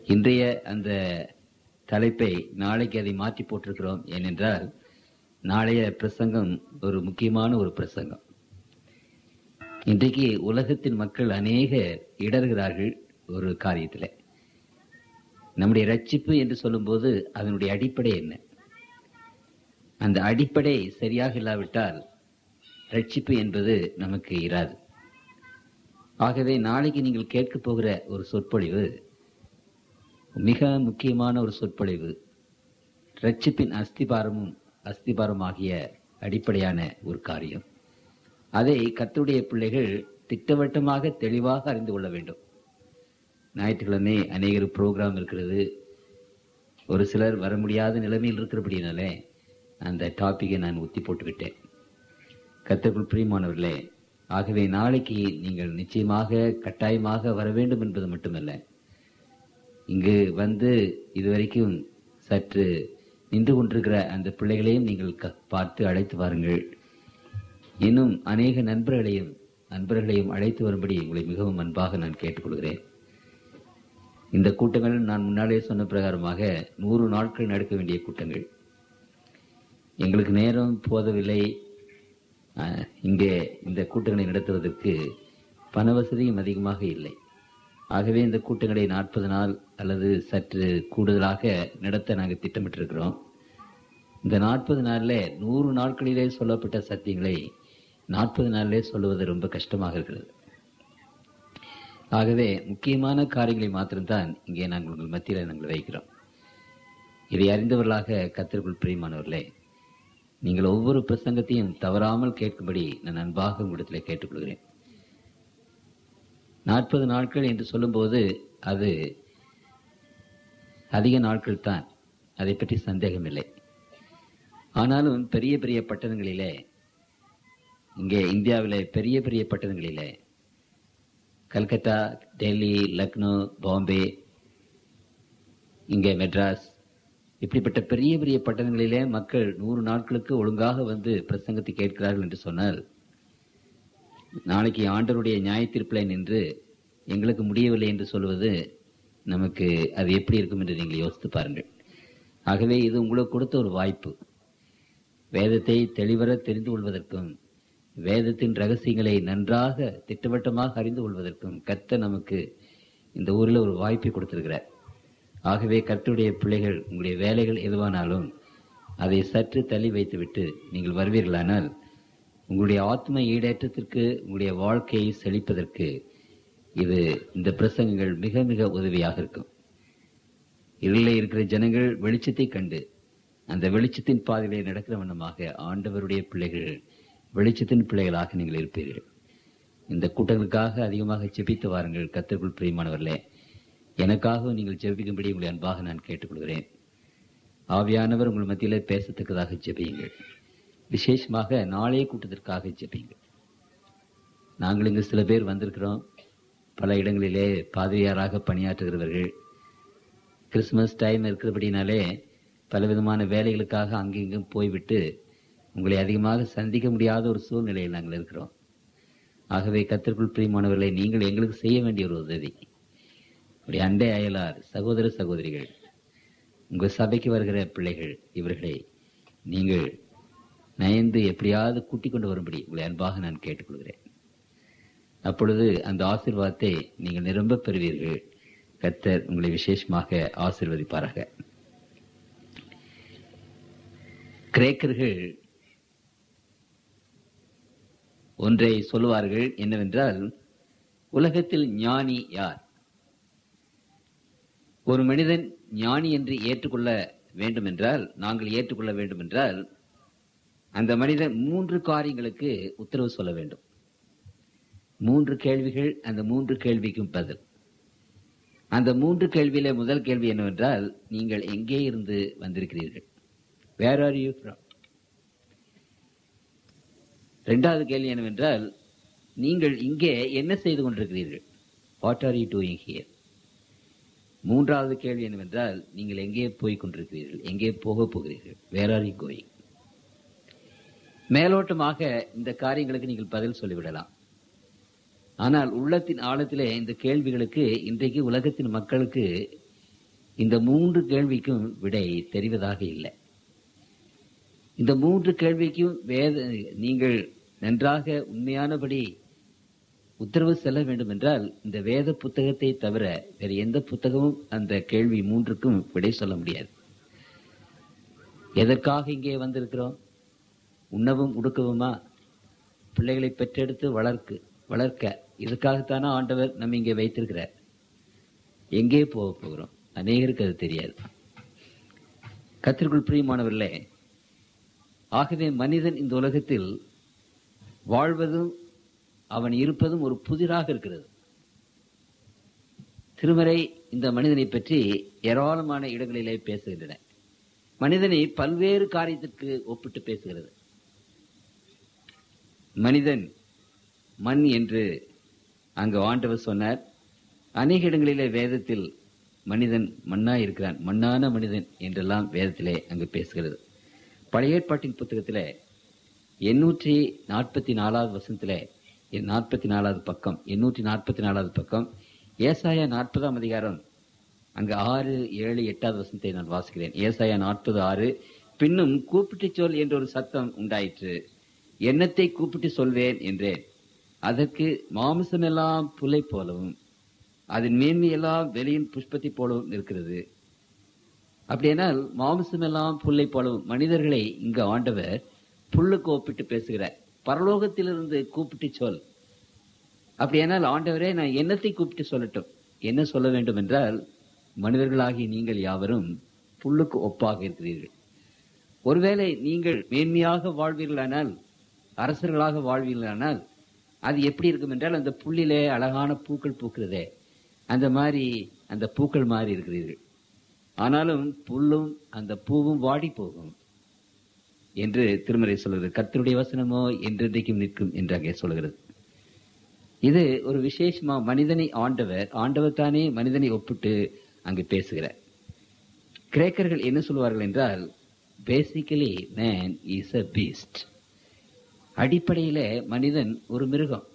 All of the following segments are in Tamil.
இன்றைய அந்த தலைப்பை நாளைக்கு அதை மாற்றி போட்டிருக்கிறோம் ஏனென்றால் நாளைய பிரசங்கம் ஒரு முக்கியமான ஒரு பிரசங்கம் இன்றைக்கு உலகத்தின் மக்கள் அநேக இடர்கிறார்கள் ஒரு காரியத்தில் நம்முடைய ரட்சிப்பு என்று சொல்லும்போது அதனுடைய அடிப்படை என்ன அந்த அடிப்படை சரியாக இல்லாவிட்டால் ரட்சிப்பு என்பது நமக்கு இராது ஆகவே நாளைக்கு நீங்கள் கேட்க போகிற ஒரு சொற்பொழிவு மிக முக்கியமான ஒரு சொற்பொழிவு ரட்சிப்பின் அஸ்திபாரமும் அஸ்திபாரமாகிய அடிப்படையான ஒரு காரியம் அதை கத்துடைய பிள்ளைகள் திட்டவட்டமாக தெளிவாக அறிந்து கொள்ள வேண்டும் ஞாயிற்றுக்கிழமை அநேகர் ப்ரோக்ராம் இருக்கிறது ஒரு சிலர் வர முடியாத நிலைமையில் இருக்கிறபடினாலே அந்த டாப்பிக்கை நான் ஒத்தி போட்டு விட்டேன் கத்தக்குள் பிரியமானவர்களே ஆகவே நாளைக்கு நீங்கள் நிச்சயமாக கட்டாயமாக வர வேண்டும் என்பது மட்டுமல்ல இங்கு வந்து இதுவரைக்கும் சற்று நின்று கொண்டிருக்கிற அந்த பிள்ளைகளையும் நீங்கள் க- பார்த்து அழைத்து வாருங்கள் இன்னும் அநேக நண்பர்களையும் நண்பர்களையும் அழைத்து வரும்படி உங்களை மிகவும் அன்பாக நான் கேட்டுக்கொள்கிறேன் இந்த கூட்டங்கள் நான் முன்னாலே சொன்ன பிரகாரமாக நூறு நாட்கள் நடக்க வேண்டிய கூட்டங்கள் எங்களுக்கு நேரம் போதவில்லை அஹ், இங்கே இந்த கூட்டங்களை நடத்துவதற்கு பண வசதியும் அதிகமாக இல்லை ஆகவே இந்த கூட்டங்களை நாற்பது நாள் அல்லது சற்று கூடுதலாக நடத்த நாங்கள் திட்டமிட்டிருக்கிறோம் இந்த நாற்பது நாளில் நூறு நாட்களிலே சொல்லப்பட்ட சத்தியங்களை நாற்பது நாளிலே சொல்லுவது ரொம்ப கஷ்டமாக இருக்கிறது ஆகவே முக்கியமான காரியங்களை மாத்திரம்தான் இங்கே நாங்கள் உங்கள் மத்தியில் நாங்கள் வைக்கிறோம் இதை அறிந்தவர்களாக கத்திற்குள் பிரியமானவர்களே நீங்கள் ஒவ்வொரு பிரசங்கத்தையும் தவறாமல் கேட்கும்படி நான் அன்பாக உங்களிடத்தில் கேட்டுக்கொள்கிறேன் நாற்பது நாட்கள் என்று சொல்லும்போது அது அதிக நாட்கள் தான் அதை பற்றி சந்தேகமில்லை ஆனாலும் பெரிய பெரிய பட்டணங்களிலே இங்கே இந்தியாவிலே பெரிய பெரிய பட்டணங்களிலே கல்கத்தா டெல்லி லக்னோ பாம்பே இங்கே மெட்ராஸ் இப்படிப்பட்ட பெரிய பெரிய பட்டணங்களிலே மக்கள் நூறு நாட்களுக்கு ஒழுங்காக வந்து பிரசங்கத்தை கேட்கிறார்கள் என்று சொன்னால் நாளைக்கு ஆண்டவருடைய நியாயத்தீர்ப்பிலை நின்று எங்களுக்கு முடியவில்லை என்று சொல்வது நமக்கு அது எப்படி இருக்கும் என்று நீங்கள் யோசித்து பாருங்கள் ஆகவே இது உங்களுக்கு கொடுத்த ஒரு வாய்ப்பு வேதத்தை தெளிவர தெரிந்து கொள்வதற்கும் வேதத்தின் ரகசியங்களை நன்றாக திட்டவட்டமாக அறிந்து கொள்வதற்கும் கர்த்தர் நமக்கு இந்த ஊரில் ஒரு வாய்ப்பை கொடுத்திருக்கிறார் ஆகவே கர்த்தருடைய பிள்ளைகள் உங்களுடைய வேலைகள் எதுவானாலும் அதை சற்று தள்ளி வைத்துவிட்டு நீங்கள் வருவீர்களானால் உங்களுடைய ஆத்ம ஈடேற்றத்திற்கு உங்களுடைய வாழ்க்கையை செழிப்பதற்கு இது இந்த பிரசங்கங்கள் மிக மிக உதவியாக இருக்கும் இருளில் இருக்கிற ஜனங்கள் வெளிச்சத்தை கண்டு அந்த வெளிச்சத்தின் பாதையிலே நடக்கிற வண்ணமாக ஆண்டவருடைய பிள்ளைகள் வெளிச்சத்தின் பிள்ளைகளாக நீங்கள் இருப்பீர்கள் இந்த கூட்டங்களுக்காக அதிகமாக ஜெபித்து வாருங்கள் கத்திற்குள் பிரியமானவர்களே எனக்காகவும் நீங்கள் ஜெபிக்கும்படி உங்களை அன்பாக நான் கேட்டுக்கொள்கிறேன் ஆவியானவர் உங்கள் மத்தியிலே பேசத்தக்கதாக ஜெபியுங்கள் விசேஷமாக நாளைய கூட்டத்திற்காக ஜெபியுங்கள் நாங்கள் இங்கு சில பேர் வந்திருக்கிறோம் பல இடங்களிலே பாதிரியாராக பணியாற்றுகிறவர்கள் கிறிஸ்மஸ் டைம் இருக்கிறபடினாலே பலவிதமான வேலைகளுக்காக அங்கிங்கும் போய்விட்டு உங்களை அதிகமாக சந்திக்க முடியாத ஒரு சூழ்நிலையில் நாங்கள் இருக்கிறோம் ஆகவே கத்திற்குள் பிரியமானவர்களை நீங்கள் எங்களுக்கு செய்ய வேண்டிய ஒரு உதவி உடைய அண்டை அயலார் சகோதர சகோதரிகள் உங்கள் சபைக்கு வருகிற பிள்ளைகள் இவர்களை நீங்கள் நயந்து எப்படியாவது கூட்டிக் கொண்டு வரும்படி உங்களை அன்பாக நான் கேட்டுக்கொள்கிறேன் அப்பொழுது அந்த ஆசீர்வாதத்தை நீங்கள் நிரம்ப பெறுவீர்கள் கர்த்தர் உங்களை விசேஷமாக ஆசீர்வதிப்பாராக கிரேக்கர்கள் ஒன்றை சொல்லுவார்கள் என்னவென்றால் உலகத்தில் ஞானி யார் ஒரு மனிதன் ஞானி என்று ஏற்றுக்கொள்ள வேண்டுமென்றால் நாங்கள் ஏற்றுக்கொள்ள வேண்டுமென்றால் அந்த மனிதன் மூன்று காரியங்களுக்கு உத்தரவு சொல்ல வேண்டும் மூன்று கேள்விகள் அந்த மூன்று கேள்விக்கும் பதில் அந்த மூன்று கேள்வியில முதல் கேள்வி என்னவென்றால் நீங்கள் எங்கே இருந்து வந்திருக்கிறீர்கள் வேர் ஆர் யூ ஃப்ரம் இரண்டாவது கேள்வி என்னவென்றால் நீங்கள் இங்கே என்ன செய்து கொண்டிருக்கிறீர்கள் what are you doing here மூன்றாவது கேள்வி என்னவென்றால் நீங்கள் எங்கே போய் கொண்டிருக்கிறீர்கள் எங்கே போக போகிறீர்கள் வேர் ஆர் யூ கோயிங் மேலோட்டமாக இந்த காரியங்களுக்கு நீங்கள் பதில் சொல்லிவிடலாம் ஆனால் உள்ளத்தின் ஆழத்திலே இந்த கேள்விகளுக்கு இன்றைக்கு உலகத்தின் மக்களுக்கு இந்த மூன்று கேள்விக்கும் விடை தெரிவதாக இல்லை இந்த மூன்று கேள்விக்கும் வேத நீங்கள் நன்றாக உண்மையானபடி உத்தரவு செல்ல வேண்டும் என்றால் இந்த வேத புத்தகத்தை தவிர வேறு எந்த புத்தகமும் அந்த கேள்வி மூன்றுக்கும் விடை சொல்ல முடியாது எதற்காக இங்கே வந்திருக்கிறோம் உண்ணவும் உடுக்கவுமா பிள்ளைகளை பெற்றெடுத்து வளர்க்கு வளர்க்க இதுக்காகத்தானே ஆண்டவர் நம்ம இங்கே வைத்திருக்கிறார் எங்கே போக போகிறோம் அநேகருக்கு அது தெரியாது கத்திற்குள் பிரியமானவர்களே ஆகவே மனிதன் இந்த உலகத்தில் வாழ்வதும் அவன் இருப்பதும் ஒரு புதிராக இருக்கிறது திருமறை இந்த மனிதனை பற்றி ஏராளமான இடங்களிலே பேசுகின்றன மனிதனை பல்வேறு காரியத்திற்கு ஒப்பிட்டு பேசுகிறது மனிதன் மண் என்று அங்கு ஆண்டவர் சொன்னார் அநேக இடங்களிலே வேதத்தில் மனிதன் மண்ணாய் இருக்கிறான் மண்ணான மனிதன் என்றெல்லாம் வேதத்திலே அங்கு பேசுகிறது பழைய ஏற்பாட்டின் புத்தகத்திலே எண்ணூற்றி நாற்பத்தி நாலாவது வசனத்திலே நாற்பத்தி நாலாவது பக்கம் எண்ணூற்றி நாற்பத்தி நாலாவது பக்கம் ஏசாயா நாற்பதாம் அதிகாரம் அங்கு ஆறு ஏழு எட்டாவது வசனத்தை நான் வாசிக்கிறேன் ஏசாயா நாற்பது ஆறு பின்னும் கூப்பிட்டு சொல் என்ற ஒரு சத்தம் உண்டாயிற்று எண்ணத்தை கூப்பிட்டு சொல்வேன் என்றேன் அதற்கு மாமிசமெல்லாம் புலை போலவும் அதன் மேன்மையெல்லாம் வெளியின் புஷ்பத்தை போலவும் இருக்கிறது அப்படியானால் மாமிசமெல்லாம் புல்லை போலவும் மனிதர்களை இங்கு ஆண்டவர் புல்லுக்கு ஒப்பிட்டு பேசுகிறார் பரலோகத்திலிருந்து கூப்பிட்டு சொல் அப்படியானால் ஆண்டவரே நான் என்னத்தை கூப்பிட்டு சொல்லட்டும் என்ன சொல்ல வேண்டும் என்றால் மனிதர்களாகிய நீங்கள் யாவரும் புல்லுக்கு ஒப்பாக இருக்கிறீர்கள் ஒருவேளை நீங்கள் மேன்மையாக வாழ்வீர்களானால் அரசர்களாக வாழ்வீர்களானால் அது எப்படி இருக்கும் என்றால் அந்த புல்லிலே அழகான பூக்கள் பூக்கிறதே அந்த மாதிரி அந்த பூக்கள் மாதிரி இருக்கிறீர்கள் ஆனாலும் புல்லும் அந்த பூவும் வாடி போகும் என்று திருமறை சொல்கிறது கர்த்தருடைய வசனமோ என்றென்றைக்கும் நிற்கும் என்று அங்கே சொல்கிறது இது ஒரு விசேஷமா மனிதனை ஆண்டவர் ஆண்டவர் தானே மனிதனை ஒப்பிட்டு அங்கு பேசுகிறார் கிரேக்கர்கள் என்ன சொல்வார்கள் என்றால் basically man is a beast அடிப்படையில மனிதன் ஒரு மிருகம்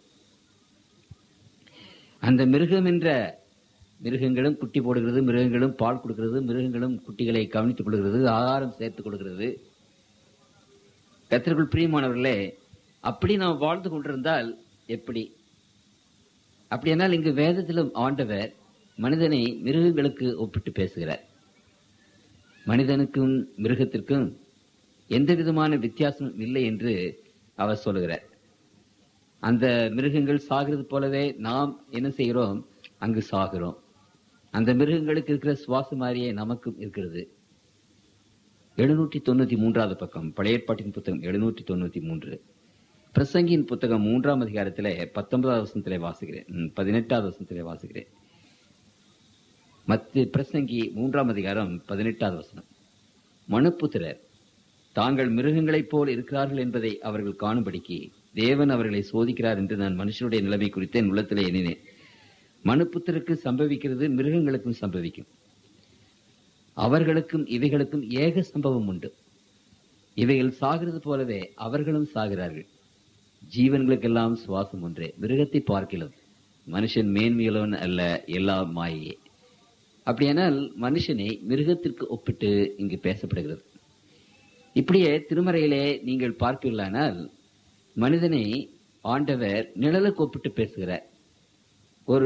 அந்த மிருகம் என்ற மிருகங்களும் குட்டி போடுகிறது மிருகங்களும் பால் கொடுக்கிறது மிருகங்களும் குட்டிகளை கவனித்துக் கொள்கிறது ஆகாரம் சேர்த்துக் கொடுக்கிறது கத்திற்குள் பிரியமானவர்களே அப்படி நாம் வாழ்ந்து கொண்டிருந்தால் எப்படி அப்படியானால் இங்கு வேதத்திலும் ஆண்டவர் மனிதனை மிருகங்களுக்கு ஒப்பிட்டு பேசுகிறார் மனிதனுக்கும் மிருகத்திற்கும் எந்த விதமான வித்தியாசமும் இல்லை என்று அவர் சொல்லுகிறார் அந்த மிருகங்கள் சாகிறது போலவே நாம் என்ன செய்கிறோம் அங்கு சாகிறோம் அந்த மிருகங்களுக்கு இருக்கிற சுவாசம் மாதிரியே நமக்கும் இருக்கிறது எழுநூற்றி தொண்ணூத்தி மூன்றாவது பக்கம் பழைய ஏற்பாட்டின் புத்தகம் எழுநூற்றி தொண்ணூத்தி மூன்று பிரசங்கியின் புத்தகம் மூன்றாம் அதிகாரத்திலே பத்தொன்பதாவது வசனத்திலே வாசிக்கிறேன் ம், பதினெட்டாவது வசனத்திலே வாசிக்கிறேன் மத்து பிரசங்கி மூன்றாம் அதிகாரம் பதினெட்டாவது வசனம் மனுப்புத்திரர் தாங்கள் மிருகங்களைப் போல் இருக்கிறார்கள் என்பதை அவர்கள் காணும்படிக்கு தேவன் அவர்களை சோதிக்கிறார் என்று நான் மனுஷனுடைய நிலைமை குறித்து என் உள்ளத்திலே எண்ணினேன் மனுப்புத்திற்கு சம்பவிக்கிறது மிருகங்களுக்கும் சம்பவிக்கும் அவர்களுக்கும் இவைகளுக்கும் ஏக சம்பவம் உண்டு இவைகள் சாகிறது போலவே அவர்களும் சாகிறார்கள் ஜீவன்களுக்கெல்லாம் சுவாசம் ஒன்றே மிருகத்தை பார்க்கலாம் மனுஷன் மேன்மையுள்ளவன் அல்ல எல்லாம் மாயே அப்படியானால் மனுஷனை மிருகத்திற்கு ஒப்பிட்டு இங்கு பேசப்படுகிறது இப்படியே திருமறையிலே நீங்கள் பார்ப்பீர்களானால் மனிதனை ஆண்டவர் நிழலுக்கு ஒப்பிட்டு பேசுகிறார் ஒரு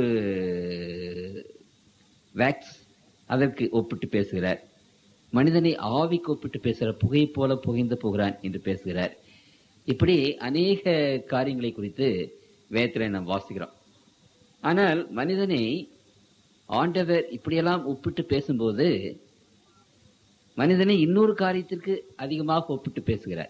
வேக்ஸ் அதற்கு ஒப்பிட்டு பேசுகிறார் மனிதனை ஆவிக்கு ஒப்பிட்டு பேசுகிறார் புகை போல புகைந்து போகிறான் என்று பேசுகிறார் இப்படி அநேக காரியங்களை குறித்து வேதத்தில் நாம் வாசிக்கிறோம் ஆனால் மனிதனை ஆண்டவர் இப்படியெல்லாம் ஒப்பிட்டு பேசும்போது மனிதனை இன்னொரு காரியத்திற்கு அதிகமாக ஒப்பிட்டு பேசுகிறார்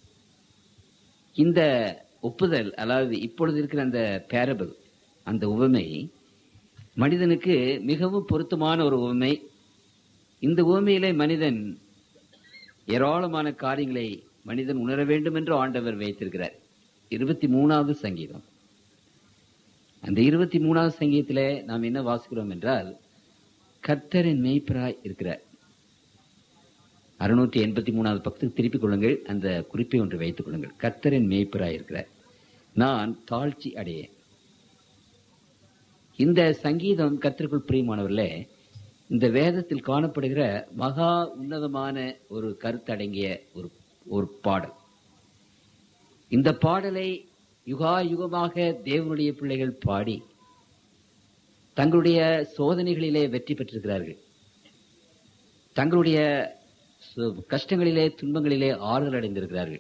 இந்த ஒப்புதல் அதாவது இப்பொழுது இருக்கிற அந்த பேரபிள் அந்த உவமை மனிதனுக்கு மிகவும் பொருத்தமான ஒரு உவமை இந்த உவமையிலே மனிதன் ஏராளமான காரியங்களை மனிதன் உணர வேண்டும் என்று ஆண்டவர் வைத்திருக்கிறார் இருபத்தி மூணாவது சங்கீதம் அந்த இருபத்தி மூணாவது சங்கீதத்திலே நாம் என்ன வாசிக்கிறோம் என்றால் கர்த்தரின் மெய்ப்பராய் இருக்கிறார் அறுநூற்றி எண்பத்தி மூணாவது பக்கத்துக்கு திருப்பிக் கொள்ளுங்கள் அந்த குறிப்பை ஒன்று வைத்துக் கொள்ளுங்கள் கர்த்தரின் மேய்ப்பராய் இருக்கிறார் நான் தாழ்ச்சி அடையேன் இந்த சங்கீதம் கர்த்தருக்குள் பிரியமானவர்களே இந்த வேதத்தில் காணப்படுகிற மகா உன்னதமான ஒரு கருத்தடங்கிய ஒரு ஒரு பாடல் இந்த பாடலை யுகா யுகமாக தேவனுடைய பிள்ளைகள் பாடி தங்களுடைய சோதனைகளிலே வெற்றி பெற்றிருக்கிறார்கள் தங்களுடைய சு- கஷ்டங்களிலே துன்பங்களிலே ஆறுதல் அடைந்திருக்கிறார்கள்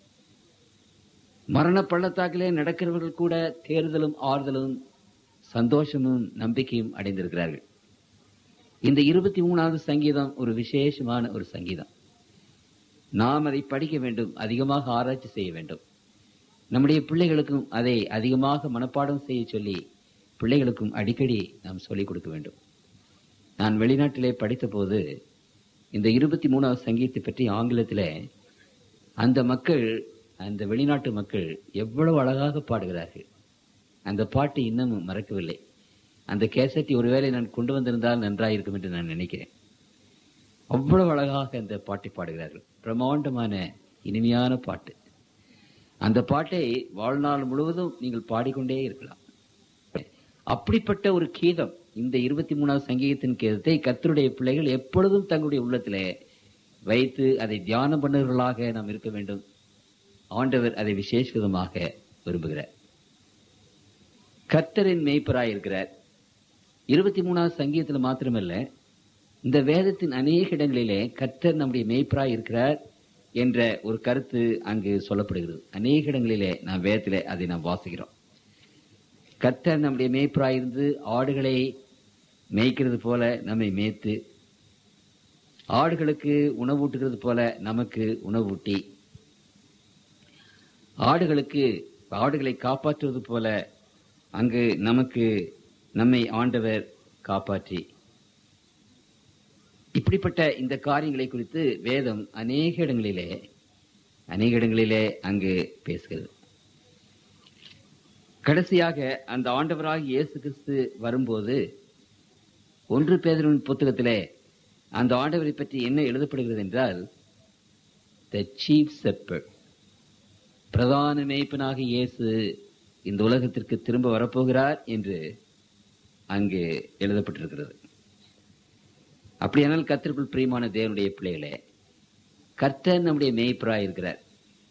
மரண பள்ளத்தாக்கிலே நடக்கிறவர்கள் கூட தேர்தலும் ஆறுதலும் சந்தோஷமும் நம்பிக்கையும் அடைந்திருக்கிறார்கள் இந்த இருபத்தி மூணாவது சங்கீதம் ஒரு விசேஷமான ஒரு சங்கீதம் நாம் அதை படிக்க வேண்டும் அதிகமாக ஆராய்ச்சி செய்ய வேண்டும் நம்முடைய பிள்ளைகளுக்கும் அதை அதிகமாக மனப்பாடம் செய்ய சொல்லி பிள்ளைகளுக்கும் அடிக்கடி நாம் சொல்லிக் கொடுக்க வேண்டும் நான் வெளிநாட்டிலே படித்தபோது இந்த இருபத்தி மூணாவது சங்கீதத்தை பற்றி ஆங்கிலத்திலே அந்த மக்கள் அந்த வெளிநாட்டு மக்கள் எவ்வளவு அழகாக பாடுகிறார்கள் அந்த பாட்டு இன்னமும் மறக்கவில்லை அந்த கேசட்டை ஒருவேளை நான் கொண்டு வந்திருந்தால் நன்றாயிருக்கும் என்று நான் நினைக்கிறேன் அவ்வளவு அழகாக அந்த பாட்டை பாடுகிறார்கள் பிரம்மாண்டமான இனிமையான பாட்டு அந்த பாட்டை வாழ்நாள் முழுவதும் நீங்கள் பாடிக்கொண்டே இருக்கலாம் அப்படிப்பட்ட ஒரு கீதம் இந்த இருபத்தி மூணாவது சங்கீதத்தின் கீதத்தை கர்த்தருடைய பிள்ளைகள் எப்பொழுதும் தங்களுடைய உள்ளத்திலே வைத்து அதை தியானம் பண்ணுவர்களாக நாம் இருக்க வேண்டும் ஆண்டவர் அதை விசேஷ விதமாக விரும்புகிறார் கர்த்தரின் மேய்ப்பராய் இருக்கிறார் இருபத்தி மூணாவது சங்கீதத்தில் மாத்திரமல்ல இந்த வேதத்தின் அநேக இடங்களிலே கர்த்தர் நம்முடைய மேய்ப்பராய் இருக்கிறார் என்ற ஒரு கருத்து அங்கு சொல்லப்படுகிறது அநேக இடங்களிலே நாம் வேதத்திலே அதை நாம் வாசிக்கிறோம் கர்த்தர் நம்முடைய மேய்ப்பராய் இருந்து ஆடுகளை மேய்க்கிறது போல நம்மை மேய்த்து ஆடுகளுக்கு உணவூட்டுகிறது போல நமக்கு உணவூட்டி ஆடுகளுக்கு ஆடுகளை காப்பாற்றுவது போல அங்கு நமக்கு நம்மை ஆண்டவர் காப்பாற்றி இப்படிப்பட்ட இந்த காரியங்களை குறித்து வேதம் அநேக இடங்களிலே அநேக இடங்களிலே அங்கு பேசுகிறது கடைசியாக அந்த ஆண்டவராக இயேசு கிறிஸ்து வரும்போது ஒன்று பேதரின் புத்தகத்திலே அந்த ஆண்டவரை பற்றி என்ன எழுதப்படுகிறது என்றால் த சீஃப் செப்பர் பிரதான மேய்ப்பனாக இயேசு இந்த உலகத்திற்கு திரும்ப வரப்போகிறார் என்று அங்கு எழுதப்பட்டிருக்கிறது அப்படியானால் கர்த்தருக்குள் பிரியமான தேவனுடைய பிள்ளைகளே கர்த்தர் நம்முடைய மேய்ப்பராய் இருக்கிறார்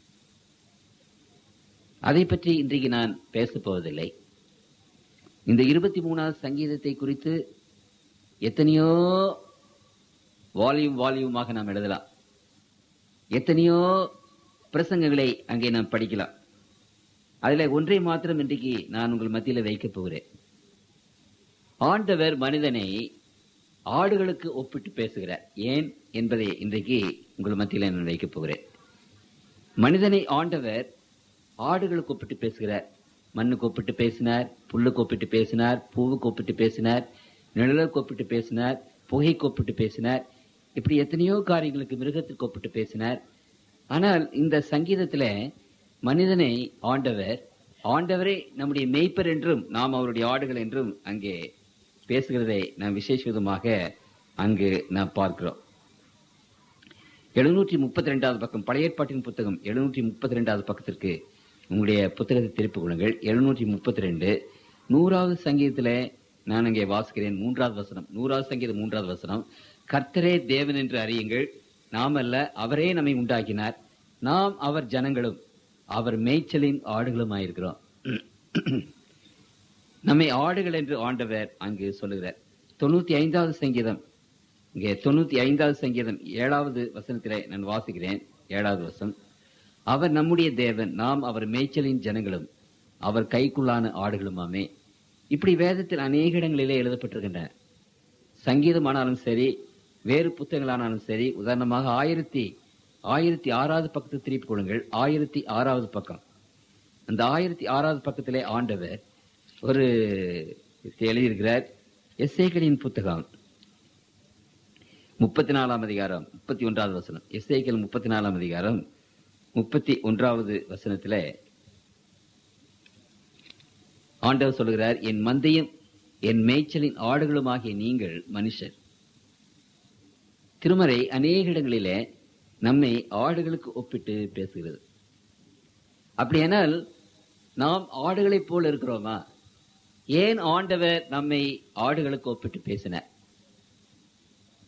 அதை பற்றி இன்றைக்கு நான் பேசப் போவதில்லை இந்த இருபத்தி மூணாவது சங்கீதத்தை குறித்து எத்தனையோ வால்யூம் வால்யூமாக நாம் எழுதலாம் எத்தனையோ பிரசங்கங்களை அங்கே நாம் படிக்கலாம் அதுல ஒன்றை மாத்திரம் இன்றைக்கு நான் உங்கள் மத்தியில வைக்கப் போகிறேன் ஆண்டவர் மனிதனை ஆடுகளுக்கு ஒப்பிட்டு பேசுகிறார் ஏன் என்பதை இன்றைக்கு உங்கள் மத்தியில நான் வைக்கப் போகிறேன் மனிதனை ஆண்டவர் ஆடுகளுக்கு ஒப்பிட்டு பேசுகிறார் மண்ணுக்கு ஒப்பிட்டு பேசினார் புல்லுக்கு ஒப்பிட்டு பேசினார் பூவுக்கு ஒப்பிட்டு பேசினார் நிழலுக்கு ஒப்பிட்டு பேசினார் புகைக்கு ஒப்பிட்டு பேசினார் இப்படி எத்தனையோ காரியங்களுக்கு மிருகத்திற்கு ஒப்பிட்டு பேசினார் ஆனால் இந்த சங்கீதத்துல மனிதனை ஆண்டவர் ஆண்டவரே நம்முடைய மேய்ப்பர் என்றும் நாம் அவருடைய ஆடுகள் என்றும் அங்கே பேசுகிறதை நாம் விசேஷ விதமாக அங்கு நாம் பார்க்கிறோம் எழுநூற்றி முப்பத்தி ரெண்டாவது பக்கம் பழைய ஏற்பாட்டின் புத்தகம் எழுநூற்றி முப்பத்தி ரெண்டாவது பக்கத்திற்கு உங்களுடைய புத்தகத்தை திருப்பிக் கொள்ளுங்கள் எழுநூற்றி முப்பத்தி ரெண்டு நூறாவது சங்கீதத்தில் நான் அங்கே வாசிக்கிறேன் மூன்றாவது வசனம் நூறாவது சங்கீதம் மூன்றாவது வசனம் கர்த்தரே தேவன் என்று அறியுங்கள் நாம் அல்ல அவரே நம்மை உண்டாக்கினார் நாம் அவர் ஜனங்களும் அவர் மேய்ச்சலின் ஆடுகளுமாயிருக்கிறோம் நம்மை ஆடுகள் என்று ஆண்டவர் அங்கு சொல்லுகிறார் தொண்ணூத்தி ஐந்தாவது சங்கீதம் இங்கே தொண்ணூத்தி ஐந்தாவது சங்கீதம் ஏழாவது வசனத்திலே நான் வாசிக்கிறேன் ஏழாவது வசனம் அவர் நம்முடைய தேவன் நாம் அவர் மேய்ச்சலின் ஜனங்களும் அவர் கைக்குள்ளான ஆடுகளுமாமே இப்படி வேதத்தில் அநேக இடங்களிலே எழுதப்பட்டிருக்கின்றன சங்கீதம் ஆனாலும் சரி வேறு புத்தகங்களானாலும் சரி உதாரணமாக ஆயிரத்தி ஆயிரத்தி ஆறாவது பக்கத்தை திருப்பி கொள்ளுங்கள் ஆயிரத்தி ஆறாவது பக்கம் அந்த ஆயிரத்தி ஆறாவது பக்கத்திலே ஆண்டவர் ஒரு எழுதியிருக்கிறார் எஸ்ஏக்களின் புத்தகம் முப்பத்தி நாலாம் அதிகாரம் முப்பத்தி ஒன்றாவது வசனம் எஸ்ஏக்கள் முப்பத்தி நாலாம் அதிகாரம் முப்பத்தி ஒன்றாவது வசனத்திலே ஆண்டவர் சொல்கிறார் என் மந்தையும் என் மேய்ச்சலின் ஆடுகளுமாகிய நீங்கள் மனுஷர் திருமறை அநேக இடங்களிலே நம்மை ஆடுகளுக்கு ஒப்பிட்டு பேசுகிறது அப்படியானால் நாம் ஆடுகளைப் போல இருக்கிறோமா ஏன் ஆண்டவர் நம்மை ஆடுகளுக்கு ஒப்பிட்டு பேசினார்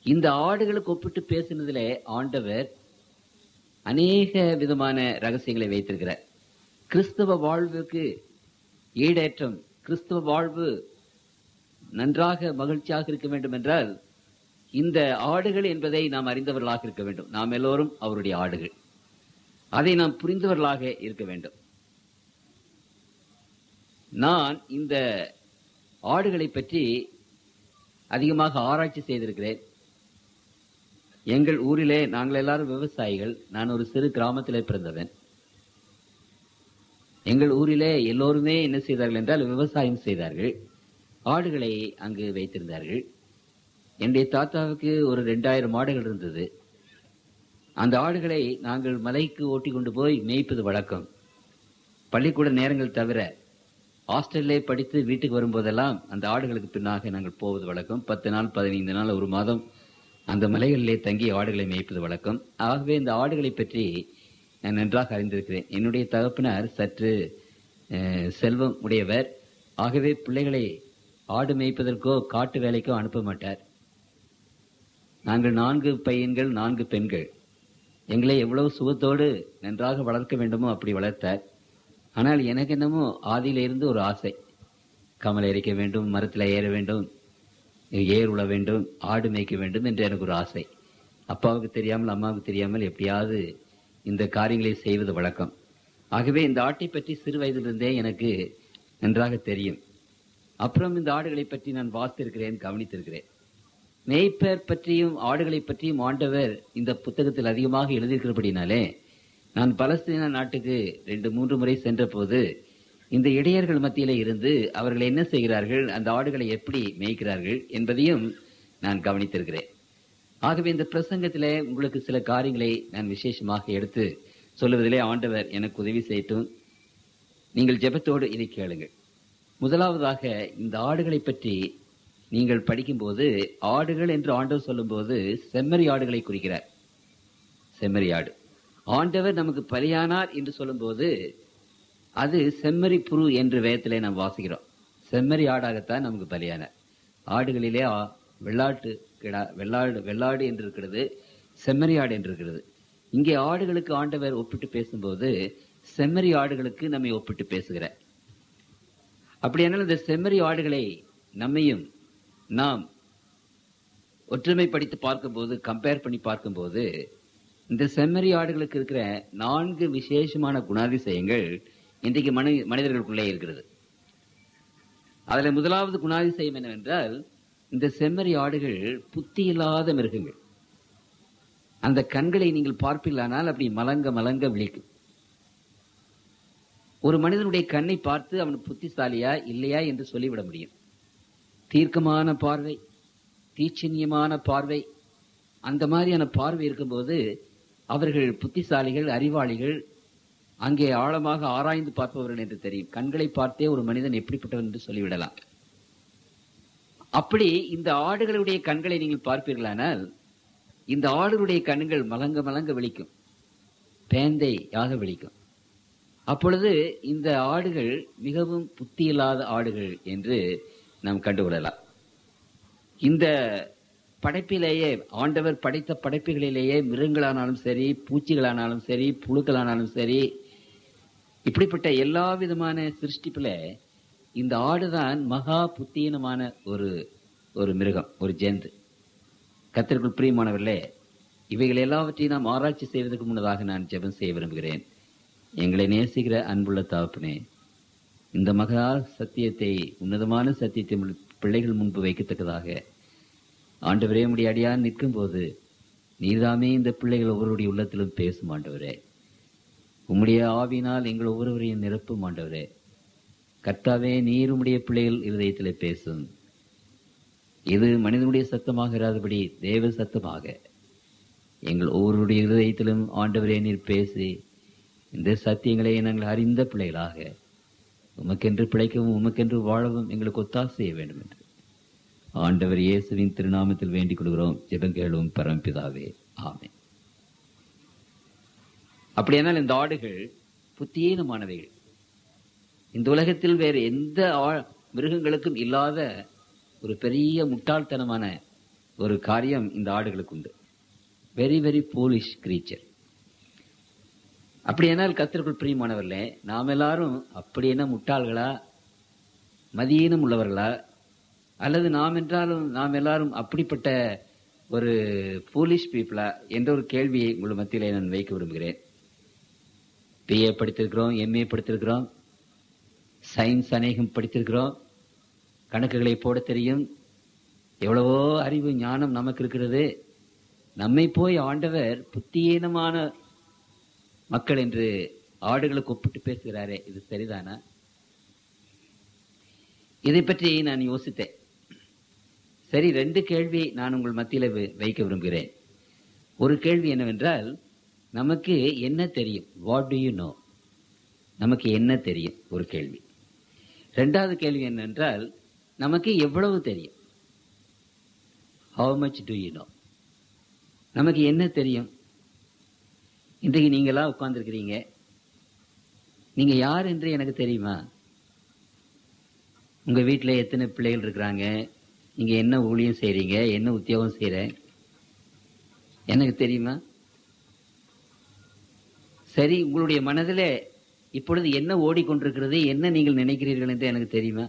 இந்த ஆடுகளுக்கு ஒப்பிட்டு பேசினதிலே ஆண்டவர் அநேக விதமான ரகசியங்களை வைத்திருக்கிறார் கிறிஸ்தவ வாழ்வுக்கு ஈடேற்றம் கிறிஸ்தவ வாழ்வு நன்றாக மகிழ்ச்சியாக இருக்க வேண்டும் என்றால் இந்த ஆடுகள் என்பதை நாம் அறிந்தவர்களாக இருக்க வேண்டும் நாம் எல்லோரும் அவருடைய ஆடுகள் அதை நாம் புரிந்தவர்களாக இருக்க வேண்டும் நான் இந்த ஆடுகளை பற்றி அதிகமாக ஆராய்ச்சி செய்திருக்கிறேன் எங்கள் ஊரிலே நாங்கள் எல்லாரும் விவசாயிகள் நான் ஒரு சிறு கிராமத்திலே பிறந்தவன் எங்கள் ஊரிலே எல்லோருமே என்ன செய்தார்கள் என்றால் விவசாயம் செய்தார்கள் ஆடுகளை அங்கு வைத்திருந்தார்கள் என்னுடைய தாத்தாவுக்கு ஒரு ரெண்டாயிரம் ஆடுகள் இருந்தது அந்த ஆடுகளை நாங்கள் மலைக்கு ஓட்டி கொண்டு போய் மேய்ப்பது வழக்கம் பள்ளிக்கூட நேரங்கள் தவிர ஹாஸ்டல்லே படித்து வீட்டுக்கு வரும்போதெல்லாம் அந்த ஆடுகளுக்கு பின்னாக நாங்கள் போவது வழக்கம் பத்து நாள் பதினைந்து நாள் ஒரு மாதம் அந்த மலைகளிலே தங்கி ஆடுகளை மேய்ப்பது வழக்கம் ஆகவே இந்த ஆடுகளை பற்றி நான் நன்றாக அறிந்திருக்கிறேன் என்னுடைய தகப்பனார் சற்று அஹ், செல்வம் உடையவர் ஆகவே பிள்ளைகளை ஆடு மேய்ப்பதற்கோ காட்டு வேலைக்கோ அனுப்ப மாட்டார் நாங்கள் நான்கு பையன்கள் நான்கு பெண்கள் எங்களை எவ்வளவு சுகத்தோடு நன்றாக வளர்க்க வேண்டுமோ அப்படி வளர்த்தார் ஆனால் எனக்கு என்னமோ ஆதியிலிருந்து ஒரு ஆசை கமலை எரிக்க வேண்டும் மரத்தில் ஏற வேண்டும் ஏர் உழ வேண்டும் ஆடு மேய்க்க வேண்டும் என்று எனக்கு ஒரு ஆசை அப்பாவுக்கு தெரியாமல் அம்மாவுக்கு தெரியாமல் எப்படியாவது இந்த காரியங்களை செய்வது வழக்கம் ஆகவே இந்த ஆட்டை பற்றி சிறு வயதிலிருந்தே எனக்கு நன்றாக தெரியும் அப்புறம் இந்த ஆடுகளை பற்றி நான் வாசித்திருக்கிறேன் கவனித்திருக்கிறேன் மேய்ப்பர் பற்றியும் ஆடுகளை பற்றியும் ஆண்டவர் இந்த புத்தகத்தில் அதிகமாக எழுதியிருக்கிறபடினாலே நான் பலஸ்தீன நாட்டுக்கு ரெண்டு மூன்று முறை சென்ற போது இந்த இடையர்கள் மத்தியிலே இருந்து அவர்கள் என்ன செய்கிறார்கள் அந்த ஆடுகளை எப்படி மேய்க்கிறார்கள் என்பதையும் நான் கவனித்திருக்கிறேன் ஆகவே இந்த பிரசங்கத்திலே உங்களுக்கு சில காரியங்களை நான் விசேஷமாக எடுத்து சொல்லுவதிலே ஆண்டவர் எனக்கு உதவி செய்யட்டும் நீங்கள் ஜெபத்தோடு இதை கேளுங்கள் முதலாவதாக இந்த ஆடுகளை பற்றி நீங்கள் படிக்கும்போது ஆடுகள் என்று ஆண்டவர் சொல்லும்போது செம்மறி ஆடுகளை குறிக்கிறார் செம்மறி ஆடு ஆண்டவர் நமக்கு பலியானார் என்று சொல்லும்போது அது செம்மறி புரு என்று வேதத்திலே நாம் வாசிக்கிறோம் செம்மறி ஆடாகத்தான் நமக்கு பலியானார் ஆடுகளிலே ஆ- வெள்ளாட்டு கிடா வெள்ளாடு வெள்ளாடு என்று இருக்கிறது செம்மறி ஆடு என்று இருக்கிறது இங்கே ஆடுகளுக்கு ஆண்டவர் ஒப்பிட்டு பேசும்போது செம்மறி ஆடுகளுக்கு நம்மை ஒப்பிட்டு பேசுகிறார் அப்படியானால் இந்த செம்மறி ஆடுகளை நம்மையும் நாம் ஒற்றுமைப்படுத்தி பார்க்கும்போது கம்பேர் பண்ணி பார்க்கும்போது இந்த செம்மறி ஆடுகளுக்கு இருக்கிற நான்கு விசேஷமான குணாதிசயங்கள் இன்றைக்கு மனி மனிதர்களுக்குள்ளே இருக்கிறது அதுல முதலாவது குணாதிசயம் என்னவென்றால் இந்த செம்மறி ஆடுகள் புத்தி இல்லாத மிருகங்கள் அந்த கண்களை நீங்கள் பார்ப்பீர்களானால் அப்படி மலங்க மலங்க விழிக்கும் ஒரு மனிதனுடைய கண்ணை பார்த்து அவன் புத்திசாலியா இல்லையா என்று சொல்லிவிட முடியும் தீர்க்கமான பார்வை தீட்சண்யமான பார்வை அந்த மாதிரியான பார்வை இருக்கும்போது அவர்கள் புத்திசாலிகள் அறிவாளிகள் அங்கே ஆழமாக ஆராய்ந்து பார்ப்பவர்கள் என்று தெரியும் கண்களை பார்த்தே ஒரு மனிதன் எப்படிப்பட்டவன் என்று சொல்லிவிடலாம் அப்படி இந்த ஆடுகளுடைய கண்களை நீங்கள் பார்ப்பீர்களானால் இந்த ஆடுகளுடைய கண்கள் மலங்க மலங்க விழிக்கும் பேந்தையாக விழிக்கும் அப்பொழுது இந்த ஆடுகள் மிகவும் புத்தியில்லாத ஆடுகள் என்று நாம் கண்டுகொள்ளலாம் இந்த படைப்பிலேயே ஆண்டவர் படைத்த படைப்புகளிலேயே மிருகங்களானாலும் சரி பூச்சிகளானாலும் சரி புழுக்களானாலும் சரி இப்படிப்பட்ட எல்லா விதமான சிருஷ்டிப்புல இந்த ஆடுதான் மகா புத்தீனமான ஒரு ஒரு மிருகம் ஒரு ஜெந்து கத்திற்குள் பிரியமானவர்களே இவைகள் எல்லாவற்றையும் நாம் ஆராய்ச்சி செய்வதற்கு முன்னதாக நான் ஜெபம் செய்ய விரும்புகிறேன் எங்களை நேசிக்கிற அன்புள்ள தாப்பனே இந்த மகா சத்தியத்தை உன்னதமான சத்தியத்தை உம் பிள்ளைகள் முன்பு வைக்கத்தக்கதாக ஆண்டவரே உடைய அடியான் நிற்கும் போது நீர்தாமே இந்த பிள்ளைகள் ஒவ்வொருடைய உள்ளத்திலும் பேசும் ஆண்டவரே உம்முடைய ஆவினால் எங்கள் ஒவ்வொருவரையும் நிரப்பும் ஆண்டவரே கர்த்தாவே நீர் உம்முடைய பிள்ளைகள் இருதயத்திலே பேசும் இது மனிதனுடைய சத்தமாக இராதபடி தேவ சத்தமாக எங்கள் ஒவ்வொருடைய இருதயத்திலும் ஆண்டவரே நீர் பேசி இந்த சத்தியங்களை நாங்கள் அறிந்த பிள்ளைகளாக உமக்கென்று பிழைக்கவும் உமக்கென்று வாழவும் எங்களுக்கு ஒத்தாசை செய்ய வேண்டும் என்று ஆண்டவர் இயேசுவின் திருநாமத்தில் வேண்டிக் கொள்கிறோம் ஜெபங்கேளும் பரம்பிதாவே ஆமென் அப்படியானால் இந்த ஆடுகள் புத்தீனமானவைகள் இந்த உலகத்தில் வேறு எந்த ஆ- மிருகங்களுக்கும் இல்லாத ஒரு பெரிய முட்டாள்தனமான ஒரு காரியம் இந்த ஆடுகளுக்கு உண்டு வெரி வெரி போலிஷ் கிரீச்சர் அப்படியானால் கத்திற்குள் பிரியமானவர்களே நாம் எல்லாரும் அப்படி என்ன முட்டாள்களா மதியீனம் உள்ளவர்களா அல்லது நாம் என்றாலும் நாம் எல்லாரும் அப்படிப்பட்ட ஒரு போலிஷ் பீப்புளா என்ற ஒரு கேள்வியை உங்கள் மத்தியிலே நான் வைக்க விரும்புகிறேன் பிஏ படித்திருக்கிறோம் எம்ஏ படித்திருக்கிறோம் சயின்ஸ் அநேகம் படித்திருக்கிறோம் கணக்குகளை போட தெரியும் எவ்வளவோ அறிவு ஞானம் நமக்கு இருக்கிறது நம்மை போய் ஆண்டவர் புத்தியீனமான மக்கள் என்று ஆடுகளுக்கு ஒப்பிட்டு பேசுகிறாரே இது சரிதானா இதை பற்றி நான் யோசித்தேன் சரி ரெண்டு கேள்வி நான் உங்கள் மத்தியில வை- வைக்க விரும்புகிறேன் ஒரு கேள்வி என்னவென்றால் நமக்கு என்ன தெரியும் வாட் டு யூ நோ நமக்கு என்ன தெரியும் ஒரு கேள்வி ரெண்டாவது கேள்வி என்னவென்றால் நமக்கு எவ்வளவு தெரியும் how much do you know நமக்கு என்ன தெரியும் இன்றைக்கு நீங்களா உட்கார்ந்துருக்கிறீங்க நீங்க யார் என்று எனக்கு தெரியுமா உங்க வீட்டில் எத்தனை பிள்ளைகள் இருக்கிறாங்க நீங்க என்ன ஊழியம் செய்றீங்க என்ன உத்தியோகம் செய்யற எனக்கு தெரியுமா சரி உங்களுடைய மனதிலே இப்பொழுது என்ன ஓடிக்கொண்டிருக்கிறது என்ன நீங்கள் நினைக்கிறீர்கள் என்று எனக்கு தெரியுமா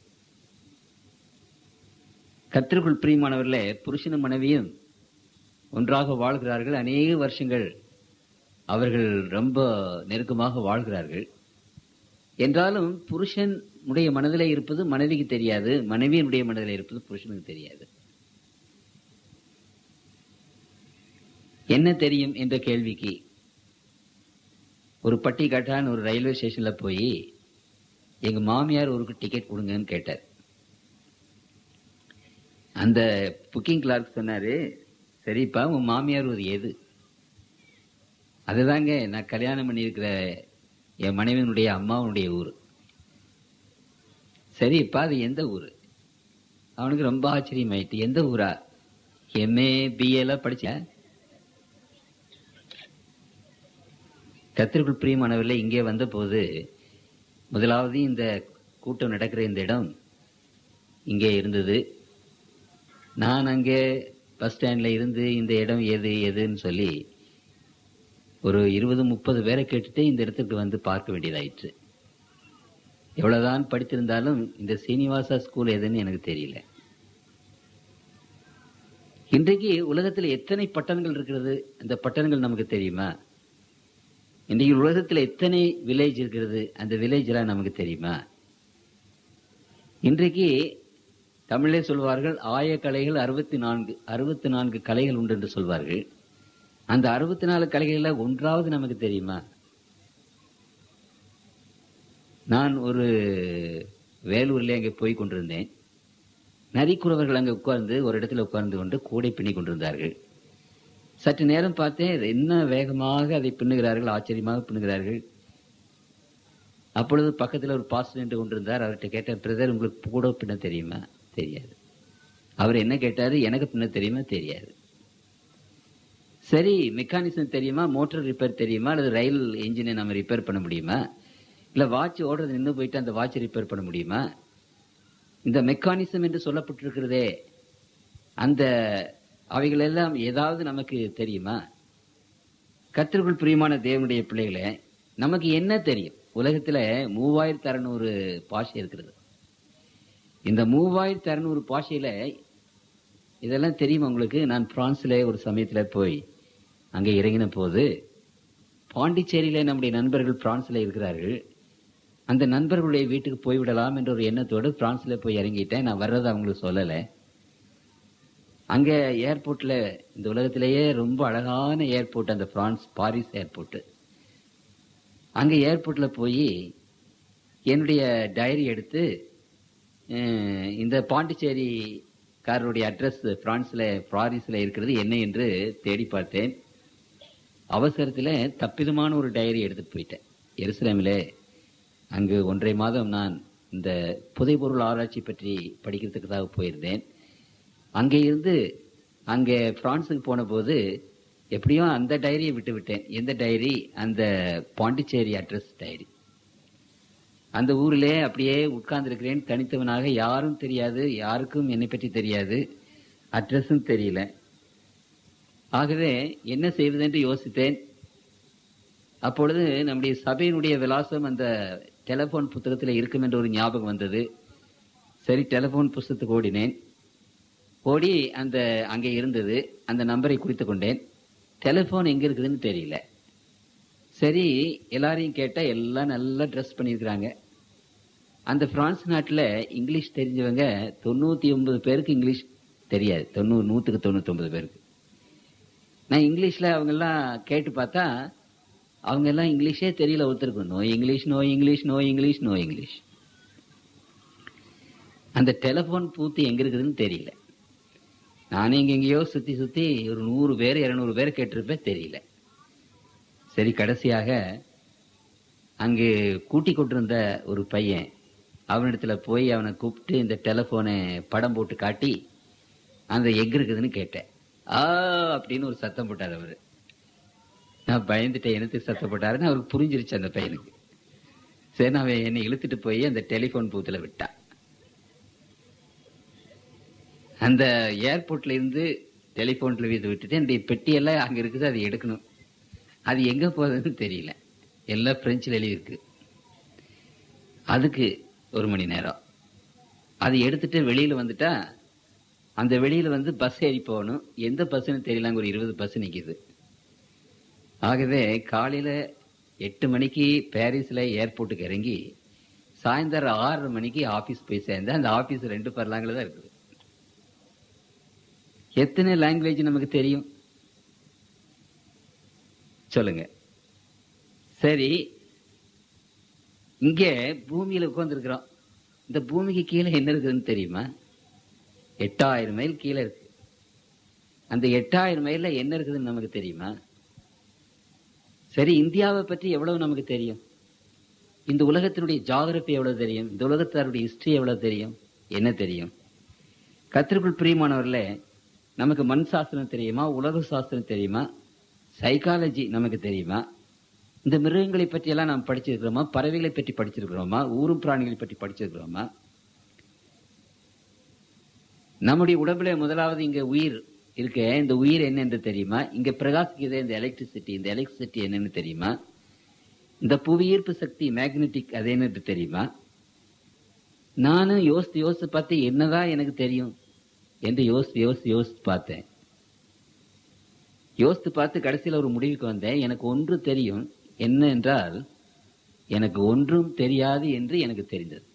கத்திற்குள் பிரியமானவர்களே புருஷனும் மனைவியும் ஒன்றாக வாழ்கிறார்கள் அநேக வருஷங்கள் அவர்கள் ரொம்ப நெருக்கமாக வாழ்கிறார்கள் என்றாலும் புருஷன் உடைய மனதிலே இருப்பது மனைவிக்கு தெரியாது மனைவியினுடைய மனதிலே இருப்பது புருஷனுக்கு தெரியாது என்ன தெரியும் என்ற கேள்விக்கு ஒரு பட்டி கட்டான் ஒரு ரயில்வே ஸ்டேஷன்ல போய் எங்க மாமியார் ஊருக்கு டிக்கெட் கொடுங்கன்னு கேட்டார் அந்த புக்கிங் கிளார்க் சொன்னாரு சரிப்பா உன் மாமியார் ஊர் எது அதுதாங்க நான் கல்யாணம் பண்ணியிருக்கிற என் மனைவியினுடைய அம்மாவுடைய ஊர் சரிப்பா அது எந்த ஊர் அவனுக்கு ரொம்ப ஆச்சரியமாயிட்டு எந்த ஊரா எம்ஏ பிஏலாம் படிச்ச கத்திற்குள் பிரியமானவர்களே இங்கே வந்தபோது முதலாவது இந்த கூட்டம் நடக்கிற இந்த இடம் இங்கே இருந்தது நான் அங்கே பஸ் ஸ்டாண்ட்ல இருந்து இந்த இடம் எது எதுன்னு சொல்லி ஒரு இருபது முப்பது பேரை கேட்டுட்டு இந்த இடத்துக்கு வந்து பார்க்க வேண்டியதாயிற்று எவ்வளவுதான் படித்திருந்தாலும் இந்த சீனிவாசா ஸ்கூல் எதுன்னு எனக்கு தெரியல இன்றைக்கு உலகத்தில் எத்தனை பட்டணங்கள் இருக்கிறது அந்த பட்டணங்கள் நமக்கு தெரியுமா இன்றைக்கு உலகத்தில் எத்தனை வில்லேஜ் இருக்கிறது அந்த வில்லேஜ் எல்லாம் நமக்கு தெரியுமா இன்றைக்கு தமிழே சொல்வார்கள் ஆய கலைகள் அறுபத்தி நான்கு அறுபத்தி நான்கு கலைகள் உண்டு என்று சொல்வார்கள் அந்த அறுபத்தி நாலு கலைகள்ல ஒன்றாவது நமக்கு தெரியுமா நான் ஒரு வேலூர்ல அங்கே போய் கொண்டிருந்தேன் நரிக்குறவர்கள் அங்கே உட்கார்ந்து ஒரு இடத்துல உட்கார்ந்து கொண்டு கூடை பின்னி கொண்டிருந்தார்கள் சற்று நேரம் பார்த்தேன் என்ன வேகமாக அதை பின்னுகிறார்கள் ஆச்சரியமாக பின்னுகிறார்கள் அப்பொழுது பக்கத்தில் ஒரு பாஸ்டர் நின்று கொண்டிருந்தார் அவர்கிட்ட கேட்டேன் பிரதர் உங்களுக்கு கூட பின்ன தெரியுமா தெரியாது அவர் என்ன கேட்டாரு எனக்கு பின்ன தெரியுமா தெரியாது சரி மெக்கானிசம் தெரியுமா மோட்டார் ரிப்பேர் தெரியுமா அல்லது ரயில் என்ஜினை நம்ம ரிப்பேர் பண்ண முடியுமா இல்ல வாட்ச் ஓடுறது நின்று போயிட்டு அந்த வாட்ச் ரிப்பேர் பண்ண முடியுமா இந்த மெக்கானிசம் என்று சொல்லப்பட்டிருக்கிறதே அந்த அவைகள் எல்லாம் ஏதாவது நமக்கு தெரியுமா கத்திற்குள் பிரியமான தேவனுடைய பிள்ளைகளே நமக்கு என்ன தெரியும் உலகத்துல மூவாயிரத்தி அறுநூறு பாஷை இருக்கிறது இந்த மூவாயிரத்தி அறுநூறு பாஷையில இதெல்லாம் தெரியுமா உங்களுக்கு நான் பிரான்ஸ்ல ஒரு சமயத்துல போய் அங்கே இறங்கின போது பாண்டிச்சேரியில நம்முடைய நண்பர்கள் பிரான்ஸ்ல இருக்கிறார்கள் அந்த நண்பர்களுடைய வீட்டுக்கு போய்விடலாம் என்ற ஒரு எண்ணத்தோடு பிரான்ஸ்ல போய் இறங்கிட்டேன் நான் வர்றதை அவங்களுக்கு சொல்லலை அங்க ஏர்போர்ட்ல இந்த உலகத்திலேயே ரொம்ப அழகான ஏர்போர்ட் அந்த பிரான்ஸ் பாரிஸ் ஏர்போர்ட் அங்க ஏர்போர்ட்ல போய் என்னுடைய டைரி எடுத்து அஹ், இந்த பாண்டிச்சேரி காரருடைய அட்ரஸ் பிரான்ஸ்ல பாரிஸ்ல இருக்கிறது என்ன என்று தேடி பார்த்தேன் அவசரத்துல தப்பிதமான ஒரு டைரி எடுத்துட்டு போயிட்டேன் எருசலேமிலே அங்கு ஒன்றரை மாதம் நான் இந்த புதைபொருள் ஆராய்ச்சி பற்றி படிக்கிறதுக்காக போயிருந்தேன் அங்கே இருந்து அங்கே பிரான்ஸுக்கு போன போது எப்படியும் அந்த டைரியை விட்டு விட்டேன் எந்த டைரி அந்த பாண்டிச்சேரி அட்ரஸ் டைரி அந்த ஊரிலே அப்படியே உட்கார்ந்திருக்கிறேன் தனித்தவனாக யாரும் தெரியாது யாருக்கும் என்னை பற்றி தெரியாது அட்ரஸும் தெரியல ஆகவே என்ன செய்வது என்று யோசித்தேன் அப்பொழுது நம்முடைய சபையினுடைய விலாசம் அந்த டெலிபோன் புத்தகத்தில் இருக்கும் என்ற ஒரு ஞாபகம் வந்தது சரி டெலிபோன் புஸ்தகத்துக்கு ஓடினேன் ஓடி அந்த அங்கே இருந்தது அந்த நம்பரை குறித்து கொண்டேன் டெலிபோன் எங்க இருக்குதுன்னு தெரியல சரி எல்லாரையும் கேட்டா எல்லாம் நல்லா ட்ரெஸ் பண்ணியிருக்கிறாங்க அந்த பிரான்ஸ் நாட்டில் இங்கிலீஷ் தெரிஞ்சவங்க தொண்ணூத்தி ஒன்பது பேருக்கு இங்கிலீஷ் தெரியாது தொண்ணூறு நூற்றுக்கு தொண்ணூத்தி ஒன்பது பேருக்கு நான் இங்கிலீஷ்ல அவங்க எல்லாம் கேட்டு பார்த்தா அவங்க எல்லாம் இங்கிலீஷே தெரியல ஒருத்தருக்கு no English no English no English no English அந்த டெலிபோன் பூத்து எங்க இருக்குதுன்னு தெரியல நானே இங்க எங்கேயோ சுத்தி சுத்தி ஒரு நூறு பேர் இருநூறு பேர் கேட்டிருப்பேன் தெரியல சரி கடைசியாக அங்கு கூட்டி கொண்டிருந்த ஒரு பையன் அவனிடத்துல போய் அவனை கூப்பிட்டு இந்த டெலிபோனை படம் போட்டு காட்டி அந்த எங்க இருக்குதுன்னு கேட்டேன் ஆ அப்படின்னு ஒரு சத்தம் போட்டார் அவரு நான் பயந்துட்டேன் எனக்கு சத்தம் போட்டாருன்னு அவருக்கு புரிஞ்சிருச்சு அந்த பையனுக்கு சரி நான் அவன் என்னை இழுத்துட்டு போய் அந்த டெலிபோன் பூத்துல விட்டான் அந்த ஏர்போர்ட்ல இருந்து டெலிபோன்ல வீட்டு விட்டுட்டு என்னுடைய பெட்டியெல்லாம் அங்க இருக்குது அதை எடுக்கணும் அது எங்க போகுதுன்னு தெரியல எல்லாம் பிரெஞ்சில் எழுதியிருக்கு அதுக்கு ஒரு மணி நேரம் அது எடுத்துட்டு வெளியில வந்துட்டா அந்த வெளியில வந்து பஸ் ஏறி போகணும் எந்த பஸ்ன்னு தெரியல அங்க ஒரு இருபது பஸ் நிக்குது ஆகவே காலையில எட்டு மணிக்கு பாரிஸ்ல ஏர்போர்ட்டுக்கு இறங்கி சாயந்தரம் ஆறரை மணிக்கு ஆபீஸ் போய் சேர்ந்தேன் அந்த ஆபீஸ் ரெண்டு பர்லாங்கில் தான் இருக்குது எத்தனை லாங்குவேஜ் நமக்கு தெரியும் சொல்லுங்க சரி இங்க பூமியில உட்கார்ந்துருக்கிறோம் இந்த பூமிக்கு கீழே என்ன இருக்குதுன்னு தெரியுமா எட்டாயிரம் மைல் கீழே இருக்கு அந்த எட்டாயிரம் மைல்ல என்ன இருக்குதுன்னு நமக்கு தெரியுமா சரி இந்தியாவை பற்றி எவ்வளவு நமக்கு தெரியும் இந்த உலகத்தினுடைய ஜாகிரபி எவ்வளவு தெரியும் இந்த உலகத்தாருடைய ஹிஸ்டரி எவ்வளவு தெரியும் என்ன தெரியும் கத்திற்குள் பிரியமானவர்கள நமக்கு மண் சாஸ்திரம் தெரியுமா உலக சாஸ்திரம் தெரியுமா சைக்காலஜி நமக்கு தெரியுமா இந்த மிருகங்களை பற்றி எல்லாம் நாம் படிச்சிருக்கிறோமா பறவைகளை பற்றி படிச்சிருக்கிறோமா ஊரும் பிராணிகளை பற்றி படிச்சிருக்கிறோமா நம்முடைய உடம்புல முதலாவது இங்க உயிர் இருக்க இந்த உயிர் என்னன்னு தெரியுமா இங்க பிரகாசிக்குதே இந்த எலக்ட்ரிசிட்டி இந்த எலக்ட்ரிசிட்டி என்னன்னு தெரியுமா இந்த புவியீர்ப்பு சக்தி மேக்னெட்டிக் அது என்னன்னு தெரியுமா நானும் யோசித்து யோசித்து பார்த்து என்னதான் எனக்கு தெரியும் என்று யோசித்து யோசித்து யோசித்து பார்த்தேன் யோசித்து பார்த்து கடைசியில் ஒரு முடிவுக்கு வந்தேன் எனக்கு ஒன்று தெரியும் என்ன என்றால் எனக்கு ஒன்றும் தெரியாது என்று எனக்கு தெரிந்தது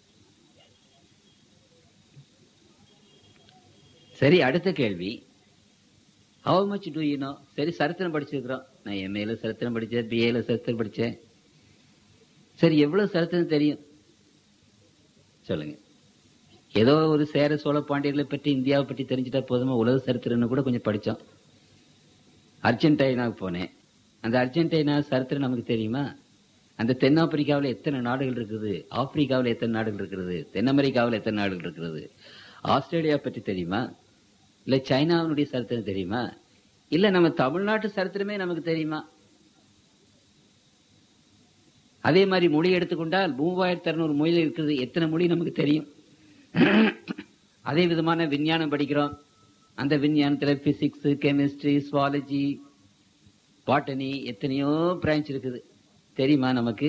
சரி அடுத்த கேள்வி how much do you know சரி சரித்திரம் படிச்சிருக்கிறோம் நான் எம்ஏல சரித்திரம் படித்தேன் பிஏல சரித்திரம் படித்தேன் சரி எவ்வளவு சரித்திரம் தெரியும் சொல்லுங்க ஏதோ ஒரு சேர சோழ பாண்டியர்களை பற்றி இந்தியாவை பற்றி தெரிஞ்சுட்டா போதுமா உலக சரித்திரம்னு கூட கொஞ்சம் படித்தோம் அர்ஜென்டைனாவுக்கு போனேன் அந்த அர்ஜென்டைனா சரித்திரம் நமக்கு தெரியுமா அந்த தென்னாப்பிரிக்காவில் எத்தனை நாடுகள் இருக்குது ஆப்பிரிக்காவில் எத்தனை நாடுகள் இருக்கிறது தென் அமெரிக்காவில் எத்தனை நாடுகள் இருக்கிறது ஆஸ்திரேலியா பற்றி தெரியுமா இல்ல சைனாவினுடைய சரித்திரம் தெரியுமா இல்ல நம்ம தமிழ்நாட்டு சரித்திரமே நமக்கு தெரியுமா அதே மாதிரி மொழி எடுத்துக்கொண்டால் மூவாயிரத்தி அறுநூறு மொழி இருக்குது எத்தனை மொழி நமக்கு தெரியும் அதே விதமான விஞ்ஞானம் படிக்கிறோம் அந்த விஞ்ஞானத்துல பிசிக்ஸ் கெமிஸ்ட்ரி சுவாலஜி பாட்டனி எத்தனையோ பிரான்ச் இருக்குது தெரியுமா நமக்கு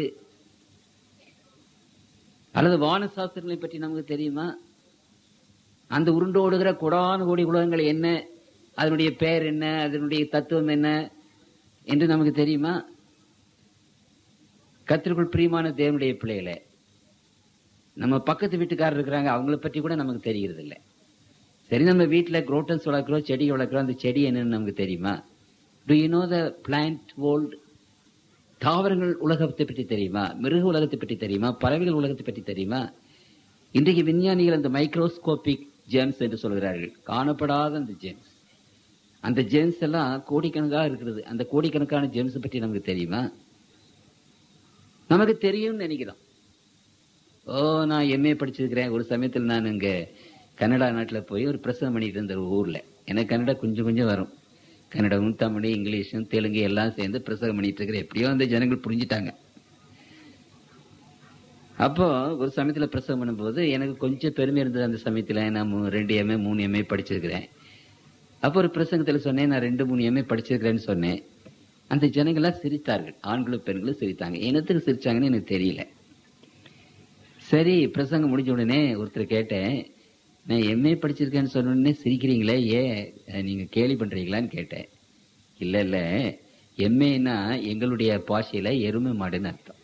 அல்லது வான சாஸ்திரங்களை பற்றி நமக்கு தெரியுமா அந்த உருண்டோடுகிற கொடான கோடி உலகங்கள் என்ன அதனுடைய பெயர் என்ன அதனுடைய தத்துவம் என்ன என்று நமக்கு தெரியுமா கத்திற்குள் பிரியமான தேவனுடைய பிள்ளைகளை நம்ம பக்கத்து வீட்டுக்காரர் இருக்கிறாங்க அவங்கள பற்றி கூட நமக்கு தெரிகிறது இல்லை சரி நம்ம வீட்டுல குரோட்டன்ஸ் வளர்க்குறோம் செடி வளர்க்குறோம் அந்த செடி என்னன்னு நமக்கு தெரியுமா do you know the plant world தாவரங்கள் உலகத்தை பற்றி தெரியுமா மிருக உலகத்தை பற்றி தெரியுமா பறவைகள் உலகத்தை பற்றி தெரியுமா இன்றைக்கு விஞ்ஞானிகள் அந்த மைக்ரோஸ்கோபிக் ஜேம்ஸ் என்று சொல்கிறார்கள் காணப்படாத அந்த ஜேம்ஸ் அந்த ஜேம்ஸ் எல்லாம் கோடிக்கணக்காக இருக்கிறது அந்த கோடிக்கணக்கான ஜேம்ஸ் பற்றி நமக்கு தெரியுமா நமக்கு தெரியும்னு நினைக்கிறோம் ஓ நான் எம்ஏ படிச்சிருக்கிறேன் ஒரு சமயத்தில் நான் இங்க கன்னடா நாட்டில் போய் ஒரு பிரசவம் பண்ணிட்டு இருந்த ஒரு ஊர்ல எனக்கு கன்னடா கொஞ்சம் கொஞ்சம் வரும் கன்னடமும் தமிழ் இங்கிலீஷும் தெலுங்கு எல்லாம் சேர்ந்து பிரசவம் பண்ணிட்டு இருக்கிறேன் எப்படியோ அந்த ஜனங்கள் புரிஞ்சுட்டாங்க அப்போ ஒரு சமயத்துல பிரசவம் பண்ணும்போது எனக்கு கொஞ்சம் பெருமை இருந்தது அந்த சமயத்துல நான் மூ- ரெண்டு எம்ஏ மூணு எம்ஏ படிச்சிருக்கிறேன் அப்போ ஒரு பிரசங்கத்துல சொன்னேன் நான் ரெண்டு மூணு எம்ஏ படிச்சிருக்கிறேன்னு சொன்னேன் அந்த ஜனங்கள்லாம் சிரித்தார்கள் ஆண்களும் பெண்களும் சிரித்தாங்க என்னத்துக்கு சிரிச்சாங்கன்னு எனக்கு தெரியல சரி பிரசங்கம் முடிஞ்ச உடனே ஒருத்தர் கேட்டேன் நான் எம்ஏ படிச்சிருக்கேன்னு சொன்ன உடனே சிரிக்கிறீங்களே ஏன் அஹ், நீங்க கேலி பண்றீங்களான்னு கேட்டேன் இல்ல இல்ல எம்ஏன்னா எங்களுடைய பாஷையில எருமை மாடுன்னு அர்த்தம்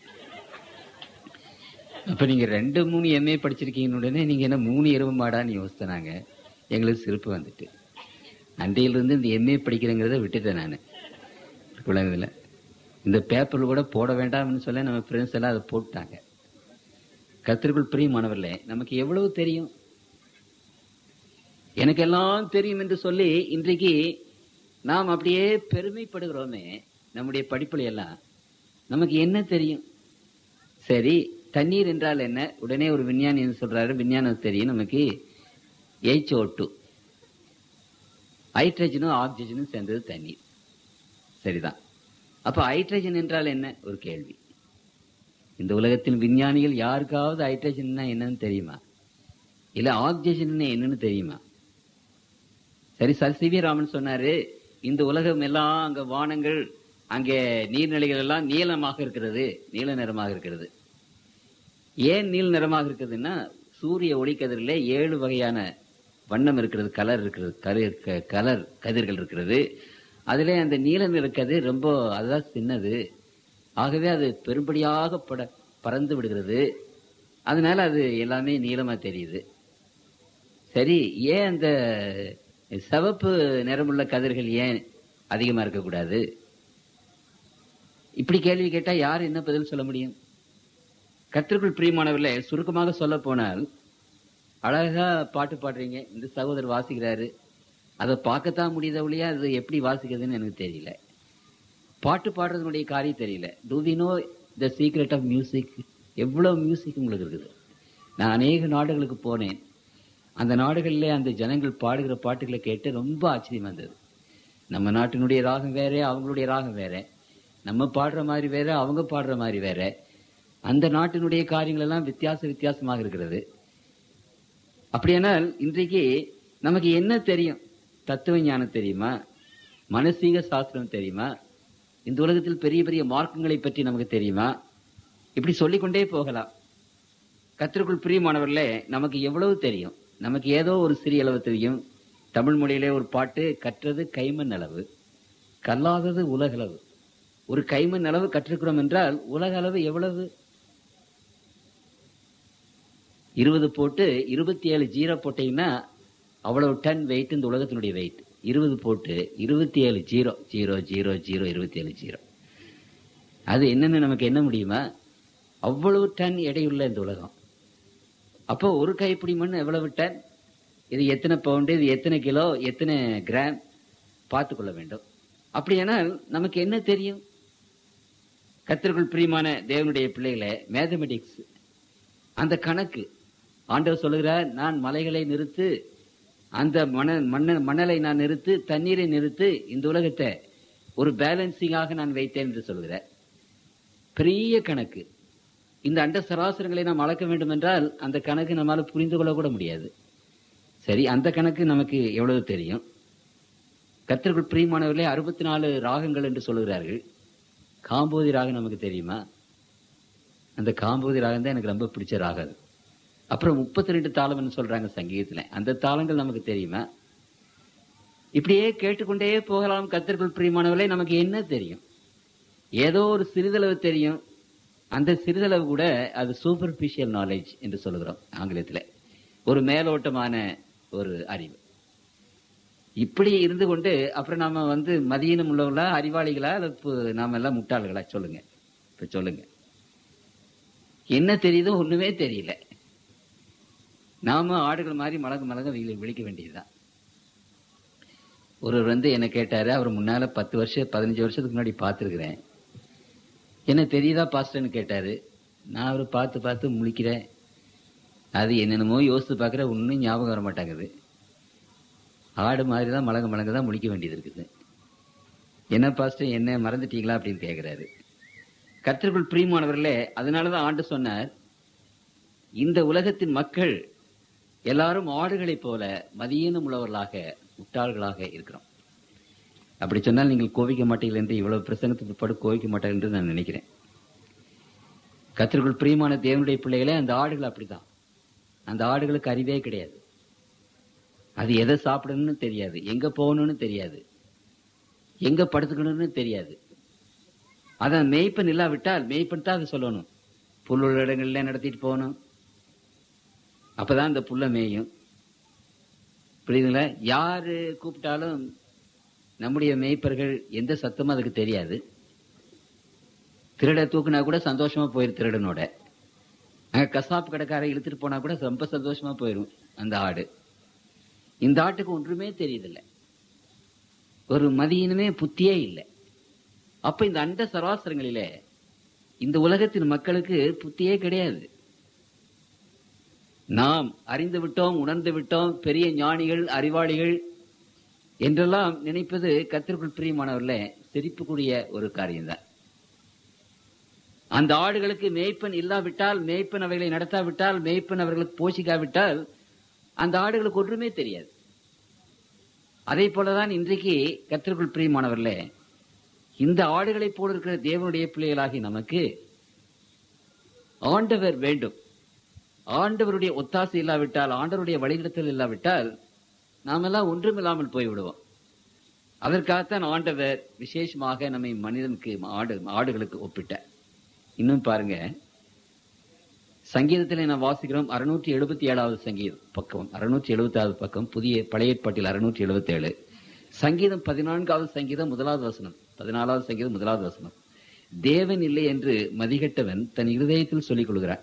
அப்ப நீங்க ரெண்டு மூணு எம்ஏ படிச்சிருக்கீங்கன்னு உடனே நீங்க என்ன மூணு எருமை மாடான்னு யோசித்தனாங்க எங்களுக்கு சிரிப்பு வந்துட்டு அன்றையிலிருந்து இந்த எம்ஏ படிக்கிறேங்கிறத விட்டுட்டேன் நான் குழந்தைல இந்த பேப்பர்ல கூட போட வேண்டாம்னு சொல்ல நம்ம ஃப்ரெண்ட்ஸ் எல்லாம் அதை போட்டாங்க கத்திற்குள் பிரியமானவர்களே நமக்கு எவ்வளவு தெரியும் எனக்கு எல்லாம் தெரியும் என்று சொல்லி இன்றைக்கு நாம் அப்படியே பெருமைப்படுகிறோமே நம்முடைய படிப்புல எல்லாம் நமக்கு என்ன தெரியும் சரி தண்ணீர் என்றால் என்ன உடனே ஒரு விஞ்ஞானி என்ன சொல்றாரு விஞ்ஞானம் தெரியும் நமக்கு HO2 டூ ஹைட்ரஜனும் ஆக்சிஜனும் சேர்ந்தது தண்ணீர் சரிதான் அப்ப ஹைட்ரஜன் என்றால் என்ன ஒரு கேள்வி இந்த உலகத்தில் விஞ்ஞானிகள் யாருக்காவது ஹைட்ரஜன்னா என்னன்னு தெரியுமா இல்ல ஆக்சிஜன் என்னன்னு தெரியுமா சரி சார் சி வி ராமன் சொன்னாரு இந்த உலகம் எல்லாம் அங்க வானங்கள் அங்கே நீர்நிலைகள் எல்லாம் நீளமாக இருக்கிறது நீல நிறமாக இருக்கிறது ஏன் நீல நிறமாக இருக்குதுன்னா சூரிய ஒளிக்கதிரிலே ஏழு வகையான வண்ணம் இருக்கிறது கலர் இருக்கிறது கரு- க- கலர் கதிர்கள் இருக்கிறது அதிலே அந்த நீல நிற கதிர் ரொம்ப அதுதான் சின்னது ஆகவே அது பெரும்படியாக பட பறந்து விடுகிறது அதனால அது எல்லாமே நீளமா தெரியுது சரி ஏன் அந்த சிவப்பு நிறமுள்ள கதிர்கள் ஏன் அதிகமா இருக்கக்கூடாது இப்படி கேள்வி கேட்டா யார் என்ன பதில் சொல்ல முடியும் கத்திற்குள் பிரியமானவர்களே சுருக்கமாக சொல்ல போனால் அழகா பாட்டு பாடுறீங்க இந்த சகோதரர் வாசிக்கிறாரு அதை பார்க்கத்தான் முடியுத ஒழியா அது எப்படி வாசிக்கிறதுன்னு எனக்கு தெரியல பாட்டு பாடுறதுனுடைய காரியம் தெரியல do we know the secret of music எவ்வளவு மியூசிக் உங்களுக்கு இருக்குது நான் அநேக நாடுகளுக்கு போனேன் அந்த நாடுகளிலே அந்த ஜனங்கள் பாடுகிற பாட்டுகளை கேட்டு ரொம்ப ஆச்சரியமா இருந்தது நம்ம நாட்டினுடைய ராகம் வேற அவங்களுடைய ராகம் வேற நம்ம பாடுற மாதிரி வேற அவங்க பாடுற மாதிரி வேற அந்த நாட்டினுடைய காரியங்கள் எல்லாம் வித்தியாச வித்தியாசமாக இருக்கிறது அப்படியானால் இன்றைக்கு நமக்கு என்ன தெரியும் தத்துவ ஞானம் தெரியுமா மனசீக சாஸ்திரம் தெரியுமா இந்த உலகத்தில் பெரிய பெரிய மார்க்கங்களை பற்றி நமக்கு தெரியுமா இப்படி சொல்லிக்கொண்டே போகலாம் கத்திற்குள் பிரியமானவர்களே நமக்கு எவ்வளவு தெரியும் நமக்கு ஏதோ ஒரு சிறிய அளவு தெரியும் தமிழ் மொழியிலே ஒரு பாட்டு கற்றது கைமண் அளவு கல்லாதது உலகளவு ஒரு கைமண் அளவு கற்றிருக்கிறோம் என்றால் உலக அளவு எவ்வளவு இருபது போட்டு இருபத்தி ஏழு ஜீரோ போட்டீங்கன்னா அவ்வளவு டன் வெயிட் இந்த உலகத்தினுடைய வெயிட் இருபது போட்டு இருபத்தி ஏழு ஜீரோ ஜீரோ ஜீரோ ஜீரோ இருபத்தி ஏழு ஜீரோ அது என்னன்னு நமக்கு என்ன முடியுமா அவ்வளவு டன் எடையுள்ள இந்த உலகம் அப்போ ஒரு கைப்பிடி மண் எவ்வளவு டன் இது எத்தனை பவுண்டு இது எத்தனை கிலோ எத்தனை கிராம் பார்த்து கொள்ள வேண்டும் அப்படியானால் நமக்கு என்ன தெரியும் கத்திற்குள் பிரியமான தேவனுடைய பிள்ளைகளை மேத்தமெட்டிக்ஸ் அந்த கணக்கு ஆண்டவர் சொல்லுகிறார் நான் மலைகளை நிறுத்து அந்த மண மண்ண மணலை நான் நிறுத்து தண்ணீரை நிறுத்து இந்த உலகத்தை ஒரு பேலன்சிங்காக நான் வைத்தேன் என்று சொல்கிறார் பெரிய கணக்கு இந்த அண்ட சராசரங்களை நாம் அளக்க வேண்டும் என்றால் அந்த கணக்கு நம்மால புரிந்து கொள்ள கூட முடியாது சரி அந்த கணக்கு நமக்கு எவ்வளவு தெரியும் கத்திற்குள் பிரியமானவர்களே அறுபத்தி நாலு ராகங்கள் என்று சொல்லுகிறார்கள் காம்போதி ராகம் நமக்கு தெரியுமா அந்த காம்போதி ராகம் தான் எனக்கு ரொம்ப பிடிச்ச ராகம் அது. அப்புறம் முப்பத்தி ரெண்டு தாளம்னு சொல்றாங்க சங்கீதத்துல அந்த தாளங்கள் நமக்கு தெரியுமா இப்படியே கேட்டுக்கொண்டே போகலாம் கத்திற்குள் பிரியமானவர்களே நமக்கு என்ன தெரியும் ஏதோ ஒரு சிறிதளவு தெரியும் அந்த சிறிதளவு கூட அது சூப்பர்ஃபிஷியல் நாலேஜ் என்று சொல்லுகிறோம் ஆங்கிலத்தில் ஒரு மேலோட்டமான ஒரு அறிவு இப்படி இருந்து கொண்டு அப்புறம் நாம வந்து மதியினம் உள்ளவங்களா அறிவாளிகளா அல்லது பு- நாம எல்லாம் முட்டாள்களா சொல்லுங்க இப்ப சொல்லுங்க என்ன தெரியுதோ ஒண்ணுமே தெரியல நாம ஆடுகள் மாதிரி மலக மலக விழி- விழிக்க வேண்டியதுதான் ஒருவர் வந்து என்ன கேட்டாரு அவர் முன்னால பத்து வருஷம் பதினஞ்சு வருஷத்துக்கு முன்னாடி பார்த்துருக்கிறேன் என்ன தெரியுதா பாஸ்டர்னு கேட்டாரு நான் அவரை பார்த்து பார்த்து முழிக்கிறேன் அது என்னென்னமோ யோசித்து பார்க்குற ஒன்றும் ஞாபகம் வர மாட்டாங்குது ஆடு மாதிரி தான் மலங்க மலங்க தான் முழிக்க வேண்டியது இருக்குது என்ன பாஸ்டர் என்ன மறந்துட்டீங்களா அப்படின்னு கேட்குறாரு கர்த்தருக்குள் பிரியமானவர்களே அதனால தான் ஆண்டு சொன்னார் இந்த உலகத்தின் மக்கள் எல்லாரும் ஆடுகளைப் போல மதியீனம் உள்ளவர்களாக முட்டாள்களாக இருக்கிறோம் அப்படி சொன்னால் நீங்கள் கோவிக்க மாட்டீர்கள் என்று இவ்வளவு பிரசங்கத்துக்கு பிற்பாடு கோவிக்க மாட்டார்கள் என்று நான் நினைக்கிறேன் கத்திற்குள் பிரியமான தேவனுடைய பிள்ளைகளே அந்த ஆடுகள் அப்படிதான் அந்த ஆடுகளுக்கு அறிவே கிடையாது அது எதை சாப்பிடணும்னு தெரியாது எங்க போகணும்னு தெரியாது எங்க படுத்துக்கணும்னு தெரியாது அதான் மேய்ப்பன் இல்லாவிட்டால் மேய்ப்பன் தான் அதை சொல்லணும் புல்லுள்ள இடங்கள்ல நடத்திட்டு போகணும் அப்பதான் அந்த புல்ல மேயும் புரியுதுங்களா யாரு கூப்பிட்டாலும் நம்முடைய மேய்ப்பர்கள் எந்த சத்தமும் அதுக்கு தெரியாது திருட தூக்குனா கூட சந்தோஷமா போயிரு திருடனோட அங்க கசாப்பு கடைக்கார இழுத்துட்டு போனா கூட ரொம்ப சந்தோஷமா போயிரும் அந்த ஆடு இந்த ஆட்டுக்கு ஒன்றுமே தெரியுதில்ல ஒரு மதியினுமே புத்தியே இல்லை அப்ப இந்த அண்ட சராசரங்களிலே இந்த உலகத்தின் மக்களுக்கு புத்தியே கிடையாது நாம் அறிந்து விட்டோம் உணர்ந்து விட்டோம் பெரிய ஞானிகள் அறிவாளிகள் என்றெல்லாம் நினைப்பது கத்திற்குள் பிரியமானவர்கள சிரிப்புக்குரிய ஒரு காரியம்தான் அந்த ஆடுகளுக்கு மேய்ப்பன் இல்லாவிட்டால் மேய்ப்பன் அவைகளை நடத்தாவிட்டால் மேய்ப்பன் அவர்களுக்கு போஷிக்காவிட்டால் அந்த ஆடுகளுக்கு ஒன்றுமே தெரியாது அதே போலதான் இன்றைக்கு கத்திற்குள் பிரியமானவர்களே இந்த ஆடுகளைப் போல இருக்கிற தேவனுடைய பிள்ளைகளாகி நமக்கு ஆண்டவர் வேண்டும் ஆண்டவருடைய ஒத்தாசை இல்லாவிட்டால் ஆண்டவருடைய வழிநடத்தல் இல்லாவிட்டால் நாமெல்லாம் ஒன்றுமில்லாமல் போய்விடுவோம் அதற்காகத்தான் ஆண்டவர் விசேஷமாக நம்மை மனிதனுக்கு ஆடு ஆடுகளுக்கு ஒப்பிட்டார் இன்னும் பாருங்க சங்கீதத்திலே நான் வாசிக்கிறோம் அறுநூற்றி எழுபத்தி ஏழாவது சங்கீதம் பக்கம் அறுநூற்றி எழுபத்தி பக்கம் புதிய பழைய ஏற்பாட்டில் அறுநூற்றி எழுபத்தி ஏழு சங்கீதம் பதினான்காவது சங்கீதம் முதலாவது வசனம் பதினாலாவது சங்கீதம் முதலாவது வசனம் தேவன் இல்லை என்று மதிகட்டவன் தன் இருதயத்தில் சொல்லிக் கொள்கிறார்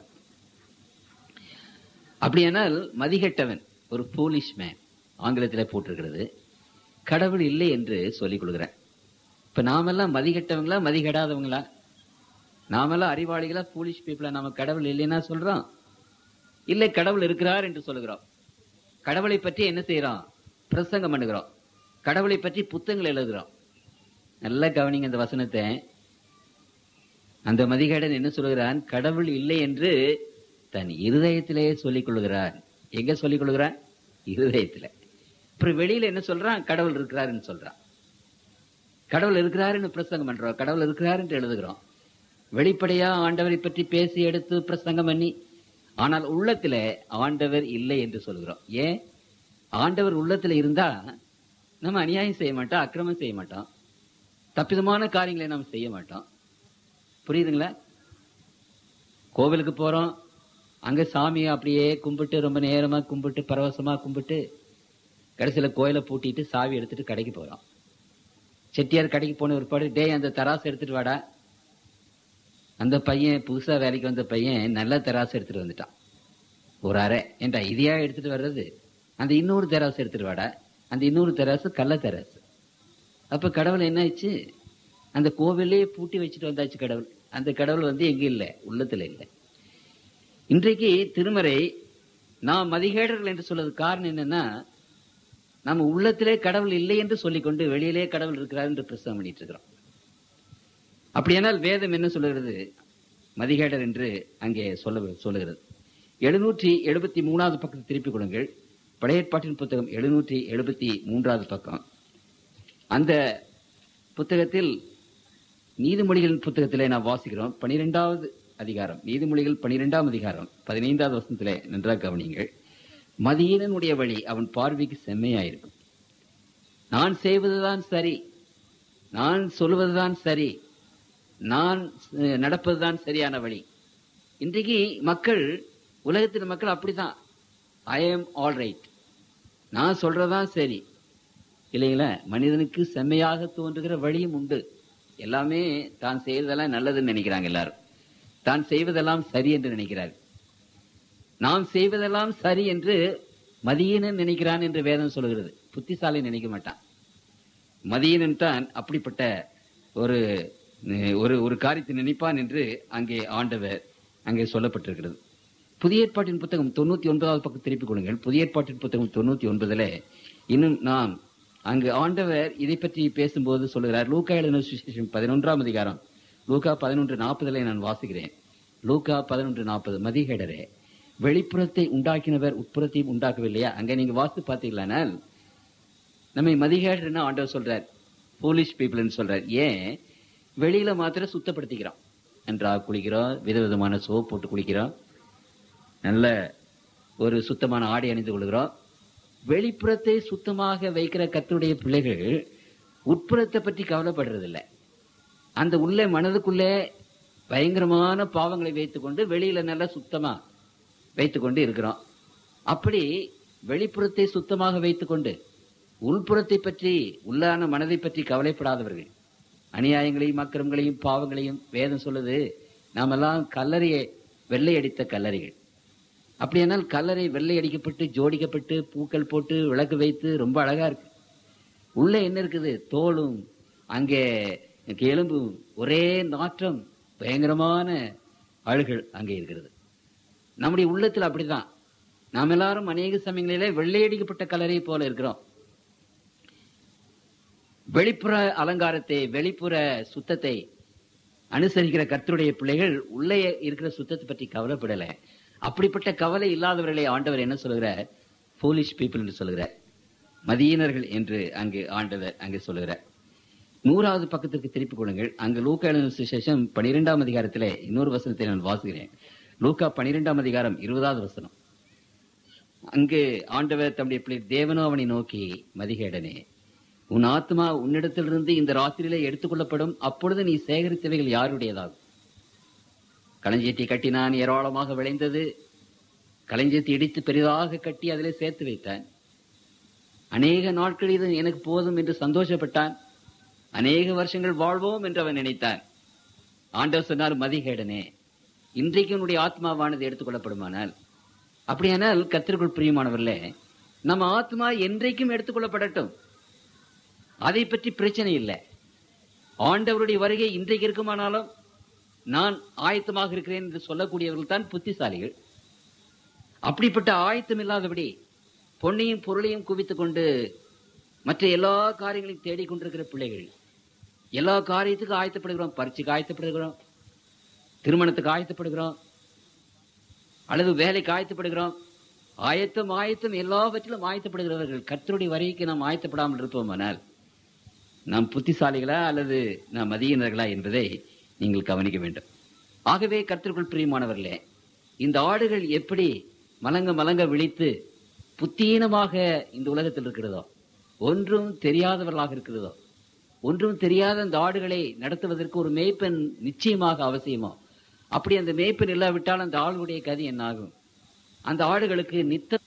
அப்படியானால் மதிகட்டவன் ஒரு போலிஷ் மேன் ஆங்கிலத்தில் போட்டிருக்கிறது கடவுள் இல்லை என்று சொல்லிக் கொள்கிறார் இப்ப நாமெல்லாம் மதிகட்டவங்களா மதிகடாதவங்களா நாமெல்லாம் அறிவாளிகளா போலிஷ் பீப்புளா நாம கடவுள் இல்லைன்னா சொல்றோம் இல்லை கடவுள் இருக்கிறார் என்று சொல்லுகிறோம் கடவுளை பற்றி என்ன செய்யறோம் பிரசங்கம் பண்ணுகிறோம் கடவுளை பற்றி புத்தகங்கள் எழுதுகிறோம் நல்லா கவனிங்க அந்த வசனத்தை அந்த மதிகடன் என்ன சொல்லுகிறான் கடவுள் இல்லை என்று தன் இருதயத்திலே சொல்லிக் கொள்கிறான் எங்க சொல்லிக் கொள்கிறான் இருதயத்துல அப்புறம் வெளியில என்ன சொல்றான் கடவுள் இருக்கிறாருன்னு சொல்றான் கடவுள் இருக்கிறாருன்னு பிரசங்கம் பண்றோம் கடவுள் இருக்கிறார் என்று எழுதுகிறோம் வெளிப்படையா ஆண்டவரை பற்றி பேசி எடுத்து பிரசங்கம் பண்ணி ஆனால் உள்ளத்துல ஆண்டவர் இல்லை என்று சொல்கிறோம் ஏன் ஆண்டவர் உள்ளத்துல இருந்தா நம்ம அநியாயம் செய்ய மாட்டோம் அக்கிரமம் செய்ய மாட்டோம் தப்பிதமான காரியங்களை நாம் செய்ய மாட்டோம் புரியுதுங்களா கோவிலுக்கு போறோம் அங்க சாமியை அப்படியே கும்பிட்டு ரொம்ப நேரமா கும்பிட்டு பரவசமா கும்பிட்டு கடைசியில கோயிலை பூட்டிட்டு சாவி எடுத்துட்டு கடைக்கு போறோம் செட்டியார் கடைக்கு போன ஒருபாடு டேய் அந்த தராசு எடுத்துட்டு வாடா அந்த பையன் புதுசா வேலைக்கு வந்த பையன் நல்ல தராசு எடுத்துட்டு வந்துட்டான் ஒரு அரை ஏன்டா இதையா எடுத்துட்டு வர்றது அந்த இன்னொரு தராசு எடுத்துட்டு வாடா அந்த இன்னொரு தராசு கள்ள தராசு அப்ப கடவுள் என்ன ஆயிடுச்சு அந்த கோவிலே பூட்டி வச்சுட்டு வந்தாச்சு கடவுள் அந்த கடவுள் வந்து எங்க இல்லை உள்ளத்துல இல்லை இன்றைக்கு திருமறை நாம் மதிகேடர்கள் என்று சொல்றது காரணம் என்னன்னா நம்ம உள்ளத்திலே கடவுள் இல்லை என்று சொல்லிக்கொண்டு வெளியிலே கடவுள் இருக்கிறார் என்று பிரசவம் பண்ணிட்டு இருக்கிறோம் அப்படியானால் வேதம் என்ன சொல்லுகிறது மதிகேடர் என்று அங்கே சொல்ல சொல்லுகிறது எழுநூற்றி எழுபத்தி மூணாவது பக்கத்தை திருப்பிக் கொடுங்கள் படையற்பாட்டின் புத்தகம் எழுநூற்றி எழுபத்தி மூன்றாவது பக்கம் அந்த புத்தகத்தில் நீதிமொழிகளின் புத்தகத்திலே நாம் வாசிக்கிறோம் பனிரெண்டாவது அதிகாரம் நீதிமொழிகள் பனிரெண்டாம் அதிகாரம் பதினைந்தாவது வருஷத்திலே நன்றாக கவனிங்கள் மதியீனனுடைய வழி அவன் பார்வைக்கு செம்மையாயிருக்கும் நான் செய்வதுதான் சரி நான் சொல்வதுதான் சரி நான் அஹ், நடப்பதுதான் சரியான வழி இன்றைக்கு மக்கள் உலகத்தின் மக்கள் அப்படிதான் ஐ எம் ஆல் ரைட் நான் சொல்றதான் சரி இல்லைங்களா மனிதனுக்கு செம்மையாக தோன்றுகிற வழியும் உண்டு எல்லாமே தான் செய்வதெல்லாம் நல்லதுன்னு நினைக்கிறாங்க எல்லாரும் தான் செய்வதெல்லாம் சரி என்று நினைக்கிறார் நாம் செய்வதெல்லாம் சரி என்று மதியனன் நினைக்கிறான் என்று வேதம் சொல்கிறது புத்திசாலி நினைக்க மாட்டான் மதியனன் தான் அப்படிப்பட்ட ஒரு அஹ், ஒரு ஒரு காரியத்தை நினைப்பான் என்று அங்கே ஆண்டவர் அங்கே சொல்லப்பட்டிருக்கிறது புதிய ஏற்பாட்டின் புத்தகம் தொண்ணூத்தி ஒன்பதாவது பக்கம் திருப்பிக் கொள்ளுங்கள் புதிய ஏற்பாட்டின் புத்தகம் தொண்ணூத்தி ஒன்பதுல இன்னும் நாம் அங்கு ஆண்டவர் இதை பற்றி பேசும்போது சொல்லுகிறார் லூக்கா எழுதின சுவிசேஷம் பதினொன்றாம் அதிகாரம் லூக்கா பதினொன்று நாற்பதுல நான் வாசிக்கிறேன் லூக்கா பதினொன்று நாற்பது மதிகேடரே வெளிப்புறத்தை உண்டாக்கினவர் உட்புறத்தையும் உண்டாக்கவில்லையா அங்க நீங்க வாசித்து பார்த்தீங்களானால் நம்மை மதிகேடுன்னு ஆண்டவர் சொல்றார் போலிஷ் பீப்புள்னு சொல்றார் ஏன் வெளியில மாத்திரம் சுத்தப்படுத்திக்கிறோம் நன்றா குளிக்கிறோம் விதவிதமான சோப் போட்டு குளிக்கிறோம் நல்ல ஒரு சுத்தமான ஆடை அணிந்து கொள்கிறோம் வெளிப்புறத்தை சுத்தமாக வைக்கிற கத்துடைய பிள்ளைகள் உட்புறத்தை பற்றி கவலைப்படுறதில்லை அந்த உள்ளே மனதுக்குள்ளே பயங்கரமான பாவங்களை வைத்துக்கொண்டு வெளியில நல்லா சுத்தமா வைத்துக்கொண்டு இருக்கிறோம் அப்படி வெளிப்புறத்தை சுத்தமாக வைத்துக்கொண்டு உள்புறத்தை பற்றி உள்ளான மனதை பற்றி கவலைப்படாதவர்கள் அநியாயங்களையும் அக்கிரமங்களையும் பாவங்களையும் வேதம் சொல்லுது நாமெல்லாம் கல்லறையை வெள்ளை அடித்த கல்லறைகள் அப்படியானால் கல்லறை வெள்ளை அடிக்கப்பட்டு ஜோடிக்கப்பட்டு பூக்கள் போட்டு விளக்கு வைத்து ரொம்ப அழகா இருக்கு உள்ள என்ன இருக்குது தோலும் அங்கே எலும்பும் ஒரே நாற்றம் பயங்கரமான அழுகள் அங்கே இருக்கிறது நம்முடைய உள்ளத்தில் அப்படிதான் நாம் எல்லாரும் அநேக சமயங்களிலே வெள்ளையடிக்கப்பட்ட கலரை போல இருக்கிறோம் வெளிப்புற அலங்காரத்தை வெளிப்புற சுத்தத்தை அனுசரிக்கிற கர்த்தருடைய பிள்ளைகள் உள்ளே இருக்கிற சுத்தத்தை பற்றி கவலைப்படல அப்படிப்பட்ட கவலை இல்லாதவர்களை ஆண்டவர் என்ன சொல்லுகிறார் போலிஷ் பீப்புள் என்று சொல்லுகிறார் மதியினர்கள் என்று அங்கு ஆண்டவர் அங்கு சொல்லுகிறார் நூறாவது பக்கத்திற்கு திருப்பிக் கொள்ளுங்கள் அங்கு லூக்கா எழுதின சுவிசேஷம் பனிரெண்டாம் அதிகாரத்திலே இன்னொரு வசனத்தை நான் வாசிக்கிறேன் லூக்கா பனிரெண்டாம் அதிகாரம் இருபதாவது வசனம் அங்கு ஆண்டவர் தம்முடைய பிள்ளை தேவனோ அவனை நோக்கி மதிகேடனே உன் ஆத்மா உன்னிடத்திலிருந்து இந்த ராத்திரியிலே எடுத்துக்கொள்ளப்படும் அப்பொழுது நீ சேகரித்தவைகள் யாருடையதாகும் களஞ்சியத்தை கட்டினான் ஏராளமாக விளைந்தது களஞ்சியத்தை இடித்து பெரிதாக கட்டி அதிலே சேர்த்து வைத்தான் அநேக நாட்கள் இது எனக்கு போதும் என்று சந்தோஷப்பட்டான் அநேக வருஷங்கள் வாழ்வோம் என்று அவன் நினைத்தான் ஆண்டவர் சொன்னார் மதிகேடனே இன்றைக்கு உன்னுடைய ஆத்மாவானது எடுத்துக்கொள்ளப்படுமானால் அப்படியானால் கத்திற்குள் பிரியமானவர்களே நம்ம ஆத்மா என்றைக்கும் எடுத்துக்கொள்ளப்படட்டும் அதை பற்றி பிரச்சனை இல்லை ஆண்டவருடைய வருகை இன்றைக்கு இருக்குமானாலும் நான் ஆயத்தமாக இருக்கிறேன் என்று சொல்லக்கூடியவர்கள் தான் புத்திசாலிகள் அப்படிப்பட்ட ஆயத்தம் இல்லாதபடி பொன்னையும் பொருளையும் குவித்துக் கொண்டு மற்ற எல்லா காரியங்களையும் தேடிக்கொண்டிருக்கிற பிள்ளைகள் எல்லா காரியத்துக்கும் ஆயத்தப்படுகிறோம் பரீட்சைக்கு ஆயத்தப்படுகிறோம் திருமணத்துக்கு ஆயத்தப்படுகிறோம் அல்லது வேலைக்கு ஆயத்தப்படுகிறோம் ஆயத்தம் ஆயத்தம் எல்லாவற்றிலும் ஆயத்தப்படுகிறவர்கள் கர்த்தருடைய வரைக்கு நாம் ஆயத்தப்படாமல் இருப்போமானால் நாம் புத்திசாலிகளா அல்லது நாம் மதியினர்களா என்பதை நீங்கள் கவனிக்க வேண்டும் ஆகவே கர்த்தருக்குள் பிரியமானவர்களே இந்த ஆடுகள் எப்படி மலங்க மலங்க விழித்து புத்தீனமாக இந்த உலகத்தில் இருக்கிறதோ ஒன்றும் தெரியாதவர்களாக இருக்கிறதோ ஒன்றும் தெரியாத அந்த ஆடுகளை நடத்துவதற்கு ஒரு மேய்ப்பன் நிச்சயமாக அவசியமோ அப்படி அந்த மேய்ப்பன் இல்லாவிட்டால் அந்த ஆளுடைய கதி என்ன ஆகும் அந்த ஆடுகளுக்கு நித்த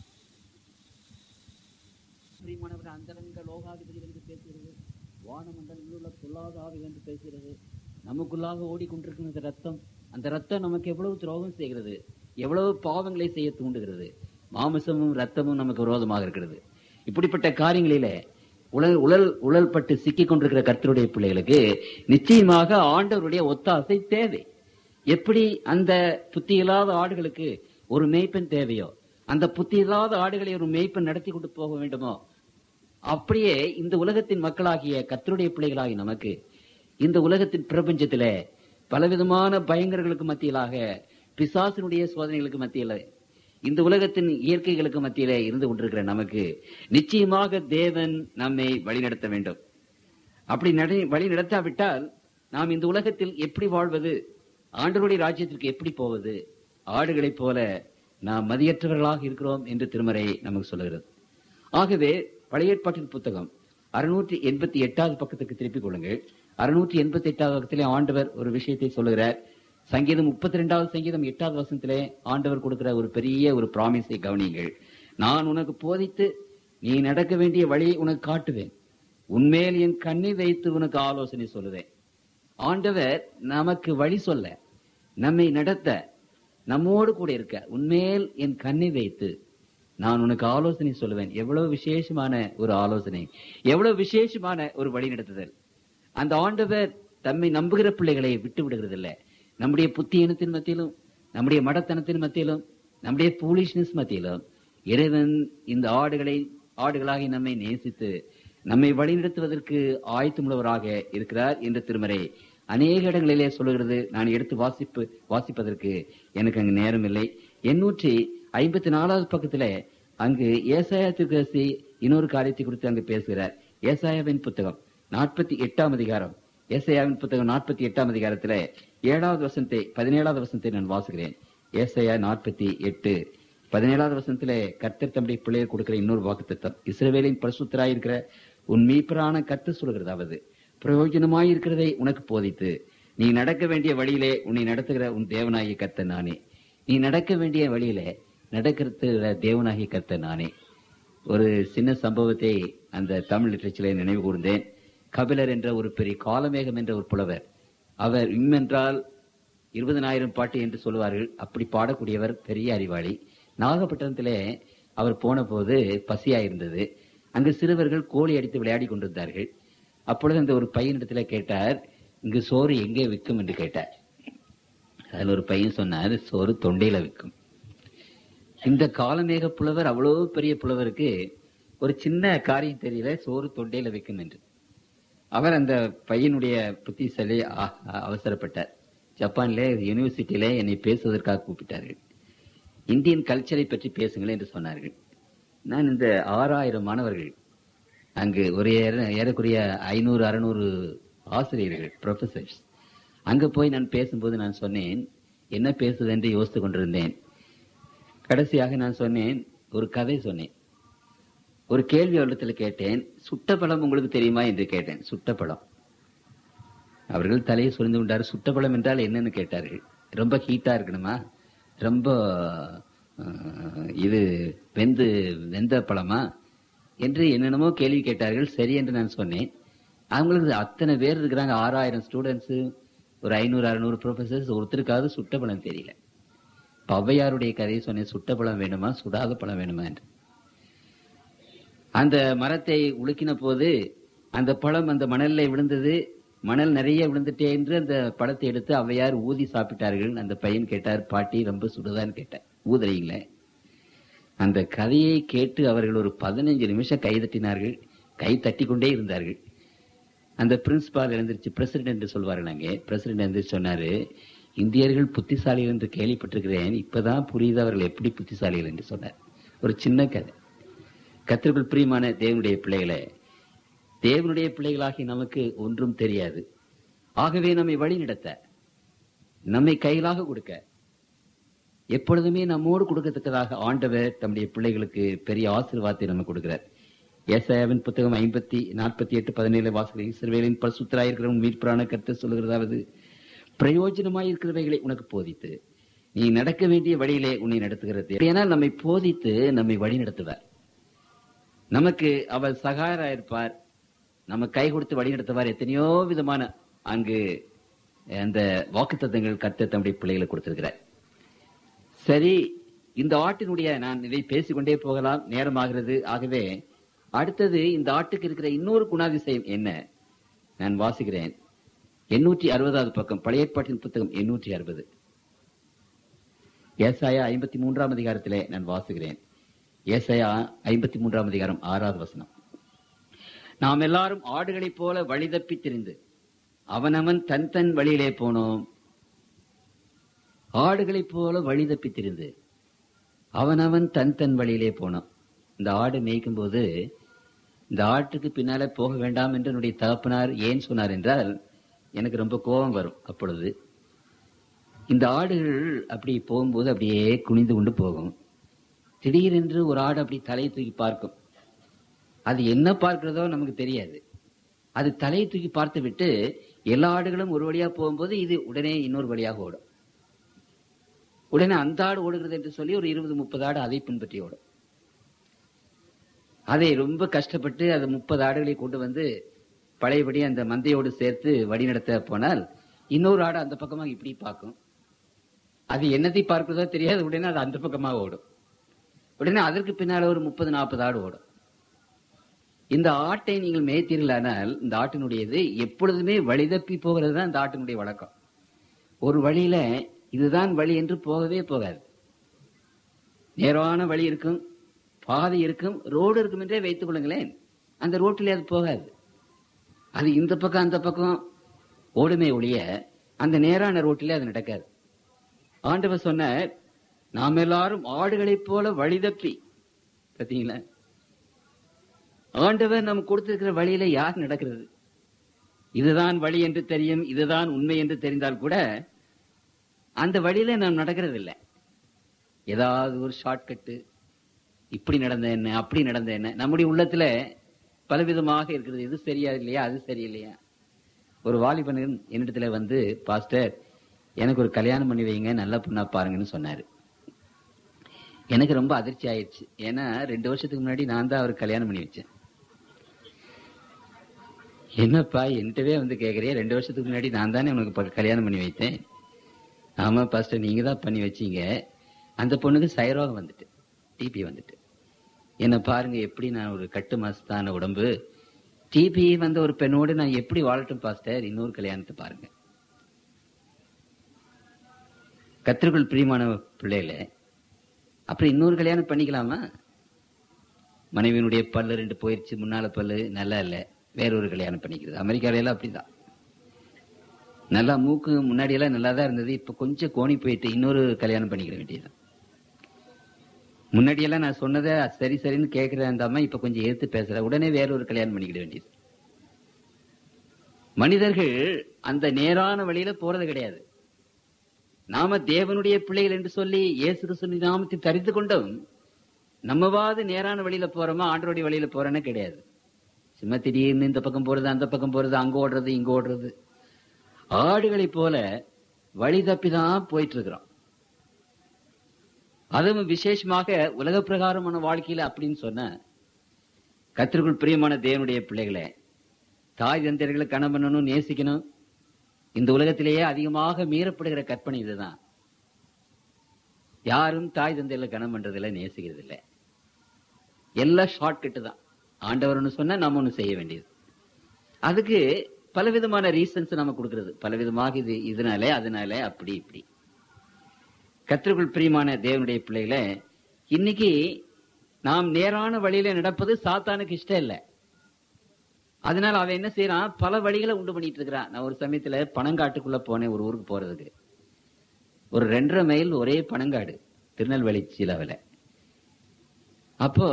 பிரியமானவர் அந்தரங்க லோகாதிபதி என்று பேசுகிறது வானமண்டலத்தில் உள்ள பொல்லாத ஆவி என்று பேசுகிறது நமக்குள்ளாக ஓடிக்கொண்டிருக்கிற இந்த ரத்தம் அந்த ரத்தம் நமக்கு எவ்வளவு துரோகம் செய்கிறது எவ்வளவு பாவங்களை செய்ய தூண்டுகிறது மாமிசமும் ரத்தமும் நமக்கு விரோதமாக இருக்கிறது இப்படிப்பட்ட காரியங்களிலே உழல் உழல் உழல் பட்டு சிக்கிக் கொண்டிருக்கிற கர்த்தருடைய பிள்ளைகளுக்கு நிச்சயமாக ஆண்டவருடைய ஒத்தாசை தேவை எப்படி அந்த புத்தி இல்லாத ஆடுகளுக்கு ஒரு மேய்ப்பன் தேவையோ அந்த புத்தி இல்லாத ஆடுகளை ஒரு மேய்ப்பன் நடத்தி கொண்டு போக வேண்டுமோ அப்படியே இந்த உலகத்தின் மக்களாகிய கர்த்தருடைய பிள்ளைகளாகி நமக்கு இந்த உலகத்தின் பிரபஞ்சத்திலே பலவிதமான பயங்கரங்களுக்கு மத்தியிலாக பிசாசினுடைய சோதனைகளுக்கு மத்தியில இந்த உலகத்தின் இயற்கைகளுக்கு மத்தியிலே இருந்து கொண்டிருக்கிற நமக்கு நிச்சயமாக தேவன் நம்மை வழிநடத்த வேண்டும் அப்படி நடை வழி நடத்தாவிட்டால் நாம் இந்த உலகத்தில் எப்படி வாழ்வது ஆண்டவருடைய ராஜ்யத்திற்கு எப்படி போவது ஆடுகளைப் போல நாம் மதியற்றவர்களாக இருக்கிறோம் என்று திருமறை நமக்கு சொல்லுகிறது ஆகவே பழைய ஏற்பாட்டின் புத்தகம் அறுநூற்றி எண்பத்தி எட்டாவது பக்கத்துக்கு திருப்பிக் கொள்ளுங்கள் அறுநூற்றி எண்பத்தி எட்டாவது பக்கத்திலே ஆண்டவர் ஒரு விஷயத்தை சொல்லுகிறார் சங்கீதம் முப்பத்தி ரெண்டாவது சங்கீதம் எட்டாவது வசனத்திலே ஆண்டவர் கொடுக்கிற ஒரு பெரிய ஒரு பிராமிஸை கவனியுங்கள் நான் உனக்கு போதித்து நீ நடக்க வேண்டிய வழியை உனக்கு காட்டுவேன் உன்மேல் என் கண்ணை வைத்து உனக்கு ஆலோசனை சொல்லுவேன் ஆண்டவர் நமக்கு வழி சொல்ல நம்மை நடத்த நம்மோடு கூட இருக்க உன்மேல் என் கண்ணை வைத்து நான் உனக்கு ஆலோசனை சொல்லுவேன் எவ்வளவு விசேஷமான ஒரு ஆலோசனை எவ்வளவு விசேஷமான ஒரு வழி நடத்துதல் அந்த ஆண்டவர் தம்மை நம்புகிற பிள்ளைகளை விட்டு விடுகிறதில்லை நம்முடைய புத்தியினத்தின் மத்தியிலும் நம்முடைய மடத்தனத்தின் மத்தியிலும் நம்முடைய பூலிஷ்னஸ் மத்தியிலும் இறைவன் இந்த ஆடுகளை ஆடுகளாகி நம்மை நேசித்து நம்மை வழிநடத்துவதற்கு ஆயத்தமுள்ளவராக இருக்கிறார் என்ற திருமறை அநேக இடங்களிலே சொல்லுகிறது நான் எடுத்து வாசிப்பு வாசிப்பதற்கு எனக்கு அங்கு நேரம் இல்லை எண்ணூற்றி ஐம்பத்தி நாலாவது பக்கத்துல அங்கு ஏசாயா திருக்கசி இன்னொரு காரியத்தை குறித்து அங்கு பேசுகிறார் ஏசாயாவின் புத்தகம் நாற்பத்தி எட்டாம் அதிகாரம் ஏசாயாவின் புத்தகம் நாற்பத்தி எட்டாம் அதிகாரத்துல ஏழாவது வசனத்தை பதினேழாவது வசனத்தை நான் வாசுகிறேன் ஏசாயா நாற்பத்தி எட்டு பதினேழாவது வசனத்துல கர்த்தர் தம்முடைய பிள்ளையர் கொடுக்கிற இன்னொரு வாக்குத்தத்தம் இஸ்ரவேலின் பரிசுத்தராயிருக்கிற உன் மீப்பரான கர்த்தர் சொல்கிறதாவது பிரயோஜனமாயிருக்கிறதை உனக்கு போதித்து நீ நடக்க வேண்டிய வழியிலே உன்னை நடத்துகிற உன் தேவனாகிய கர்த்தர் நானே நீ நடக்க வேண்டிய வழியிலே நடக்கிற தேவனாகிய கர்த்தர் நானே ஒரு சின்ன சம்பவத்தை அந்த தமிழ் லிட்டரேச்சரை நினைவு கூர்ந்தேன் கபிலர் என்ற ஒரு பெரிய காலமேகம் என்ற ஒரு புலவர் அவர் இம்மென்றால் இருபதனாயிரம் பாட்டு என்று சொல்லுவார்கள் அப்படி பாடக்கூடியவர் பெரிய அறிவாளி நாகப்பட்டினத்திலே அவர் போன போது பசியா இருந்தது அங்கு சிறுவர்கள் கோழி அடித்து விளையாடி கொண்டிருந்தார்கள் அப்பொழுது அந்த ஒரு பையனிடத்துல கேட்டார் இங்கு சோறு எங்கே விற்கும் என்று கேட்டார் அதுல ஒரு பையன் சொன்னார் சோறு தொண்டையில விற்கும் இந்த காலமேக புலவர் அவ்வளவு பெரிய புலவருக்கு ஒரு சின்ன காரியம் தெரியல சோறு தொண்டையில வைக்கும் என்று அவர் அந்த பையனுடைய புத்திசாலி அ- அ- அவசரப்பட்டார் ஜப்பான்ல யூனிவர்சிட்டியில என்னை பேசுவதற்காக கூப்பிட்டார்கள் இந்தியன் கல்ச்சரை பற்றி பேசுங்கள் என்று சொன்னார்கள் நான் இந்த ஆறாயிரம் மாணவர்கள் அங்கு ஒரு ஏற- ஏறக்குறைய ஐநூறு அறுநூறு ஆசிரியர்கள் ப்ரொஃபசர்ஸ் அங்க போய் நான் பேசும்போது நான் சொன்னேன் என்ன பேசுவது என்று யோசித்துக் கொண்டிருந்தேன் கடைசியாக நான் சொன்னேன் ஒரு கதை சொன்னேன் ஒரு கேள்வி அவரிடத்தில் கேட்டேன் சுட்ட பழம் உங்களுக்கு தெரியுமா என்று கேட்டேன் சுட்ட பழம் அவர்கள் தலையை சுரிந்து கொண்டார் சுட்ட பழம் என்றால் என்னன்னு கேட்டார்கள் ரொம்ப ஹீட்டா இருக்கணுமா ரொம்ப அஹ், இது வெந்து வெந்த பழமா என்று என்னென்னமோ கேள்வி கேட்டார்கள் சரி என்று நான் சொன்னேன் அவங்களுக்கு அத்தனை பேர் இருக்கிறாங்க ஆறாயிரம் ஸ்டூடெண்ட்ஸ் ஒரு ஐநூறு அறுநூறு ப்ரொஃபசர்ஸ் ஒருத்தருக்காவது சுட்ட பழம் தெரியல இப்ப ஔவையாருடைய கதையை சொன்னேன் சுட்ட பழம் வேணுமா சுடாத பழம் வேணுமா என்று அந்த மரத்தை உலுக்கின போது அந்த பழம் அந்த மணல்ல விழுந்தது மணல் நிறைய விழுந்துட்டே என்று அந்த பழத்தை எடுத்து ஔவையார் ஊதி சாப்பிட்டார்கள் அந்த பையன் கேட்டார் பாட்டி ரொம்ப சுடுதான்னு கேட்டார் ஊதுறீங்களே அந்த கதையை கேட்டு அவர்கள் ஒரு பதினைஞ்சு நிமிஷம் கை தட்டினார்கள் கை தட்டி கொண்டே இருந்தார்கள் அந்த பிரின்சிபால் எழுந்திருச்சு பிரசிடென்ட் என்று சொல்வார்கள் அங்கே பிரசிடென்ட் எழுந்திரிச்சு சொன்னாரு இந்தியர்கள் புத்திசாலிகள் என்று கேள்விப்பட்டிருக்கிறேன் இப்பதான் புரியுது அவர்கள் எப்படி புத்திசாலிகள் என்று சொன்னார் ஒரு சின்ன கதை கத்திற்குள் பிரியமான தேவனுடைய பிள்ளைகளே தேவனுடைய பிள்ளைகளாகி நமக்கு ஒன்றும் தெரியாது ஆகவே நம்மை வழி நடத்த நம்மை கையிலாக கொடுக்க எப்பொழுதுமே நம்மோடு கொடுக்கத்தக்கதாக ஆண்டவர் தம்முடைய பிள்ளைகளுக்கு பெரிய ஆசீர்வாதத்தை நமக்கு கொடுக்கிறார் ஏசாயாவின் புத்தகம் ஐம்பத்தி நாற்பத்தி எட்டு பதினேழு வாசல் இஸ்ரவேலின் பரிசுத்தராயிருக்கிறவன் மீட்பரான கருத்து சொல்லுகிறதாவது பிரயோஜனமாயிருக்கிறவைகளை உனக்கு போதித்து நீ நடக்க வேண்டிய வழியிலே உன்னை நடத்துகிறது ஏனால் நம்மை போதித்து நம்மை வழி நடத்துவார் நமக்கு அவர் சகாயரா இருப்பார் நம்ம கை கொடுத்து வழி நடத்துவார் எத்தனையோ விதமான அங்கு அந்த வாக்குத்தத்தங்கள் கத்த தம்முடைய பிள்ளைகளை கொடுத்திருக்கிறார் சரி இந்த ஆட்டினுடைய நான் இதை பேசிக்கொண்டே போகலாம் நேரமாகிறது ஆகவே அடுத்தது இந்த ஆட்டுக்கு இருக்கிற இன்னொரு குணாதிசயம் என்ன நான் வாசிக்கிறேன் எண்ணூற்றி அறுபதாவது பக்கம் பழைய ஏற்பாட்டின் புத்தகம் எண்ணூற்றி அறுபது ஏசாயா ஐம்பத்தி மூன்றாம் அதிகாரத்திலே நான் வாசுகிறேன் ஏசாயா ஐம்பத்தி மூன்றாம் அதிகாரம் ஆறாவது வசனம் நாம் எல்லாரும் ஆடுகளைப் போல வழி தப்பி திரிந்து அவனவன் தன் தன் வழியிலே போனோம் ஆடுகளைப் போல வழி தப்பி திரிந்து அவனவன் தன் தன் வழியிலே போனான் இந்த ஆடு மேய்க்கும் போது இந்த ஆட்டுக்கு பின்னால போக வேண்டாம் என்று என்னுடைய தகப்பனார் ஏன் சொன்னார் என்றால் எனக்கு ரொம்ப கோபம் வரும் அப்பொழுது இந்த ஆடுகள் அப்படி போகும்போது அப்படியே குனிந்து கொண்டு போகும் திடீரென்று ஒரு ஆடு அப்படி தலையை தூக்கி பார்க்கும் அது என்ன பார்க்கிறதோ நமக்கு தெரியாது அது தலையை தூக்கி பார்த்து விட்டு எல்லா ஆடுகளும் ஒரு வழியா போகும்போது இது உடனே இன்னொரு வழியாக ஓடும் உடனே அந்த ஆடு ஓடுகிறது என்று சொல்லி ஒரு இருபது முப்பது ஆடு அதை பின்பற்றி ஓடும் அதை ரொம்ப கஷ்டப்பட்டு அது முப்பது ஆடுகளை கொண்டு வந்து பழையபடி அந்த மந்தையோடு சேர்த்து வழிநடத்த போனால் இன்னொரு ஆடு அந்த பக்கமாக இப்படி பார்க்கும் அது என்னத்தை பார்க்கிறதோ தெரியாது உடனே அது அந்த பக்கமாக ஓடும் உடனே அதற்கு பின்னால ஒரு முப்பது நாற்பது ஆடு ஓடும் இந்த ஆட்டை நீங்கள் மேய்த்தீர்களானால் இந்த ஆட்டினுடையது எப்பொழுதுமே வழி தப்பி போகிறது தான் இந்த ஆட்டினுடைய வழக்கம் ஒரு வழியில இதுதான் வழி என்று போகவே போகாது நேரான வழி இருக்கும் பாதை இருக்கும் ரோடு இருக்கும் என்றே வைத்துக் கொள்ளுங்களேன் அந்த ரோட்டிலே அது போகாது அது இந்த பக்கம் அந்த பக்கம் ஓடுமே ஒழிய அந்த நேரான ரோட்டிலே அது நடக்காது ஆண்டவர் சொன்னார் நாம் எல்லாரும் ஆடுகளைப் போல வழி தப்பி பாத்தீங்களா ஆண்டவர் நமக்கு கொடுத்திருக்கிற வழியில யார் நடக்கிறது இதுதான் வழி என்று தெரியும் இதுதான் உண்மை என்று தெரிந்தால் கூட அந்த வழியில நாம் நடக்கிறது இல்லை ஏதாவது ஒரு ஷார்ட்கட்டு இப்படி நடந்த என்ன அப்படி நடந்த என்ன நம்முடைய உள்ளத்துல பலவிதமாக இருக்கிறது இது சரியா இல்லையா அது சரியில்லையா ஒரு வாலிபன் என்னிடத்துல வந்து பாஸ்டர் எனக்கு ஒரு கல்யாணம் பண்ணி வைங்க நல்ல பொண்ணா பாருங்கன்னு சொன்னாரு எனக்கு ரொம்ப அதிர்ச்சி ஆயிடுச்சு ஏன்னா ரெண்டு வருஷத்துக்கு முன்னாடி நான் தான் அவருக்கு கல்யாணம் பண்ணி வச்சேன் என்னப்பா என்கிட்டவே வந்து கேக்குறிய ரெண்டு வருஷத்துக்கு முன்னாடி நான் தானே உனக்கு ப- கல்யாணம் பண்ணி வைத்தேன் ஆமா பாஸ்டர் நீங்க தான் பண்ணி வச்சீங்க அந்த பொண்ணுக்கு சைரோகம் வந்துட்டு டிபி வந்துட்டு என்ன பாருங்க எப்படி நான் ஒரு கட்டு மஸ்தான உடம்பு டிபி வந்த ஒரு பெண்ணோடு நான் எப்படி வாழட்டும் பாஸ்டர் இன்னொரு கல்யாணத்தை பாருங்க கத்திற்குள் பிரியமான பிள்ளைகள அப்புறம் இன்னொரு கல்யாணம் பண்ணிக்கலாமா மனைவியினுடைய பல்லு ரெண்டு போயிருச்சு முன்னால பல்லு நல்லா இல்ல வேற ஒரு கல்யாணம் பண்ணிக்கிறது அமெரிக்கால எல்லாம் அப்படிதான் நல்லா மூக்கு முன்னாடி எல்லாம் நல்லா தான் இருந்தது இப்ப கொஞ்சம் கோணி போயிட்டு இன்னொரு கல்யாணம் பண்ணிக்கிற வேண்டியது முன்னாடி எல்லாம் நான் சொன்னதை சரி சரின்னு கேட்கிறேன் அந்த அம்மா இப்ப கொஞ்சம் ஏத்து பேசுற உடனே வேற ஒரு கல்யாணம் பண்ணிக்கிட வேண்டியது மனிதர்கள் அந்த நேரான வழியில போறது கிடையாது நாம தேவனுடைய பிள்ளைகள் என்று சொல்லி இயேசு கிறிஸ்துவின் நாமத்தை தரித்து கொண்டும் நம்மவாது நேரான வழியில போறோமா ஆண்டோடைய வழியில போறேன்னு கிடையாது சும்மா திடீர்னு இந்த பக்கம் போறது அந்த பக்கம் போறது அங்க ஓடுறது இங்க ஓடுறது ஆடுகளைப் போல வழி தப்பி தான் போயிட்டு இருக்கிறோம் அதுவும் விசேஷமாக உலக பிரகாரமான வாழ்க்கையில அப்படின்னு சொன்ன கத்திற்குள் பிரியமான தேவனுடைய பிள்ளைகளே தாய் தந்தையர்களை கணவன் பண்ணணும் நேசிக்கணும் இந்த உலகத்திலேயே அதிகமாக மீறப்படுகிற கற்பனை இதுதான் யாரும் தாய் தந்தையில கணம் பண்றதில்ல நேசிக்கிறது இல்ல எல்லாம் ஷார்ட்கட்டு தான் ஆண்டவர் ஒண்ணு சொன்னா நம்ம ஒண்ணு செய்ய வேண்டியது அதுக்கு பலவிதமான ரீசன்ஸ் நம்ம கொடுக்கிறது பலவிதமாக இது இதனால அதனால அப்படி இப்படி கத்திற்குள் பிரியமான தேவனுடைய பிள்ளைகளை இன்னைக்கு நாம் நேரான வழியில நடப்பது சாத்தானுக்கு இஷ்டம் இல்லை அதனால அவன் என்ன செய்யறான் பல வழிகளை உண்டு பண்ணிட்டு இருக்கிறான் நான் ஒரு சமயத்துல பனங்காட்டுக்குள்ள போனேன் ஒரு ஊருக்கு போறதுக்கு ஒரு ரெண்டரை மைல் ஒரே பனங்காடு திருநெல்வேலி ஜில்லாவில் அப்போ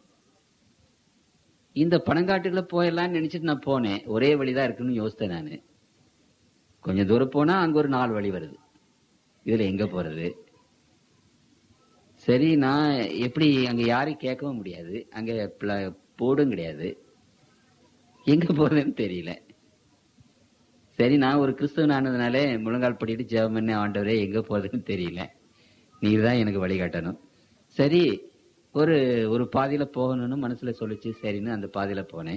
இந்த பனங்காட்டுக்குள்ள போயிடலாம்னு நினைச்சிட்டு நான் போனேன் ஒரே வழிதான் இருக்குன்னு யோசித்தேன் நானு கொஞ்சம் தூரம் போனா அங்க ஒரு நாலு வழி வருது இதுல எங்க போறது சரி நான் எப்படி அங்க யாரையும் கேட்கவும் முடியாது அங்க பிள- போர்டும் கிடையாது எங்க போறதுன்னு தெரியல சரி நான் ஒரு கிறிஸ்தவன் ஆனதுனால முழங்கால் படிட்டு ஜெபம் பண்ண ஆண்டவரே எங்க போறதுன்னு தெரியல நீர் தான் எனக்கு வழிகாட்டணும் சரி ஒரு ஒரு பாதையில போகணும்னு மனசுல சொல்லிச்சு சரின்னு அந்த பாதையில போனேன்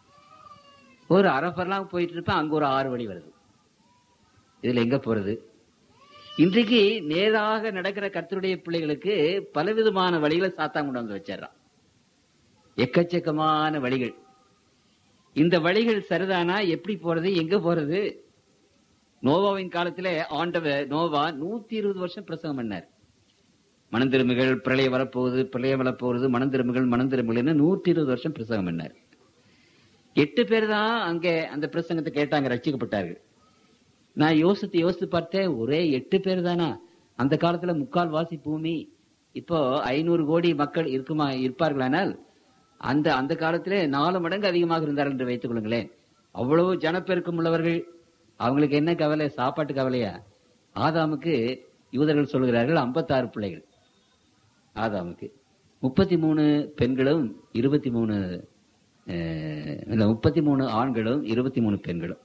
ஒரு அரஃபர்லாம் போயிட்டு இருப்பேன் அங்க ஒரு ஆறு வழி வருது இதுல எங்க போறது இன்றைக்கு நேராக நடக்கிற கர்த்தருடைய பிள்ளைகளுக்கு பலவிதமான வழிகளை சாத்தான் கொண்டு வந்து வச்சிடறான் எக்கச்சக்கமான வழிகள் இந்த வழிகள் சரிதானா எப்படி போறது எங்க போறது நோவாவின் காலத்திலே ஆண்டவர் நோவா நூத்தி இருபது வருஷம் பிரசவம் பண்ணார் மனந்திரும்புகள் பிரளயம் வரப்போகுது பிரளயம் வரப்போகுது மனந்திரும்புகள் மனந்திரும்புகள் நூத்தி இருபது வருஷம் பிரசங்கம் பண்ணார் எட்டு பேர் தான் அங்கே அந்த பிரசங்கத்தை கேட்டாங்க ரட்சிக்கப்பட்டார்கள் நான் யோசித்து யோசித்து பார்த்தேன் ஒரே எட்டு பேர் தானா அந்த காலத்துல முக்கால் வாசி பூமி இப்போ ஐநூறு கோடி மக்கள் இருக்குமா இருப்பார்களானால் அந்த அந்த காலத்திலே நாலு மடங்கு அதிகமாக இருந்தார்கள் என்று வைத்துக் கொள்ளுங்களேன் அவ்வளவு ஜனப்பெருக்கம் உள்ளவர்கள் அவங்களுக்கு என்ன கவலை சாப்பாட்டு கவலையா ஆதாமுக்கு யூதர்கள் சொல்கிறார்கள் 56 பிள்ளைகள் ஆதாமுக்கு முப்பத்தி மூணு பெண்களும் இருபத்தி மூணு முப்பத்தி மூணு ஆண்களும் இருபத்தி மூணு பெண்களும்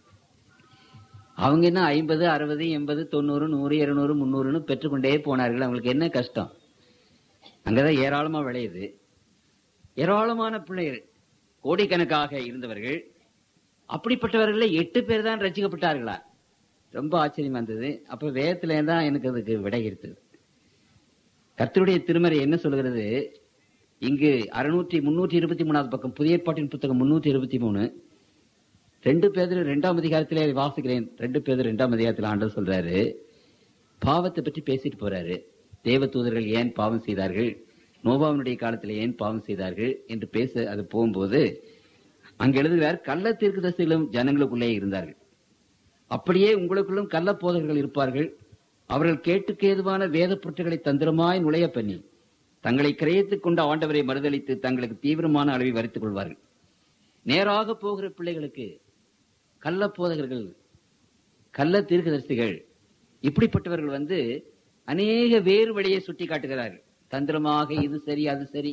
அவங்க என்ன ஐம்பது அறுபது எண்பது தொண்ணூறு நூறு இருநூறு முந்நூறுன்னு பெற்றுக்கொண்டே போனார்கள் அவங்களுக்கு என்ன கஷ்டம் அங்கதான் ஏராளமா விளையுது ஏராளமான பிள்ளைகள் கோடிக்கணக்காக இருந்தவர்கள் அப்படிப்பட்டவர்கள எட்டு பேர் தான் ரசிக்கப்பட்டார்களா ரொம்ப ஆச்சரியமா இருந்தது அப்ப வேதத்துல தான் எனக்கு அதுக்கு விடை இருக்குது கர்த்தருடைய திருமறை என்ன சொல்கிறது இங்கு அறுநூற்றி முன்னூற்றி இருபத்தி மூணாவது பக்கம் புதிய ஏற்பாட்டின் புத்தகம் முன்னூற்றி இருபத்தி மூணு ரெண்டு பேர் ரெண்டாம் அதிகாரத்திலே வாசிக்கிறேன் ரெண்டு பேர் ரெண்டாம் அதிகாரத்தில் ஆண்டவர் சொல்றாரு பாவத்தை பற்றி பேசிட்டு போறாரு தேவ தூதர்கள் ஏன் பாவம் செய்தார்கள் நோபாவனுடைய காலத்தில் ஏன் பாவம் செய்தார்கள் என்று பேச அது போகும்போது அங்க எழுதுகிறார் கள்ள தீர்க்கதரிசிகளும் ஜனங்களுக்குள்ளே இருந்தார்கள் அப்படியே உங்களுக்குள்ளும் கள்ள போதகர்கள் இருப்பார்கள் அவர்கள் கேட்டுக்கு ஏதுவான வேத பொருட்களை தந்திரமாய் நுழைய பண்ணி தங்களை கிரயத்துக் கொண்ட ஆண்டவரை மறுதளித்து தங்களுக்கு தீவிரமான அளவை வரித்துக் கொள்வார்கள் நேராக போகிற பிள்ளைகளுக்கு கள்ள போதகர்கள் கள்ள தீர்க்கதரிசிகள் இப்படிப்பட்டவர்கள் வந்து அநேக வேறு வழியை சுட்டி காட்டுகிறார்கள் தந்திரமாக இது சரி அது சரி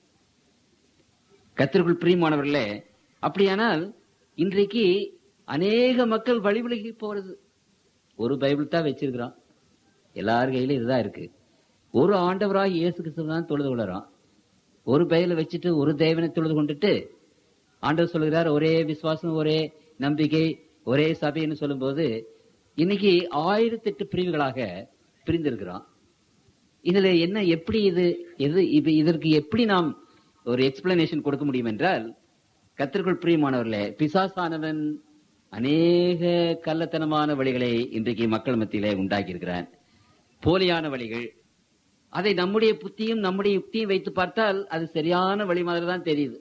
கத்திற்குள் பிரியமானவர்களே அப்படியானால் இன்றைக்கு அநேக மக்கள் வழி விலகி போறது ஒரு பைபிள் தான் வச்சிருக்கிறான் எல்லார் கையிலும் இதுதான் இருக்கு ஒரு ஆண்டவராக இயேசு கிறிஸ்து தான் தொழுது கொள்ளுறான் ஒரு பைபிளை வச்சுட்டு ஒரு தேவனை தொழுது கொண்டுட்டு ஆண்டவர் சொல்லுகிறார் ஒரே விசுவாசம் ஒரே நம்பிக்கை ஒரே சபைன்னு சொல்லும்போது இன்னைக்கு ஆயிரத்தி எட்டு பிரிவுகளாக பிரிந்திருக்கிறோம் இதுல என்ன எப்படி இது எது இது இதற்கு எப்படி நாம் ஒரு எக்ஸ்பிளனேஷன் கொடுக்க முடியும் என்றால் கத்திற்குள் பிரியமானவர்களே பிசாசானவன் அநேக கள்ளத்தனமான வழிகளை இன்றைக்கு மக்கள் மத்தியிலே உண்டாக்கி இருக்கிறான் போலியான வழிகள் அதை நம்முடைய புத்தியும் நம்முடைய யுக்தியும் வைத்து பார்த்தால் அது சரியான வழி மாதிரி தான் தெரியுது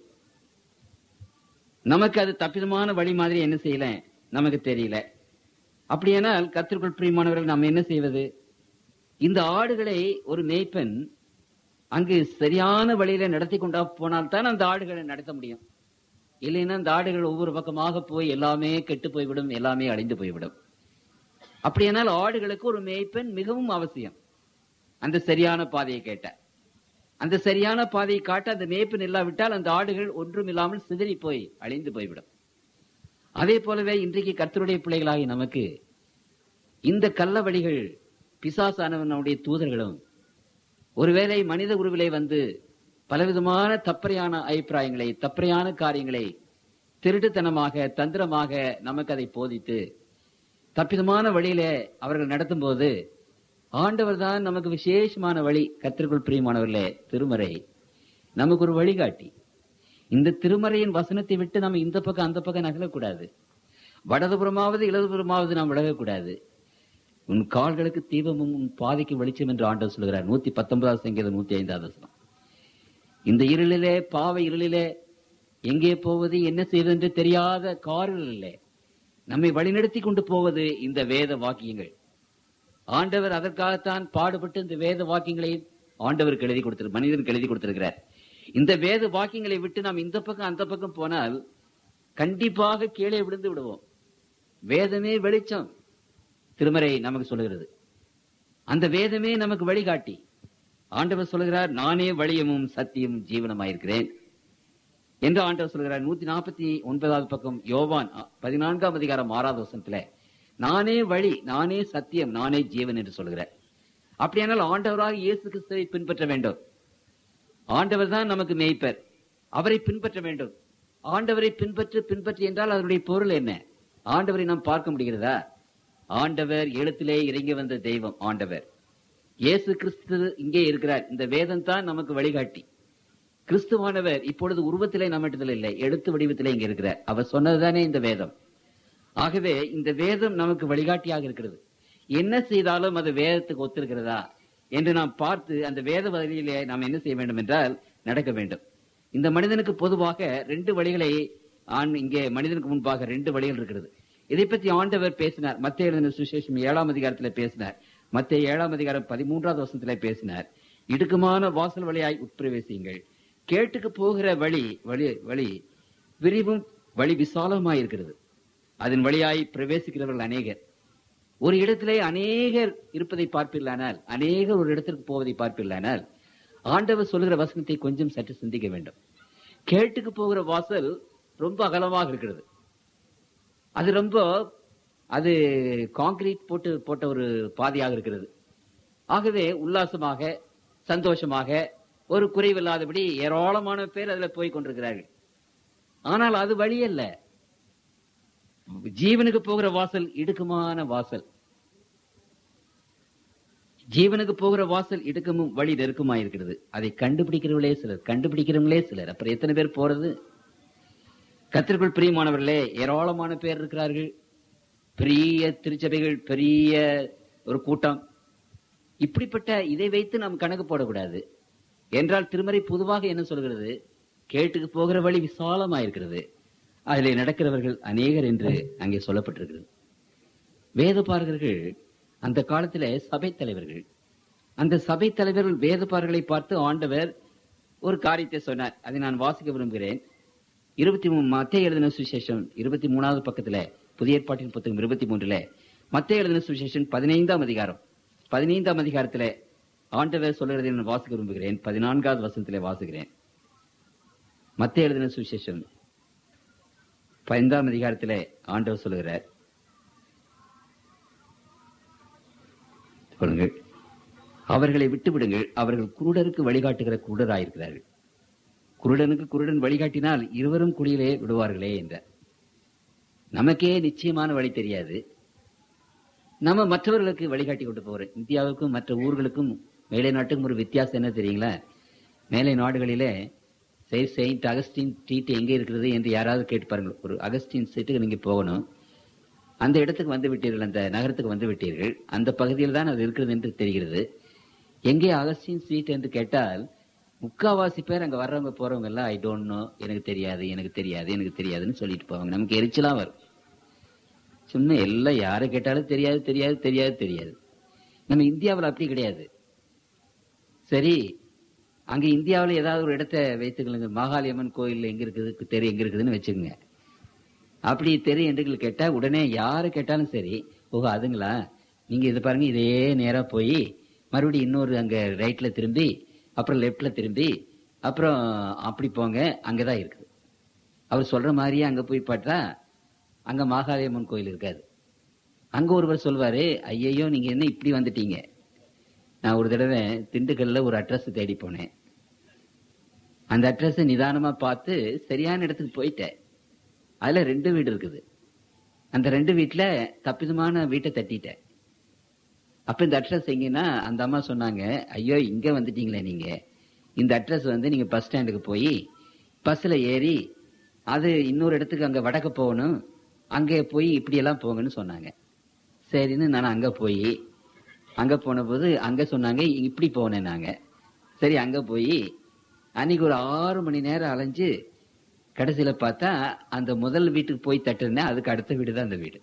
நமக்கு அது தப்பிதமான வழி மாதிரி என்ன செய்யல நமக்கு தெரியல அப்படியானால் கத்திற்குள் பிரியமானவர்கள் நாம் என்ன செய்வது இந்த ஆடுகளை ஒரு மேய்ப்பன் அங்கு சரியான வழியில நடத்தி கொண்டா போனால்தான் அந்த ஆடுகளை நடத்த முடியும் இல்லைன்னா அந்த ஆடுகள் ஒவ்வொரு பக்கமாக போய் எல்லாமே கெட்டு போய்விடும் எல்லாமே அழிந்து போய்விடும் அப்படியானால் ஆடுகளுக்கு ஒரு மேய்ப்பன் மிகவும் அவசியம் அந்த சரியான பாதையை கேட்ட அந்த சரியான பாதையை காட்ட அந்த மேய்ப்பன் இல்லாவிட்டால் அந்த ஆடுகள் ஒன்றும் இல்லாமல் சிதறி போய் அழிந்து போய்விடும் அதே போலவே இன்றைக்கு கர்த்தருடைய பிள்ளைகளாகி நமக்கு இந்த கள்ள வழிகள் பிசாசானவனுடைய தூதர்களும் ஒருவேளை மனித உருவிலே வந்து பலவிதமான தப்பறையான அபிப்பிராயங்களை தப்பறையான காரியங்களை திருட்டுத்தனமாக தந்திரமாக நமக்கு அதை போதித்து தப்பிதமான வழியிலே அவர்கள் நடத்தும் போது ஆண்டவர் தான் நமக்கு விசேஷமான வழி கத்திற்குள் பிரியமானவர்களே திருமறை நமக்கு ஒரு வழிகாட்டி இந்த திருமறையின் வசனத்தை விட்டு நம்ம இந்த பக்கம் அந்த பக்கம் நகலக்கூடாது வடதுபுறமாவது இடதுபுறமாவது நாம் விலகக்கூடாது உன் கால்களுக்கு தீபமும் உன் பாதைக்கு வெளிச்சம் என்று ஆண்டவர் சொல்கிறார் நூத்தி பத்தொன்பதாவது சங்கீதம் நூத்தி ஐந்தாவது வசனம் இந்த இருளிலே பாவை இருளிலே எங்கே போவது என்ன செய்வது என்று தெரியாத காரிலே நம்மை வழிநடத்தி கொண்டு போவது இந்த வேத வாக்கியங்கள் ஆண்டவர் அதற்காகத்தான் பாடுபட்டு இந்த வேத வாக்கியங்களை ஆண்டவருக்கு எழுதி கொடுத்திரு மனிதனுக்கு எழுதி கொடுத்திருக்கிறார் இந்த வேத வாக்கியங்களை விட்டு நாம் இந்த பக்கம் அந்த பக்கம் போனால் கண்டிப்பாக கீழே விழுந்து விடுவோம் வேதமே வெளிச்சம் திருமறை நமக்கு சொல்லுகிறது அந்த வேதமே நமக்கு வழிகாட்டி ஆண்டவர் சொல்லுகிறார் நானே வழியமும் சத்தியம் ஜீவனமாயிருக்கிறேன் என்று ஆண்டவர் சொல்கிறார் நூத்தி நாற்பத்தி ஒன்பதாவது பக்கம் யோவான் அ, பதினான்காம் அதிகாரம் ஆறாவது வசனத்துல நானே வழி நானே சத்தியம் நானே ஜீவன் என்று சொல்கிறார் அப்படியானால் ஆண்டவராக இயேசு கிறிஸ்துவை பின்பற்ற வேண்டும் ஆண்டவர் தான் நமக்கு மேய்ப்பர் அவரை பின்பற்ற வேண்டும் ஆண்டவரை பின்பற்று பின்பற்று என்றால் அதனுடைய பொருள் என்ன ஆண்டவரை நாம் பார்க்க முடிகிறதா ஆண்டவர் எழுத்திலே இறங்கி வந்த தெய்வம் ஆண்டவர் இயேசு கிறிஸ்து இங்கே இருக்கிறார் இந்த வேதம் தான் நமக்கு வழிகாட்டி கிறிஸ்துவானவர் இப்பொழுது உருவத்திலே நம்மிடத்தில் இல்லை எழுத்து வடிவத்திலே இங்கே இருக்கிறார் அவர் சொன்னதுதானே இந்த வேதம் ஆகவே இந்த வேதம் நமக்கு வழிகாட்டியாக இருக்கிறது என்ன செய்தாலும் அது வேதத்துக்கு ஒத்திருக்கிறதா என்று நாம் பார்த்து அந்த வேத வழியிலே நாம் என்ன செய்ய வேண்டும் என்றால் நடக்க வேண்டும் இந்த மனிதனுக்கு பொதுவாக ரெண்டு வழிகளை ஆண் இங்கே மனிதனுக்கு முன்பாக ரெண்டு வழிகள் இருக்கிறது இதை பற்றி ஆண்டவர் பேசினார் மத்திய எழுதின சுசேஷம் ஏழாம் அதிகாரத்துல பேசினார் மத்திய ஏழாம் அதிகாரம் பதிமூன்றாவது வசனத்திலே பேசினார் இடுக்கமான வாசல் வழியாய் உட்பிரவேசியுங்கள் கேட்டுக்கு போகிற வழி வழி வழி விரிவும் வழி விசாலமாய் இருக்கிறது அதன் வழியாய் பிரவேசிக்கிறவர்கள் அநேகர் ஒரு இடத்திலே அநேகர் இருப்பதை பார்ப்பீர்களானால் அநேகர் ஒரு இடத்திற்கு போவதை பார்ப்பீர்களானால் ஆண்டவர் சொல்லுகிற வசனத்தை கொஞ்சம் சற்று சிந்திக்க வேண்டும் கேட்டுக்கு போகிற வாசல் ரொம்ப அகலமாக இருக்கிறது அது ரொம்ப அது காங்கிரீட் போட்டு போட்ட ஒரு பாதையாக இருக்கிறது ஆகவே உல்லாசமாக சந்தோஷமாக ஒரு குறைவில்லாதபடி ஏராளமான பேர் அதுல போய் கொண்டிருக்கிறார்கள் ஆனால் அது வழி அல்ல ஜீவனுக்கு போகிற வாசல் இடுக்கமான வாசல் ஜீவனுக்கு போகிற வாசல் இடுக்கமும் வழி நெருக்கமா இருக்கிறது அதை கண்டுபிடிக்கிறவங்களே சிலர் கண்டுபிடிக்கிறவங்களே சிலர் அப்புறம் எத்தனை பேர் போறது கத்திற்குள் பிரியமானவர்களே ஏராளமான பேர் இருக்கிறார்கள் பெரிய திருச்சபைகள் பெரிய ஒரு கூட்டம் இப்படிப்பட்ட இதை வைத்து நாம் கணக்கு போடக்கூடாது என்றால் திருமறை பொதுவாக என்ன சொல்கிறது கேட்டுக்கு போகிற வழி விசாலமா இருக்கிறது அதிலே நடக்கிறவர்கள் அநேகர் என்று அங்கே சொல்லப்பட்டிருக்கிறது வேத பார்கர்கள் அந்த காலத்திலே சபை தலைவர்கள் அந்த சபை தலைவர்கள் வேதப்பார்களை பார்த்து ஆண்டவர் ஒரு காரியத்தை சொன்னார் அதை நான் வாசிக்க விரும்புகிறேன் இருபத்தி மூணு மத்திய எழுதின சுவிசேஷம் இருபத்தி மூணாவது பக்கத்துல புதிய ஏற்பாட்டின் புத்தகம் இருபத்தி மூன்றுல மத்திய எழுதின சுவிசேஷம் பதினைந்தாம் அதிகாரம் பதினைந்தாம் அதிகாரத்துல ஆண்டவர் சொல்லுறதை நான் வாசிக்க விரும்புகிறேன் பதினான்காவது வசனத்திலே வாசுகிறேன் மத்திய எழுதின சுவிசேஷம் பதினைந்தாம் அதிகாரத்திலே ஆண்டவர் சொல்லுகிறார் சொல்லுங்கள் அவர்களை விட்டு விடுங்கள் அவர்கள் குருடருக்கு வழிகாட்டுகிற குருடராயிருக்கிறார்கள் குருடனுக்கு குருடன் வழிகாட்டினால் இருவரும் குழியிலே விடுவார்களே என்றார் நமக்கே நிச்சயமான வழி தெரியாது நம்ம மற்றவர்களுக்கு வழிகாட்டி கொண்டு போறோம் இந்தியாவுக்கும் மற்ற ஊர்களுக்கும் மேலை நாட்டுக்கும் ஒரு வித்தியாசம் என்ன தெரியுங்களா மேலை நாடுகளிலே செயின்ட் செயின்ட் அகஸ்டின் ஸ்ட்ரீட் எங்கே இருக்கிறது என்று யாராவது கேட்டு பாருங்கள் ஒரு அகஸ்டின் ஸ்ட்ரீட்டுக்கு நீங்க போகணும் அந்த இடத்துக்கு வந்து விட்டீர்கள் அந்த நகரத்துக்கு வந்து விட்டீர்கள் அந்த பகுதியில் தான் அது இருக்கிறது என்று தெரிகிறது எங்கே அகஸ்டின் ஸ்ட்ரீட் என்று கேட்டால் முக்காவாசி பேர் அங்க வர்றவங்க போறவங்க எல்லாம் ஐ டோன்ட் நோ எனக்கு தெரியாது எனக்கு தெரியாது எனக்கு தெரியாதுன்னு சொல்லிட்டு போவாங்க நமக்கு எரிச்சலா வரும் சும்மா எல்லாம் யாரை கேட்டாலும் தெரியாது தெரியாது தெரியாது தெரியாது நம்ம இந்தியாவில் அப்படி கிடையாது சரி அங்க இந்தியாவில் ஏதாவது ஒரு இடத்த வைத்துக்கலுங்க மாகாளியம்மன் கோயில் எங்க இருக்குது தெரு எங்க இருக்குதுன்னு வச்சுக்கோங்க அப்படி தெரு என்று கேட்டா உடனே யாரு கேட்டாலும் சரி ஓஹோ அதுங்களா நீங்க இது பாருங்க இதே நேரா போய் மறுபடியும் இன்னொரு அங்க ரைட்ல திரும்பி அப்புறம் லெப்ட்ல திரும்பி அப்புறம் அப்படி போங்க அங்கதான் இருக்குது அவர் சொல்ற மாதிரியே அங்க போய் பார்த்தா அங்க மாகாளியம்மன் கோயில் இருக்காது அங்க ஒருவர் சொல்வாரு ஐயையோ நீங்க என்ன இப்படி வந்துட்டீங்க நான் ஒரு தடவை திண்டுக்கல்ல ஒரு அட்ரஸ் தேடி போனேன் அந்த அட்ரஸ் நிதானமா பார்த்து சரியான இடத்துக்கு போயிட்டேன் அதுல ரெண்டு வீடு இருக்குது அந்த ரெண்டு வீட்டுல தப்பிதமான வீட்டை தட்டிட்டேன் அப்ப இந்த அட்ரஸ் எங்கன்னா அந்த அம்மா சொன்னாங்க ஐயோ இங்க வந்துட்டீங்களே நீங்க இந்த அட்ரஸ் வந்து நீங்க பஸ் ஸ்டாண்டுக்கு போய் பஸ்ல ஏறி அது இன்னொரு இடத்துக்கு அங்க வடக்க போகணும் அங்கே போய் இப்படி எல்லாம் போங்கன்னு சொன்னாங்க சரின்னு நான் அங்க போய் அங்க போன போது அங்க சொன்னாங்க இப்படி போனேன் நாங்க சரி அங்க போய் அன்னைக்கு ஒரு ஆறு மணி நேரம் அலைஞ்சு கடைசியில பார்த்தா அந்த முதல் வீட்டுக்கு போய் தட்டுனேன் அதுக்கு அடுத்த வீடு தான் அந்த வீடு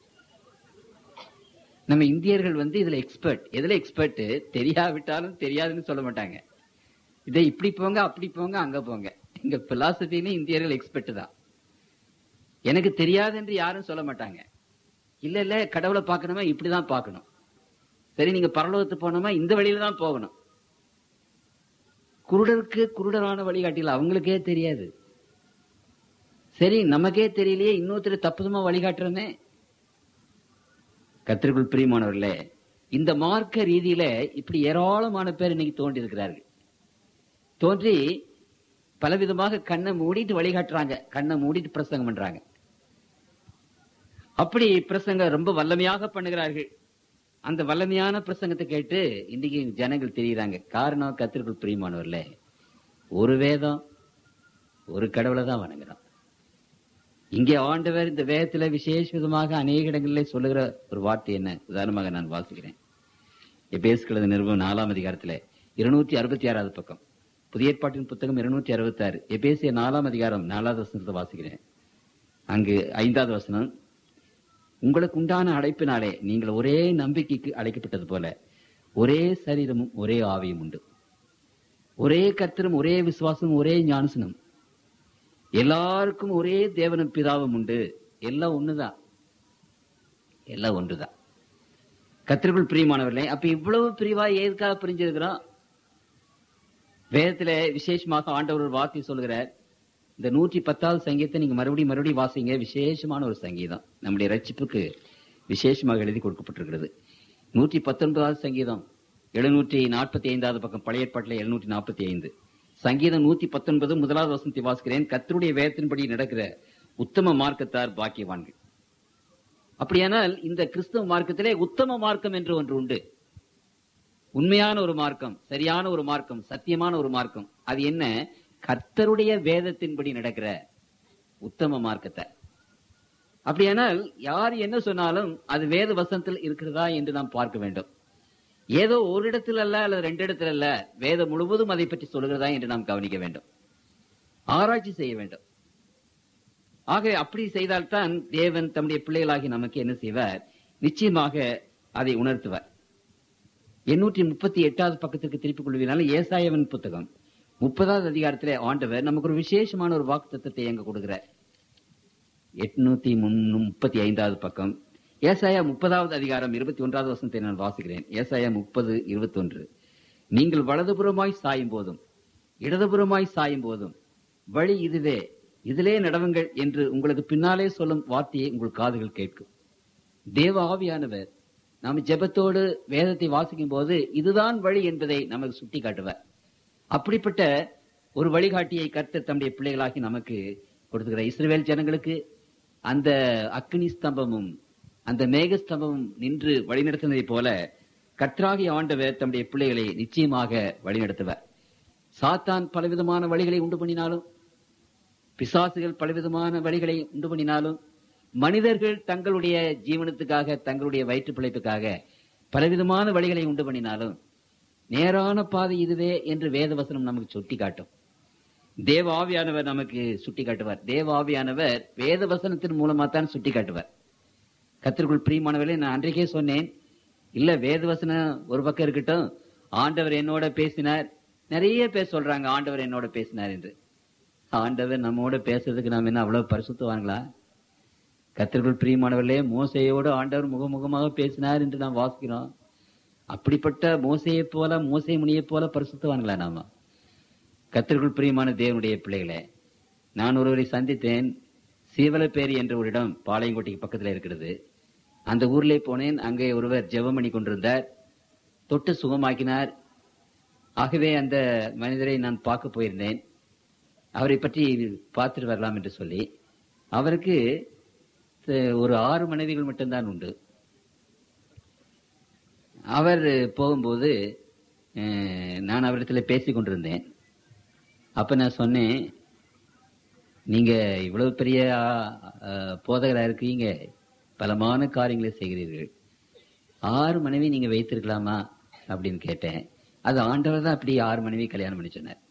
நம்ம இந்தியர்கள் வந்து இதுல எக்ஸ்பர்ட் எதுல எக்ஸ்பர்ட் தெரியாவிட்டாலும் தெரியாதுன்னு சொல்ல மாட்டாங்க இதை இப்படி போங்க அப்படி போங்க அங்க போங்க இங்க பிலாசபின்னு இந்தியர்கள் எக்ஸ்பர்ட் தான் எனக்கு தெரியாது என்று யாரும் சொல்ல மாட்டாங்க இல்ல இல்ல கடவுளை பார்க்கணுமா இப்படிதான் பார்க்கணும் சரி நீங்க பரலோகத்து போனோமா இந்த வழியில தான் போகணும் குருடருக்கு குருடரான வழிகாட்டில அவங்களுக்கே தெரியாது சரி நமக்கே தெரியலையே இன்னொருத்தர் தப்புதமா வழிகாட்டுறமே கத்திற்குள் பிரியமானவர்களே இந்த மார்க்க ரீதியில இப்படி ஏராளமான பேர் இன்னைக்கு தோன்றி இருக்கிறார்கள் தோன்றி பலவிதமாக கண்ணை மூடிட்டு வழிகாட்டுறாங்க கண்ணை மூடிட்டு பிரசங்கம் பண்றாங்க அப்படி பிரசங்கம் ரொம்ப வல்லமையாக பண்ணுகிறார்கள் அந்த வல்லமையான பிரசங்கத்தை கேட்டு இன்னைக்கு ஜனங்கள் தெரியுறாங்க காரணம் கத்திற்குள் பிரியமானவர்ல ஒரு வேதம் ஒரு கடவுளை தான் வணங்குறோம் இங்கே ஆண்டவர் இந்த வேதத்துல விசேஷ விதமாக அநேக இடங்களிலே சொல்லுகிற ஒரு வார்த்தை என்ன உதாரணமாக நான் வாசிக்கிறேன் எபேஸ்களது நிறுவனம் நாலாம் அதிகாரத்துல இருநூற்றி அறுபத்தி ஆறாவது பக்கம் புதிய ஏற்பாட்டின் புத்தகம் இருநூற்றி அறுபத்தி ஆறு எபேசிய நாலாம் அதிகாரம் நாலாவது வசனத்தை வாசிக்கிறேன் அங்கு ஐந்தாவது வசனம் உங்களுக்கு உண்டான அழைப்பினாலே நீங்கள் ஒரே நம்பிக்கைக்கு அழைக்கப்பட்டது போல ஒரே சரீரமும் ஒரே ஆவியும் உண்டு ஒரே கர்த்தரும் ஒரே விசுவாசமும் ஒரே ஞானசனும் எல்லாருக்கும் ஒரே தேவனும் பிதாவும் உண்டு எல்லாம் ஒண்ணுதான் எல்லாம் ஒன்றுதான் கத்திற்குள் பிரியமானவர்களே அப்ப இவ்வளவு பிரிவா எதுக்காக பிரிஞ்சிருக்கிறோம் வேதத்துல விசேஷமாக ஆண்டவர் ஒரு வார்த்தை சொல்கிறார் இந்த நூற்றி பத்தாவது சங்கீதத்தை நீங்க மறுபடியும் மறுபடியும் வாசிங்க விசேஷமான ஒரு சங்கீதம் நம்முடைய ரட்சிப்புக்கு விசேஷமாக எழுதி கொடுக்கப்பட்டிருக்கிறது நூற்றி பத்தொன்பதாவது சங்கீதம் எழுநூற்றி நாற்பத்தி ஐந்தாவது பக்கம் பழைய ஏற்பாட்டில் எழுநூற்றி நாற்பத்தி ஐந்து சங்கீதம் நூத்தி பத்தொன்பது முதலாவது வசனத்தை வாசிக்கிறேன் கத்தருடைய வேதத்தின்படி நடக்கிற உத்தம மார்க்கத்தார் பாக்கியவான்கள் அப்படியானால் இந்த கிறிஸ்தவ மார்க்கத்திலே உத்தம மார்க்கம் என்று ஒன்று உண்டு உண்மையான ஒரு மார்க்கம் சரியான ஒரு மார்க்கம் சத்தியமான ஒரு மார்க்கம் அது என்ன கர்த்தருடைய வேதத்தின்படி நடக்கிற உத்தம மார்க்கத்தை அப்படியானால் யார் என்ன சொன்னாலும் அது வேத வசனத்தில் இருக்கிறதா என்று நாம் பார்க்க வேண்டும் ஏதோ ஒரு இடத்துல அல்ல அல்லது ரெண்டு இடத்துல அல்ல வேதம் முழுவதும் அதை பற்றி சொல்கிறதா என்று நாம் கவனிக்க வேண்டும் ஆராய்ச்சி செய்ய வேண்டும் ஆகவே அப்படி செய்தால்தான் தேவன் தம்முடைய பிள்ளைகளாகி நமக்கு என்ன செய்வார் நிச்சயமாக அதை உணர்த்துவார் எண்ணூற்றி முப்பத்தி எட்டாவது பக்கத்திற்கு திருப்பிக் கொள்வீர்கள் ஏசாயவன் புத்தகம் முப்பதாவது அதிகாரத்திலே ஆண்டவர் நமக்கு ஒரு விசேஷமான ஒரு வாக்கு தத்துவத்தை எங்க கொடுக்கிறார் எட்நூத்தி முப்பத்தி ஐந்தாவது பக்கம் ஏசாயா முப்பதாவது அதிகாரம் இருபத்தி ஒன்றாவது வசனத்தை நான் வாசிக்கிறேன் ஏசாயா முப்பது இருபத்தி ஒன்று நீங்கள் வலதுபுறமாய் சாயும் போதும் இடதுபுறமாய் சாயும் போதும் வழி இதுவே இதிலே நடவுங்கள் என்று உங்களுக்கு பின்னாலே சொல்லும் வார்த்தையை உங்கள் காதுகள் கேட்கும் தேவ ஆவியானவர் நாம் ஜெபத்தோடு வேதத்தை வாசிக்கும் போது இதுதான் வழி என்பதை நமக்கு சுட்டி காட்டுவார் அப்படிப்பட்ட ஒரு வழிகாட்டியை கர்த்தர் தம்முடைய பிள்ளைகளாகி நமக்கு கொடுத்துக்கிற இஸ்ரேல் ஜனங்களுக்கு அந்த அக்னி ஸ்தம்பமும் அந்த மேக ஸ்தம்பமும் நின்று வழிநடத்தினதைப் போல கர்த்தராகி ஆண்டவர் தம்முடைய பிள்ளைகளை நிச்சயமாக வழிநடத்துவர் சாத்தான் பலவிதமான வழிகளை உண்டு பண்ணினாலும் பிசாசுகள் பலவிதமான வழிகளை உண்டு பண்ணினாலும் மனிதர்கள் தங்களுடைய ஜீவனத்துக்காக தங்களுடைய வயிற்று பிழைப்புக்காக பலவிதமான வழிகளை உண்டு பண்ணினாலும் நேரான பாதை இதுவே என்று வேதவசனம் நமக்கு சுட்டி காட்டும் தேவ ஆவியானவர் நமக்கு சுட்டி காட்டுவார் தேவ ஆவியானவர் வேத வசனத்தின் மூலமா தான் சுட்டி காட்டுவார் கத்திற்குள் பிரியமானவர்களே நான் அன்றைக்கே சொன்னேன் இல்ல வேத வசனம் ஒரு பக்கம் இருக்கட்டும் ஆண்டவர் என்னோட பேசினார் நிறைய பேர் சொல்றாங்க ஆண்டவர் என்னோட பேசினார் என்று ஆண்டவர் நம்மோட பேசுறதுக்கு நாம் என்ன அவ்வளவு பரிசுத்துவாங்களா கத்திற்குள் பிரியமானவர்களே மோசையோடு ஆண்டவர் முகமுகமாக பேசினார் என்று நாம் வாசிக்கிறோம் அப்படிப்பட்ட மோசையை போல மோசை முனியை போல பரிசுத்தவான்களா நாம கத்திற்குள் பிரியமான தேவனுடைய பிள்ளைகளே நான் ஒருவரை சந்தித்தேன் சீவலப்பேரி என்ற ஒரு இடம் பாளையங்கோட்டைக்கு பக்கத்தில் இருக்கிறது அந்த ஊர்லே போனேன் அங்கே ஒருவர் ஜெபம் பண்ணி கொண்டிருந்தார் தொட்டு சுகமாக்கினார் ஆகவே அந்த மனிதரை நான் பார்க்க போயிருந்தேன் அவரை பற்றி பார்த்துட்டு வரலாம் என்று சொல்லி அவருக்கு ஒரு ஆறு மனைவிகள் மட்டும்தான் உண்டு அவர் போகும்போது நான் அவரிடத்துல பேசி கொண்டிருந்தேன் அப்ப நான் சொன்னேன் நீங்க இவ்வளவு பெரிய போதகரா இருக்கீங்க பலமான காரியங்களை செய்கிறீர்கள் ஆறு மனைவி நீங்க வைத்திருக்கலாமா அப்படின்னு கேட்டேன் அது ஆண்டவர் தான் அப்படி ஆறு மனைவி கல்யாணம் பண்ணி சொன்னார்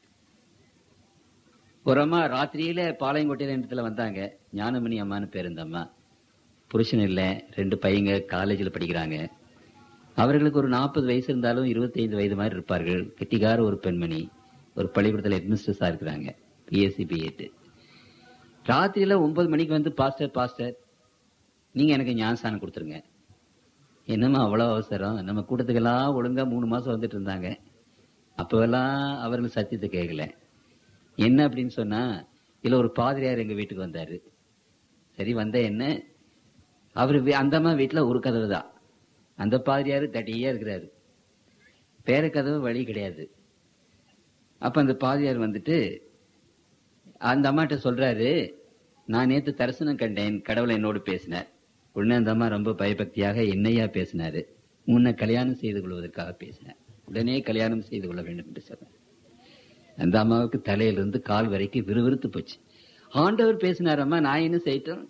ஒரு அம்மா ராத்திரியில பாளையங்கோட்டையில இடத்துல வந்தாங்க ஞானமணி அம்மான்னு பேர் இந்த அம்மா புருஷன் இல்லை ரெண்டு பையங்க காலேஜில் படிக்கிறாங்க அவர்களுக்கு ஒரு நாற்பது வயசு இருந்தாலும் இருபத்தைந்து வயது மாதிரி இருப்பார்கள் கெட்டிக்கார ஒரு பெண்மணி ஒரு பள்ளிக்கூடத்தில் ஹெட்மிஸ்டர்ஸா இருக்கிறாங்க பிஎஸ்சி பிஎட் ராத்திரியில ஒன்பது மணிக்கு வந்து பாஸ்டர் பாஸ்டர் நீங்க எனக்கு ஞானஸ்தானம் கொடுத்துருங்க என்னம்மா அவ்வளவு அவசரம் நம்ம கூட்டத்துக்கெல்லாம் ஒழுங்கா மூணு மாசம் வந்துட்டு இருந்தாங்க அப்பவெல்லாம் அவர்கள் சத்தியத்தை கேட்கல என்ன அப்படின்னு சொன்னா இல்ல ஒரு பாதிரியார் எங்க வீட்டுக்கு வந்தாரு சரி வந்த என்ன அவரு அந்த அம்மா வீட்டுல ஒரு கதவு தான் அந்த பாதிரியாரு தட்டியா இருக்கிறாரு பேர கதவு வழி கிடையாது அப்ப அந்த பாதிரியார் வந்துட்டு அந்த அம்மாட்ட சொல்றாரு நான் நேத்து தரிசனம் கண்டேன் கடவுளை என்னோடு பேசினார் உடனே அந்த அம்மா ரொம்ப பயபக்தியாக என்னையா பேசினாரு முன்ன கல்யாணம் செய்து கொள்வதற்காக பேசினார் உடனே கல்யாணம் செய்து கொள்ள வேண்டும் என்று சொன்னார் அந்த அம்மாவுக்கு தலையிலிருந்து கால் வரைக்கும் விறுவிறுத்து போச்சு ஆண்டவர் பேசினாரம்மா நான் என்ன செய்யட்டும்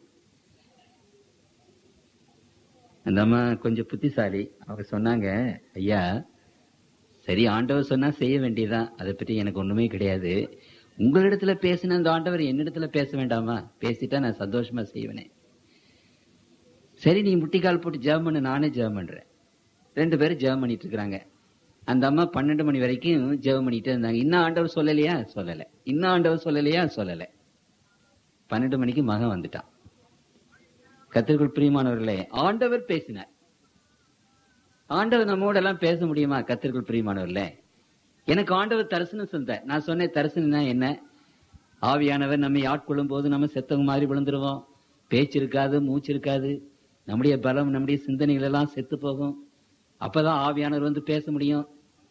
அந்த அம்மா கொஞ்சம் புத்திசாலி அவங்க சொன்னாங்க ஐயா சரி ஆண்டவர் சொன்னா செய்ய வேண்டியதான் அதை பற்றி எனக்கு ஒண்ணுமே கிடையாது உங்களிடத்துல பேசின அந்த ஆண்டவர் என்னிடத்துல பேச வேண்டாமா பேசிட்டா நான் சந்தோஷமா செய்வேனே சரி நீ முட்டிக்கால் போட்டு ஜெபம் பண்ணு நானே ஜெபம் பண்றேன் ரெண்டு பேரும் ஜெபம் பண்ணிட்டு இருக்கிறாங்க அந்த அம்மா பன்னெண்டு மணி வரைக்கும் ஜெபம் பண்ணிட்டு இருந்தாங்க இன்னும் ஆண்டவர் சொல்லலையா சொல்லல இன்னும் ஆண்டவர் சொல்லலையா சொல்லல பன்னெண்டு மணிக்கு மகன் வந்துட்டான் கத்திற்குள் பிரியமானவர்களே ஆண்டவர் பேசினார் ஆண்டவர் நம்மோட எல்லாம் பேச முடியுமா கத்திற்குள் பிரியமானவர்களே எனக்கு ஆண்டவர் தரிசனம் செஞ்சார் நான் சொன்னேன் தரிசனம்னா என்ன ஆவியானவர் நம்மை ஆட்கொள்ளும் போது நம்ம செத்தவங்க மாதிரி விழுந்துருவோம் பேச்சு இருக்காது மூச்சு இருக்காது நம்முடைய பலம் நம்முடைய சிந்தனைகள் எல்லாம் செத்து போகும் அப்பதான் ஆவியானவர் வந்து பேச முடியும்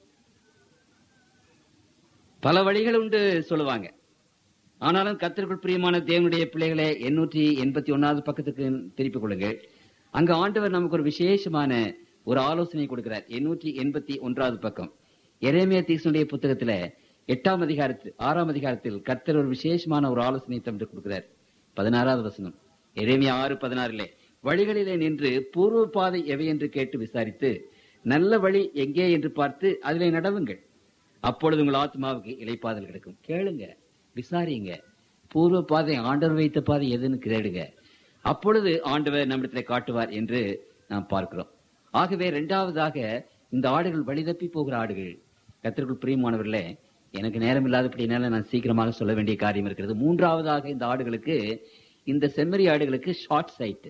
பல வழிகள் உண்டு சொல்லுவாங்க ஆனாலும் கத்திற்குள் பிரியமான தேவனுடைய பிள்ளைகளை எண்ணூற்றி எண்பத்தி ஒன்னாவது பக்கத்துக்கு திருப்பிக் கொள்ளுங்கள் அங்க ஆண்டவர் நமக்கு ஒரு விசேஷமான ஒரு ஆலோசனை கொடுக்கிறார் எண்ணூற்றி எண்பத்தி ஒன்றாவது பக்கம் எரேமியா தீசனுடைய புத்தகத்துல எட்டாம் அதிகாரத்தில் ஆறாம் அதிகாரத்தில் கர்த்தர் ஒரு விசேஷமான ஒரு ஆலோசனை தந்து கொடுக்கிறார் பதினாறாவது வசனம் எரேமியா ஆறு பதினாறுல வழிகளிலே நின்று பூர்வ பாதை எவை என்று கேட்டு விசாரித்து நல்ல வழி எங்கே என்று பார்த்து அதிலே நடவுங்கள் அப்பொழுது உங்கள் ஆத்மாவுக்கு இலைப்பாதல் கிடைக்கும் கேளுங்க விசாரிங்க பூர்வ பாதை ஆண்டவர் வைத்த பாதை எதுன்னு கேளுங்க அப்பொழுது ஆண்டவர் நம்மிடத்தில் காட்டுவார் என்று நாம் பார்க்கிறோம் ஆகவே இரண்டாவதாக இந்த ஆடுகள் வழிதப்பி போகிற ஆடுகள் கத்திற்குள் பிரியமானவர்களே எனக்கு நேரம் இல்லாதபடினால நான் சீக்கிரமாக சொல்ல வேண்டிய காரியம் இருக்கிறது மூன்றாவதாக இந்த ஆடுகளுக்கு இந்த செம்மறி ஆடுகளுக்கு ஷார்ட் சைட்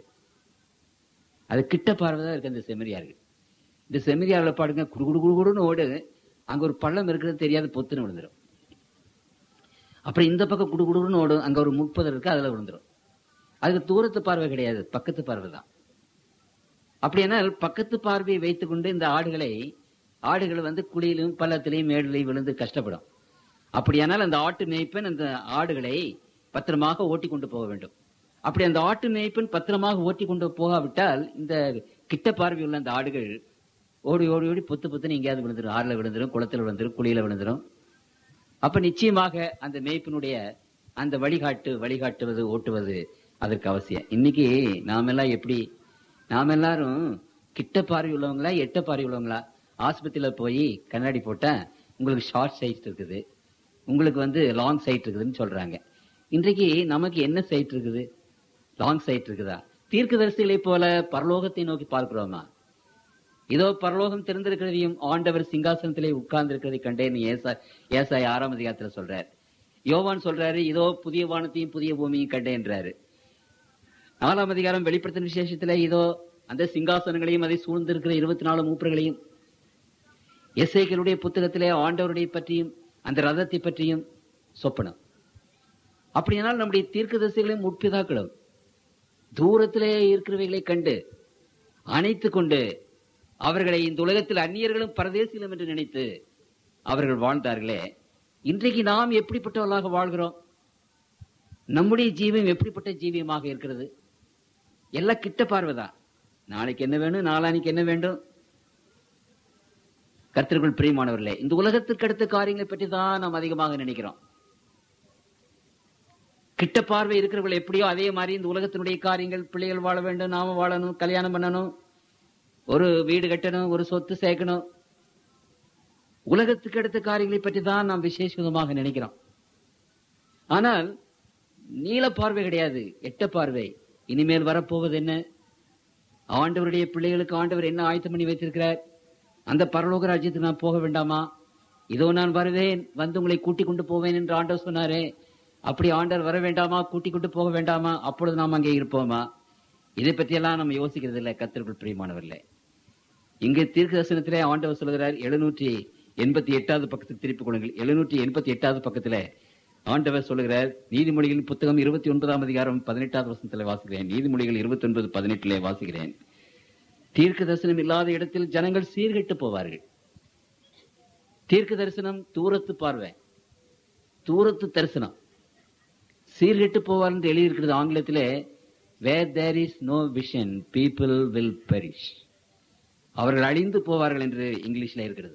அது கிட்ட பார்வை தான் இருக்கு அந்த செம்மறியார்கள் இந்த செம்மறியார்களை பாடுங்க குடு குடு குடு குடுன்னு ஓடு அங்க ஒரு பள்ளம் இருக்கிறது தெரியாது பொத்துன்னு விழுந்துரும் அப்புறம் இந்த பக்கம் குடு குடுன்னு ஓடும் அங்க ஒரு முப்பது இருக்கு அதுல விழுந்துரும் அதுக்கு தூரத்து பார்வை கிடையாது பக்கத்து பார்வை தான் அப்படியானால் பக்கத்து பார்வையை வைத்துக்கொண்டு இந்த ஆடுகளை ஆடுகள் வந்து குழியிலும் பள்ளத்திலையும் மேடிலையும் விழுந்து கஷ்டப்படும் அப்படியானால் அந்த ஆட்டு மேய்ப்பன் அந்த ஆடுகளை பத்திரமாக ஓட்டி கொண்டு போக வேண்டும் அப்படி அந்த ஆட்டு மேய்ப்பன் பத்திரமாக ஓட்டி கொண்டு போகாவிட்டால் இந்த கிட்ட பார்வை உள்ள அந்த ஆடுகள் ஓடி ஓடி ஓடி பொத்து பொத்துன்னு எங்கேயாவது விழுந்துரும் ஆறுல விழுந்துரும் குளத்துல விழுந்துரும் குழியில விழுந்துரும் அப்ப நிச்சயமாக அந்த மேய்ப்பினுடைய அந்த வழிகாட்டு வழிகாட்டுவது ஓட்டுவது அதற்கு அவசியம் இன்னைக்கு நாமெல்லாம் எப்படி நாம எல்லாரும் கிட்ட பார்வை உள்ளவங்களா எட்ட பார்வை உள்ளவங்களா ஆஸ்பத்திரியில போய் கண்ணாடி போட்டா உங்களுக்கு ஷார்ட் சைட் இருக்குது உங்களுக்கு வந்து லாங் சைட் இருக்குதுன்னு சொல்றாங்க இன்றைக்கு நமக்கு என்ன சைட் இருக்குது லாங் சைட் இருக்குதா தீர்க்கதரிசிகளை போல பரலோகத்தை நோக்கி பார்க்கிறோமா இதோ பரலோகம் திறந்திருக்கிறதையும் ஆண்டவர் சிங்காசனத்திலே உட்கார்ந்து இருக்கிறதை கண்டேன் ஏசா ஏசாய் ஆறாம் அதிகாரத்துல சொல்றார் யோவான் சொல்றாரு இதோ புதிய வானத்தையும் புதிய பூமியும் கண்டேன்றாரு நாலாம் அதிகாரம் வெளிப்படுத்தின விசேஷத்துல இதோ அந்த சிங்காசனங்களையும் அதை சூழ்ந்திருக்கிற இருபத்தி நாலு மூப்பர்களையும் எஸ்ஐகளுடைய புத்தகத்திலே ஆண்டவருடைய பற்றியும் அந்த ரதத்தை பற்றியும் சொப்பனம் அப்படியானால் நம்முடைய தீர்க்கதரிசிகளையும் முற்பிதாக்களும் தூரத்திலே இருக்கிறவைகளை கண்டு அணைத்து கொண்டு அவர்களை இந்த உலகத்தில் அந்நியர்களும் பரதேசிகளும் என்று நினைத்து அவர்கள் வாழ்ந்தார்களே இன்றைக்கு நாம் எப்படிப்பட்டவர்களாக வாழ்கிறோம் நம்முடைய ஜீவியம் எப்படிப்பட்ட ஜீவியமாக இருக்கிறது எல்லாம் கிட்ட பார்வைதான் நாளைக்கு என்ன வேணும் நாளானிக்கு என்ன வேண்டும் கர்த்தர்கள் பிரியமானவர்களே இந்த உலகத்திற்கு அடுத்த காரியங்களை பற்றி தான் நாம் அதிகமாக நினைக்கிறோம் கிட்ட பார்வை இருக்கிறவர்கள் எப்படியோ அதே மாதிரி இந்த உலகத்தினுடைய காரியங்கள் பிள்ளைகள் வாழ வேண்டும் நாம வாழணும் கல்யாணம் பண்ணணும் ஒரு வீடு கட்டணும் ஒரு சொத்து சேர்க்கணும் உலகத்துக்கு அடுத்த காரியங்களை பற்றி தான் நாம் விசேஷமாக நினைக்கிறோம் ஆனால் நீல பார்வை கிடையாது எட்ட பார்வை இனிமேல் வரப்போவது என்ன ஆண்டவருடைய பிள்ளைகளுக்கு ஆண்டவர் என்ன ஆயத்தம் பண்ணி வைத்திருக்கிறார் அந்த பரலோக ராஜ்யத்துக்கு நான் போக வேண்டாமா இதோ நான் வருவேன் வந்து உங்களை கூட்டிக் கொண்டு போவேன் என்று ஆண்டவர் சொன்னாரே அப்படி ஆண்டவர் வர வேண்டாமா கூட்டிக் கொண்டு போக வேண்டாமா அப்பொழுது நாம் அங்கே இருப்போமா இதை பற்றியெல்லாம் நம்ம யோசிக்கிறது இல்லை கத்திற்குள் பிரியமானவர்களே இங்கே தீர்க்க தரிசனத்திலே ஆண்டவர் சொல்கிறார் எழுநூற்றி எண்பத்தி எட்டாவது பக்கத்துக்கு திருப்பிக் கொள்ளுங்கள் எழுநூற்றி எண்பத்தி எட்டாவது பக்கத்துல ஆண்டவர் சொல்லுகிறார் நீதிமொழிகளின் புத்தகம் இருபத்தி ஒன்பதாம் அதிகாரம் பதினெட்டாவது வசனத்துல வாசிக்கிறேன் நீதிமொழிகள் இருபத்தி ஒன்பது பதினெட்டுல வாசிக்கிறேன் தீர்க்க தரிசனம் இல்லாத இடத்தில் ஜனங்கள் சீர்கெட்டு போவார்கள் தீர்க்க தரிசனம் தூரத்து பார்வை தூரத்து தரிசனம் சீர்கெட்டு போவார் என்று எழுதியிருக்கிறது ஆங்கிலத்திலே where there is no vision people will perish அவர்கள் அழிந்து போவார்கள் என்று இங்கிலீஷ்ல இருக்கிறது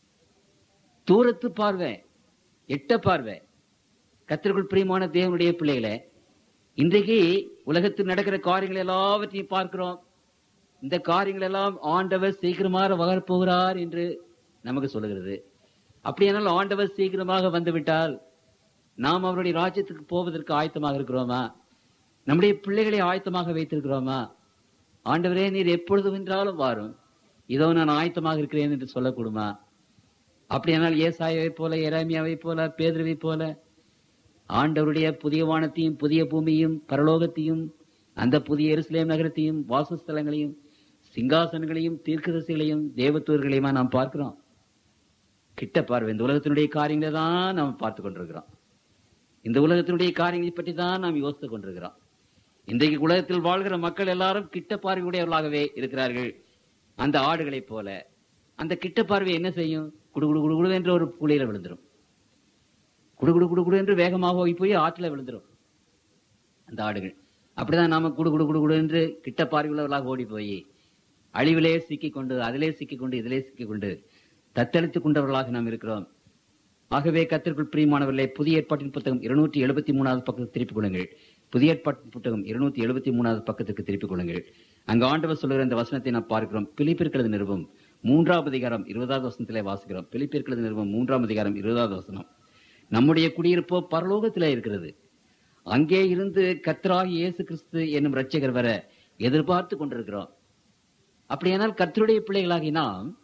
தூரத்து பார்வை எட்ட பார்வை கத்திற்குள் பிரியமான தேவனுடைய பிள்ளைகளை இன்றைக்கு உலகத்தில் நடக்கிற காரியங்கள் எல்லாவற்றையும் பார்க்கிறோம் இந்த காரியங்கள் எல்லாம் ஆண்டவர் சீக்கிரமாக வரப்போகிறார் என்று நமக்கு சொல்லுகிறது அப்படியானால் ஆண்டவர் சீக்கிரமாக வந்துவிட்டால் நாம் அவருடைய ராஜ்யத்துக்கு போவதற்கு ஆயத்தமாக இருக்கிறோமா நம்முடைய பிள்ளைகளை ஆயத்தமாக வைத்திருக்கிறோமா ஆண்டவரே நீர் எப்பொழுது வென்றாலும் வாரும் இதோ நான் ஆயத்தமாக இருக்கிறேன் என்று சொல்லக்கூடுமா அப்படியானால் ஏசாயாவை போல எராமியாவை போல பேதுருவை போல ஆண்டவருடைய புதிய வானத்தையும் புதிய பூமியும் பரலோகத்தையும் அந்த புதிய எருசலேம் நகரத்தையும் வாசஸ்தலங்களையும் சிங்காசனங்களையும் தீர்க்கதரிசிகளையும் தேவத்தூர்களையுமா நாம் பார்க்கிறோம் கிட்ட பார்வை இந்த உலகத்தினுடைய காரியங்களை தான் நாம் பார்த்து கொண்டிருக்கிறோம் இந்த உலகத்தினுடைய காரியங்களை பற்றி தான் நாம் யோசித்துக் கொண்டிருக்கிறோம் இன்றைக்கு உலகத்தில் வாழ்கிற மக்கள் எல்லாரும் கிட்ட பார்வையுடையவர்களாகவே இருக்கிறார்கள் அந்த ஆடுகளைப் போல அந்த கிட்ட பார்வை என்ன செய்யும் குடு குடு குடு குடு என்ற ஒரு குழியில விழுந்துரும் குடு குடு குடு குடு என்று வேகமாக ஓடி போய் ஆற்றுல விழுந்துரும் அந்த ஆடுகள் அப்படிதான் நாம குடு குடு குடு குடு என்று கிட்ட பார்வையுள்ளவர்களாக ஓடி போய் அழிவிலே சிக்கிக் கொண்டு அதிலே சிக்கிக் கொண்டு இதிலே சிக்கிக் கொண்டு தத்தளித்துக் கொண்டவர்களாக நாம் இருக்கிறோம் ஆகவே கத்திற்குள் பிரியமானவர்களே புதிய ஏற்பாட்டின் புத்தகம் இருநூற்றி எழுபத்தி மூணாவது பக்கத்துக்கு திருப்பிக் கொள்ளுங்கள் புதிய ஏற்பாட்டின் புத்தகம் இருநூத்தி எழுபத்தி மூணாவது பக்கத்துக்கு திருப்பிக் கொள்ளுங்கள் அங்கு ஆண்டவர் சொல்லுகிற இந்த வசனத்தை நாம் பார்க்கிறோம் பிலிப்பிற்கிறது நிறுவம் மூன்றாவது அதிகாரம் இருபதாவது வசனத்திலே வாசிக்கிறோம் பிலிப்பிற்கிறது நிறுவம் மூன்றாம் அதிகாரம் இருபதாவது வசனம் நம்முடைய குடியிருப்போ பரலோகத்திலே இருக்கிறது அங்கே இருந்து கர்த்தராகி இயேசு கிறிஸ்து என்னும் இரட்சகர் வர எதிர்பார்த்து கொண்டிருக்கிறோம் அப்படியானால் கர்த்தருடைய பிள்ளைகளாகி நாம்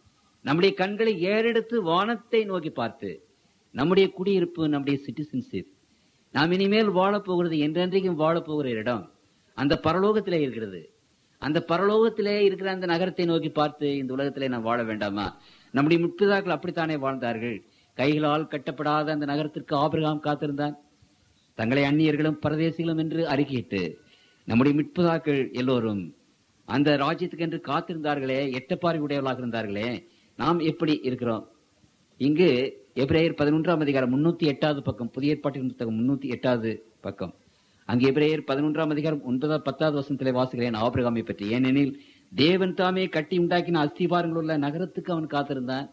நம்முடைய கண்களை ஏறெடுத்து வானத்தை நோக்கி பார்த்து நம்முடைய குடியிருப்பு நம்முடைய சிட்டிசன்ஷிப் நாம் இனிமேல் வாழப் போகிறது என்றென்றைக்கும் வாழப் போகிற இடம் அந்த பரலோகத்திலே இருக்கிறது அந்த பரலோகத்திலே இருக்கிற அந்த நகரத்தை நோக்கி பார்த்து இந்த உலகத்திலே நாம் வாழ வேண்டாமா நம்முடைய முற்பிதாக்கள் அப்படித்தானே வாழ்ந்தார்கள் கைகளால் கட்டப்படாத அந்த நகரத்திற்கு ஆபிரகாம் காத்திருந்தான் தங்களை அந்நியர்களும் பரதேசிகளும் என்று அறிக்கையிட்டு நம்முடைய மிட்புதாக்கள் எல்லோரும் அந்த ராஜ்யத்துக்கு என்று காத்திருந்தார்களே எட்டப்பாறை உடையவர்களாக இருந்தார்களே நாம் எப்படி இருக்கிறோம் இங்கு எபிரேயர் பதினொன்றாம் அதிகாரம் முன்னூத்தி எட்டாவது பக்கம் புதிய ஏற்பாட்டின் புத்தகம் முன்னூத்தி எட்டாவது பக்கம் அங்கு எபிரேயர் பதினொன்றாம் அதிகாரம் ஒன்பதாவது பத்தாவது வசனத்திலே வாசுகிறேன் ஆபிரகாமை பற்றி ஏனெனில் தேவன் தாமே கட்டி உண்டாக்கின அஸ்திபாரங்கள் உள்ள நகரத்துக்கு அவன் காத்திருந்தான்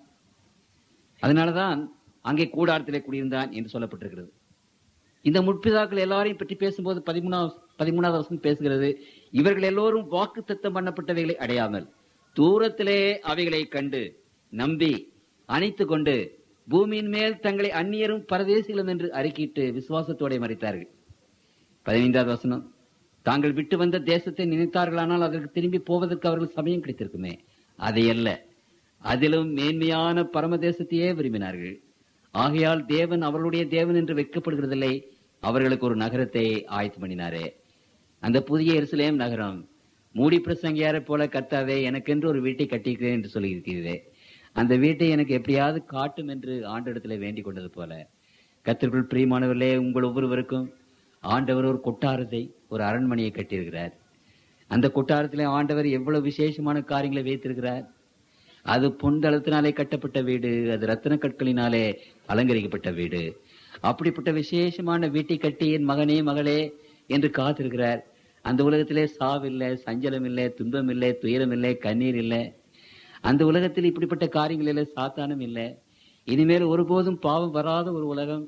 அதனாலதான் அங்கே கூடாரத்திலே குடியிருந்தான் என்று சொல்லப்பட்டிருக்கிறது இந்த முற்பிதாக்கள் எல்லாரையும் பற்றி பேசும்போது பதிமூணாவது பதிமூணாவது வருஷம் பேசுகிறது இவர்கள் எல்லோரும் வாக்கு தத்தம் பண்ணப்பட்டவைகளை அடையாமல் தூரத்திலே அவைகளை கண்டு நம்பி அணைத்து கொண்டு பூமியின் மேல் தங்களை அந்நியரும் பரதேசிகளும் என்று அறிக்கையிட்டு விசுவாசத்தோட மறைத்தார்கள் பதினைந்தாவது வசனம் தாங்கள் விட்டு வந்த தேசத்தை நினைத்தார்களானால் அதற்கு திரும்பி போவதற்கு அவர்கள் சமயம் கிடைத்திருக்குமே அதையல்ல அதிலும் மேன்மையான பரமதேசத்தையே விரும்பினார்கள் ஆகையால் தேவன் அவர்களுடைய தேவன் என்று வைக்கப்படுகிறதில்லை அவர்களுக்கு ஒரு நகரத்தை ஆயத்து பண்ணினாரே அந்த புதிய எருசலேம் நகரம் மூடி பிரசங்கியாரை போல கர்த்தாவே எனக்கென்று ஒரு வீட்டை கட்டிக்கிறேன் என்று சொல்லியிருக்கிறதே அந்த வீட்டை எனக்கு எப்படியாவது காட்டும் என்று ஆண்டிடத்துல வேண்டிக் கொண்டது போல கத்திற்குள் பிரியமானவர்களே உங்கள் ஒவ்வொருவருக்கும் ஆண்டவர் ஒரு கொட்டாரத்தை ஒரு அரண்மனையை கட்டியிருக்கிறார் அந்த கொட்டாரத்திலே ஆண்டவர் எவ்வளவு விசேஷமான காரியங்களை வைத்திருக்கிறார் அது பொன்தளத்தினாலே கட்டப்பட்ட வீடு அது ரத்தின கற்களினாலே அலங்கரிக்கப்பட்ட வீடு அப்படிப்பட்ட விசேஷமான வீட்டை கட்டி என் மகனே மகளே என்று காத்திருக்கிறார் அந்த உலகத்திலே சாவில்லை சஞ்சலம் இல்லை துன்பம் இல்லை துயரம் இல்லை கண்ணீர் இல்லை அந்த உலகத்தில் இப்படிப்பட்ட காரியங்கள் இல்லை சாத்தானும் இல்லை இனிமேல் ஒருபோதும் பாவம் வராத ஒரு உலகம்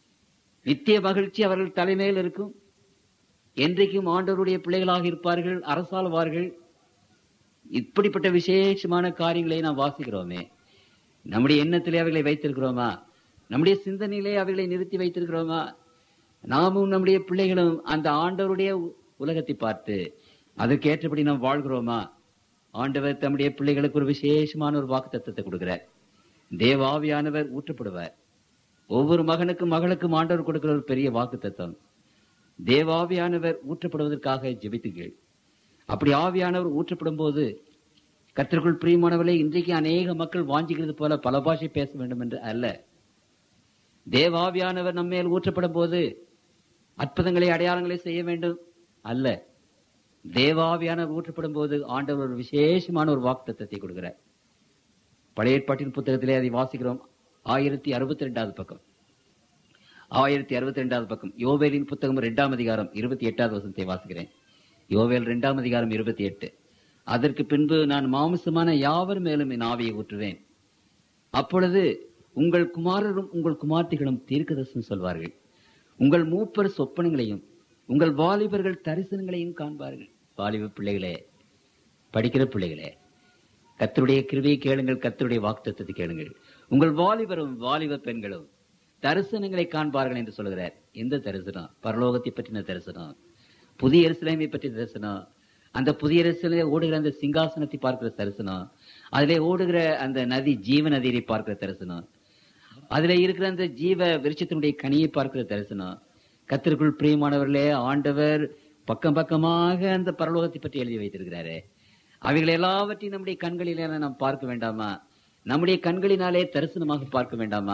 நித்திய மகிழ்ச்சி அவர்கள் தலைமையில் இருக்கும் என்றைக்கும் ஆண்டவருடைய பிள்ளைகளாக இருப்பார்கள் அரசாளுவார்கள் இப்படிப்பட்ட விசேஷமான காரியங்களை நாம் வாசிக்கிறோமே நம்முடைய எண்ணத்திலே அவைகளை வைத்திருக்கிறோமா நம்முடைய சிந்தனையிலே அவைகளை நிறுத்தி வைத்திருக்கிறோமா நாமும் நம்முடைய பிள்ளைகளும் அந்த ஆண்டவருடைய உ- உலகத்தை பார்த்து அதற்கேற்றபடி நாம் வாழ்கிறோமா ஆண்டவர் தம்முடைய பிள்ளைகளுக்கு ஒரு விசேஷமான ஒரு வாக்கு தத்துவத்தை கொடுக்கிறார் தேவாவியானவர் ஊற்றப்படுவார் ஒவ்வொரு மகனுக்கும் மகளுக்கும் ஆண்டவர் கொடுக்கிற ஒரு பெரிய வாக்கு தத்துவம் தேவாவியானவர் ஊற்றப்படுவதற்காக ஜெபித்துங்கள் அப்படி ஆவியானவர் ஊற்றப்படும் போது கத்திற்குள் பிரியமானவர்களே இன்றைக்கு அநேக மக்கள் வாஞ்சிக்கிறது போல பல பாஷை பேச வேண்டும் என்று அல்ல தேவாவியானவர் நம்மேல் ஊற்றப்படும் போது அற்புதங்களை அடையாளங்களை செய்ய வேண்டும் அல்ல தேவாவியானவர் ஊற்றப்படும் போது ஆண்டவர் ஒரு விசேஷமான ஒரு வாக்குத்தத்தத்தை கொடுக்கிறார் பழைய ஏற்பாட்டின் புத்தகத்திலே அதை வாசிக்கிறோம் ஆயிரத்தி அறுபத்தி ரெண்டாவது பக்கம் ஆயிரத்தி அறுபத்தி ரெண்டாவது பக்கம் யோவேலின் புத்தகம் இரண்டாம் அதிகாரம் இருபத்தி எட்டாவது வசனத்தை வாசிக்கிறேன் யோவேல் இரண்டாம் அதிகாரம் இருபத்தி எட்டு அதற்கு பின்பு நான் மாமிசமான யாவர் மேலும் என் ஆவியை ஊற்றுவேன் அப்பொழுது உங்கள் குமாரரும் உங்கள் குமார்த்திகளும் தீர்க்கதரிசனம் சொல்வார்கள் உங்கள் மூப்பர் சொப்பனங்களையும் உங்கள் வாலிபர்கள் தரிசனங்களையும் காண்பார்கள் வாலிப பிள்ளைகளே படிக்கிற பிள்ளைகளே கத்தருடைய கிருவியை கேளுங்கள் கத்தருடைய வாக்குத்தத்தை கேளுங்கள் உங்கள் வாலிபரும் வாலிப பெண்களும் தரிசனங்களை காண்பார்கள் என்று சொல்கிறார் எந்த தரிசனம் பரலோகத்தை பற்றின தரிசனம் புதிய எருசலேமை பற்றிய தரிசனம் அந்த புதிய எருசலே ஓடுகிற அந்த சிங்காசனத்தை பார்க்கிற தரிசனம் அதிலே ஓடுகிற அந்த நதி ஜீவ நதியை பார்க்கிற தரிசனம் அதுல இருக்கிற அந்த ஜீவ விருட்சத்தினுடைய கனியை பார்க்கிற தரிசனம் கத்திற்குள் பிரியமானவர்களே ஆண்டவர் பக்கம் பக்கமாக அந்த பரலோகத்தை பற்றி எழுதி வைத்திருக்கிறாரே அவைகள் எல்லாவற்றையும் நம்முடைய கண்களிலே நாம் பார்க்க வேண்டாமா நம்முடைய கண்களினாலே தரிசனமாக பார்க்க வேண்டாமா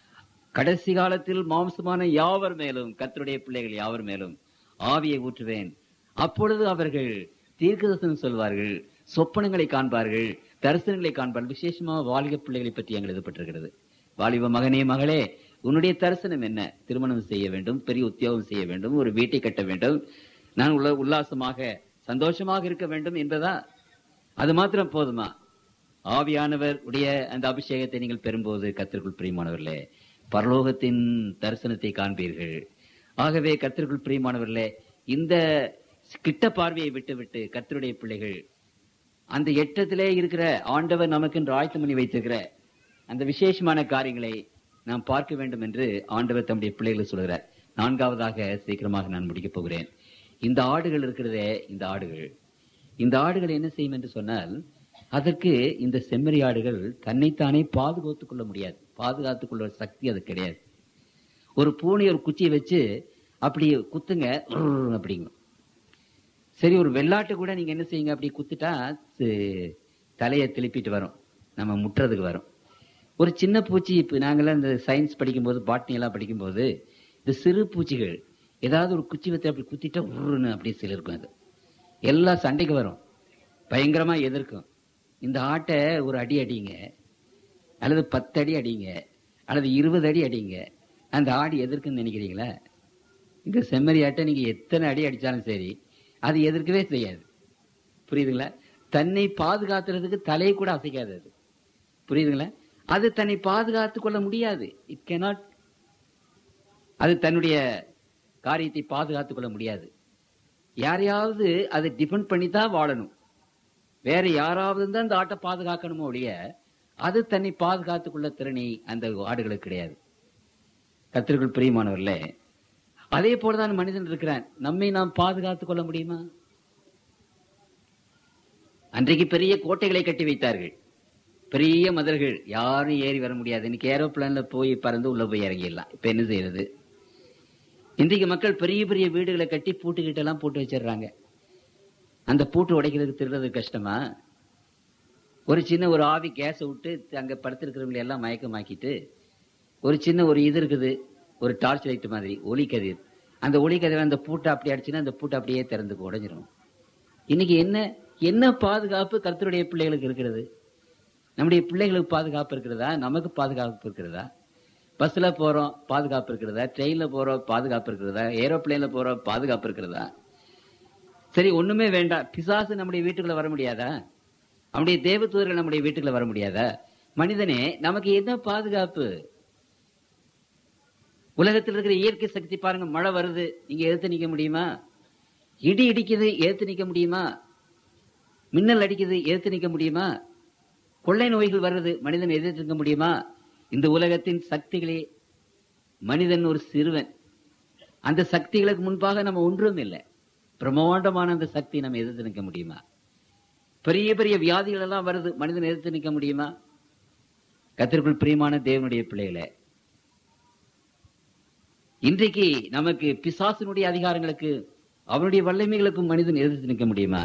கடைசி காலத்தில் மாம்சமான யாவர் மேலும் கர்த்தருடைய பிள்ளைகள் யாவர் மேலும் ஆவியை ஊற்றுவேன் அப்பொழுது அவர்கள் தீர்க்கதரிசனம் சொல்வார்கள் சொப்பனங்களை காண்பார்கள் தரிசனங்களை காண்பார்கள் விசேஷமா வாலிப பிள்ளைகளை பற்றி அங்கு எழுதப்பட்டிருக்கிறது வாலிப மகனே மகளே உன்னுடைய தரிசனம் என்ன திருமணம் செய்ய வேண்டும் பெரிய உத்தியோகம் செய்ய வேண்டும் ஒரு வீட்டை கட்ட வேண்டும் நான் உள்ள உல்லாசமாக சந்தோஷமாக இருக்க வேண்டும் என்பதா அது மாத்திரம் போதுமா ஆவியானவர் உடைய அந்த அபிஷேகத்தை நீங்கள் பெறும்போது கத்திற்குள் பிரியமானவர்களே பரலோகத்தின் தரிசனத்தை காண்பீர்கள் ஆகவே கத்திற்குள் பிரியமானவர்களே இந்த கிட்ட பார்வையை விட்டுவிட்டு கர்த்தருடைய பிள்ளைகள் அந்த எட்டத்திலே இருக்கிற ஆண்டவர் நமக்கென்று ஆயத்தம் பண்ணி வைத்திருக்கிற அந்த விசேஷமான காரியங்களை நாம் பார்க்க வேண்டும் என்று ஆண்டவர் தம்முடைய பிள்ளைகளை சொல்கிறார் நான்காவதாக சீக்கிரமாக நான் முடிக்கப் போகிறேன் இந்த ஆடுகள் இருக்கிறதே இந்த ஆடுகள் இந்த ஆடுகள் என்ன செய்யும் என்று சொன்னால் அதற்கு இந்த செம்மறியாடுகள் தன்னைத்தானே பாதுகாத்துக் கொள்ள முடியாது பாதுகாத்துக் கொள்ள சக்தி அது கிடையாது ஒரு பூனை ஒரு குச்சியை வச்சு அப்படி குத்துங்க உர்ர் அப்படிங்க சரி ஒரு வெள்ளாட்டு கூட நீங்க என்ன செய்யுங்க அப்படி குத்துட்டா து- தலையை திருப்பிட்டு வரும் நம்ம முட்டுறதுக்கு வரும் ஒரு சின்ன பூச்சி இப்போ நாங்கெல்லாம் இந்த சயின்ஸ் படிக்கும்போது பாட்னி எல்லாம் படிக்கும்போது இந்த சிறு பூச்சிகள் ஏதாவது ஒரு குச்சி வச்சு அப்படி குத்திட்டா உருன்னு அப்படி சிலிருக்கும் அது எல்லா சண்டைக்கு வரும் பயங்கரமா எதிர்க்கும் இந்த ஆட்டை ஒரு அடி அடிங்க அல்லது பத்து அடி அடிங்க அல்லது இருபது அடி அடிங்க அந்த ஆடு எதிர்க்குன்னு நினைக்கிறீங்களா இந்த செம்மறி ஆட்டை நீங்க எத்தனை அடி அடிச்சாலும் சரி அது எதிர்க்கவே செய்யாது புரியுதுங்களா தன்னை பாதுகாத்துறதுக்கு தலையை கூட அசைக்காது அது புரியுதுங்களா அது தன்னை பாதுகாத்துக் கொள்ள முடியாது இட் cannot அது தன்னுடைய காரியத்தை பாதுகாத்துக் கொள்ள முடியாது யாரையாவது அதை டிபெண்ட் பண்ணி தான் வாழணும் வேற யாராவது தான் அந்த ஆட்டை பாதுகாக்கணுமோ ஒழிய அது தன்னை பாதுகாத்துக் கொள்ள திறனை அந்த ஆடுகளுக்கு கிடையாது கத்திரிக்குள் பிரியமானவர்களே அதே போலதான் மனிதன் இருக்கிறான் நம்மை நாம் பாதுகாத்துக் கொள்ள முடியுமா அன்றைக்கு பெரிய கோட்டைகளை கட்டி வைத்தார்கள் பெரிய மதல்கள் யாரும் ஏறி வர முடியாது இன்னைக்கு ஏரோப்ளான்ல போய் பறந்து உள்ள போய் இறங்கிடலாம் இப்ப என்ன செய்யறது இன்றைக்கு மக்கள் பெரிய பெரிய வீடுகளை கட்டி பூட்டுக்கிட்ட எல்லாம் போட்டு வச்சிடுறாங்க அந்த பூட்டு உடைக்கிறதுக்கு திருடுறது கஷ்டமா ஒரு சின்ன ஒரு ஆவி கேஸை விட்டு அங்க படுத்திருக்கிறவங்களை எல்லாம் மயக்கமாக்கிட்டு ஒரு சின்ன ஒரு இது இருக்குது ஒரு டார்ச் லைட் மாதிரி ஒளிக்கதிர் அந்த ஒளிக்கதிர் அந்த பூட்டை அப்படி அடிச்சுன்னா அந்த பூட்டை அப்படியே திறந்து உடைஞ்சிரும் இன்னைக்கு என்ன என்ன பாதுகாப்பு கர்த்தருடைய பிள்ளைகளுக்கு இருக்கிறது நம்முடைய பிள்ளைகளுக்கு பாதுகாப்பு இருக்கிறதா நமக்கு பாதுகாப்பு இருக்கிறதா பஸ்ல போறோம் பாதுகாப்பு இருக்கிறதா ட்ரெயின்ல போறோம் பாதுகாப்பு இருக்கிறதா ஏரோப்ளேன்ல போறோம் பாதுகாப்பு இருக்கிறதா சரி ஒண்ணுமே வேண்டாம் பிசாசு நம்முடைய வீட்டுக்குள்ள வர முடியாதா அவனுடைய தேவதூதர்கள் நம்முடைய வீட்டுக்குள்ள வர முடியாதா மனிதனே நமக்கு என்ன பாதுகாப்பு உலகத்தில் இருக்கிற இயற்கை சக்தி பாருங்க மழை வருது நீங்க எதிர்த்து நிக்க முடியுமா இடி இடிக்குது எதிர்த்து நிக்க முடியுமா மின்னல் அடிக்குது எதிர்த்து நிக்க முடியுமா கொள்ளை நோய்கள் வர்றது மனிதன் எதிர்த்து நிற்க முடியுமா இந்த உலகத்தின் சக்திகளே மனிதன் ஒரு சிறுவன் அந்த சக்திகளுக்கு முன்பாக நம்ம ஒன்றும் இல்லை பிரம்மாண்டமான அந்த சக்தி நம்ம எதிர்த்து நிற்க முடியுமா பெரிய பெரிய வியாதிகள் எல்லாம் வருது மனிதன் எதிர்த்து நிற்க முடியுமா கத்திற்குள் பிரியமான தேவனுடைய பிள்ளைகளே இன்றைக்கு நமக்கு பிசாசினுடைய அதிகாரங்களுக்கு அவனுடைய வல்லமைகளுக்கும் மனிதன் எதிர்த்து நிற்க முடியுமா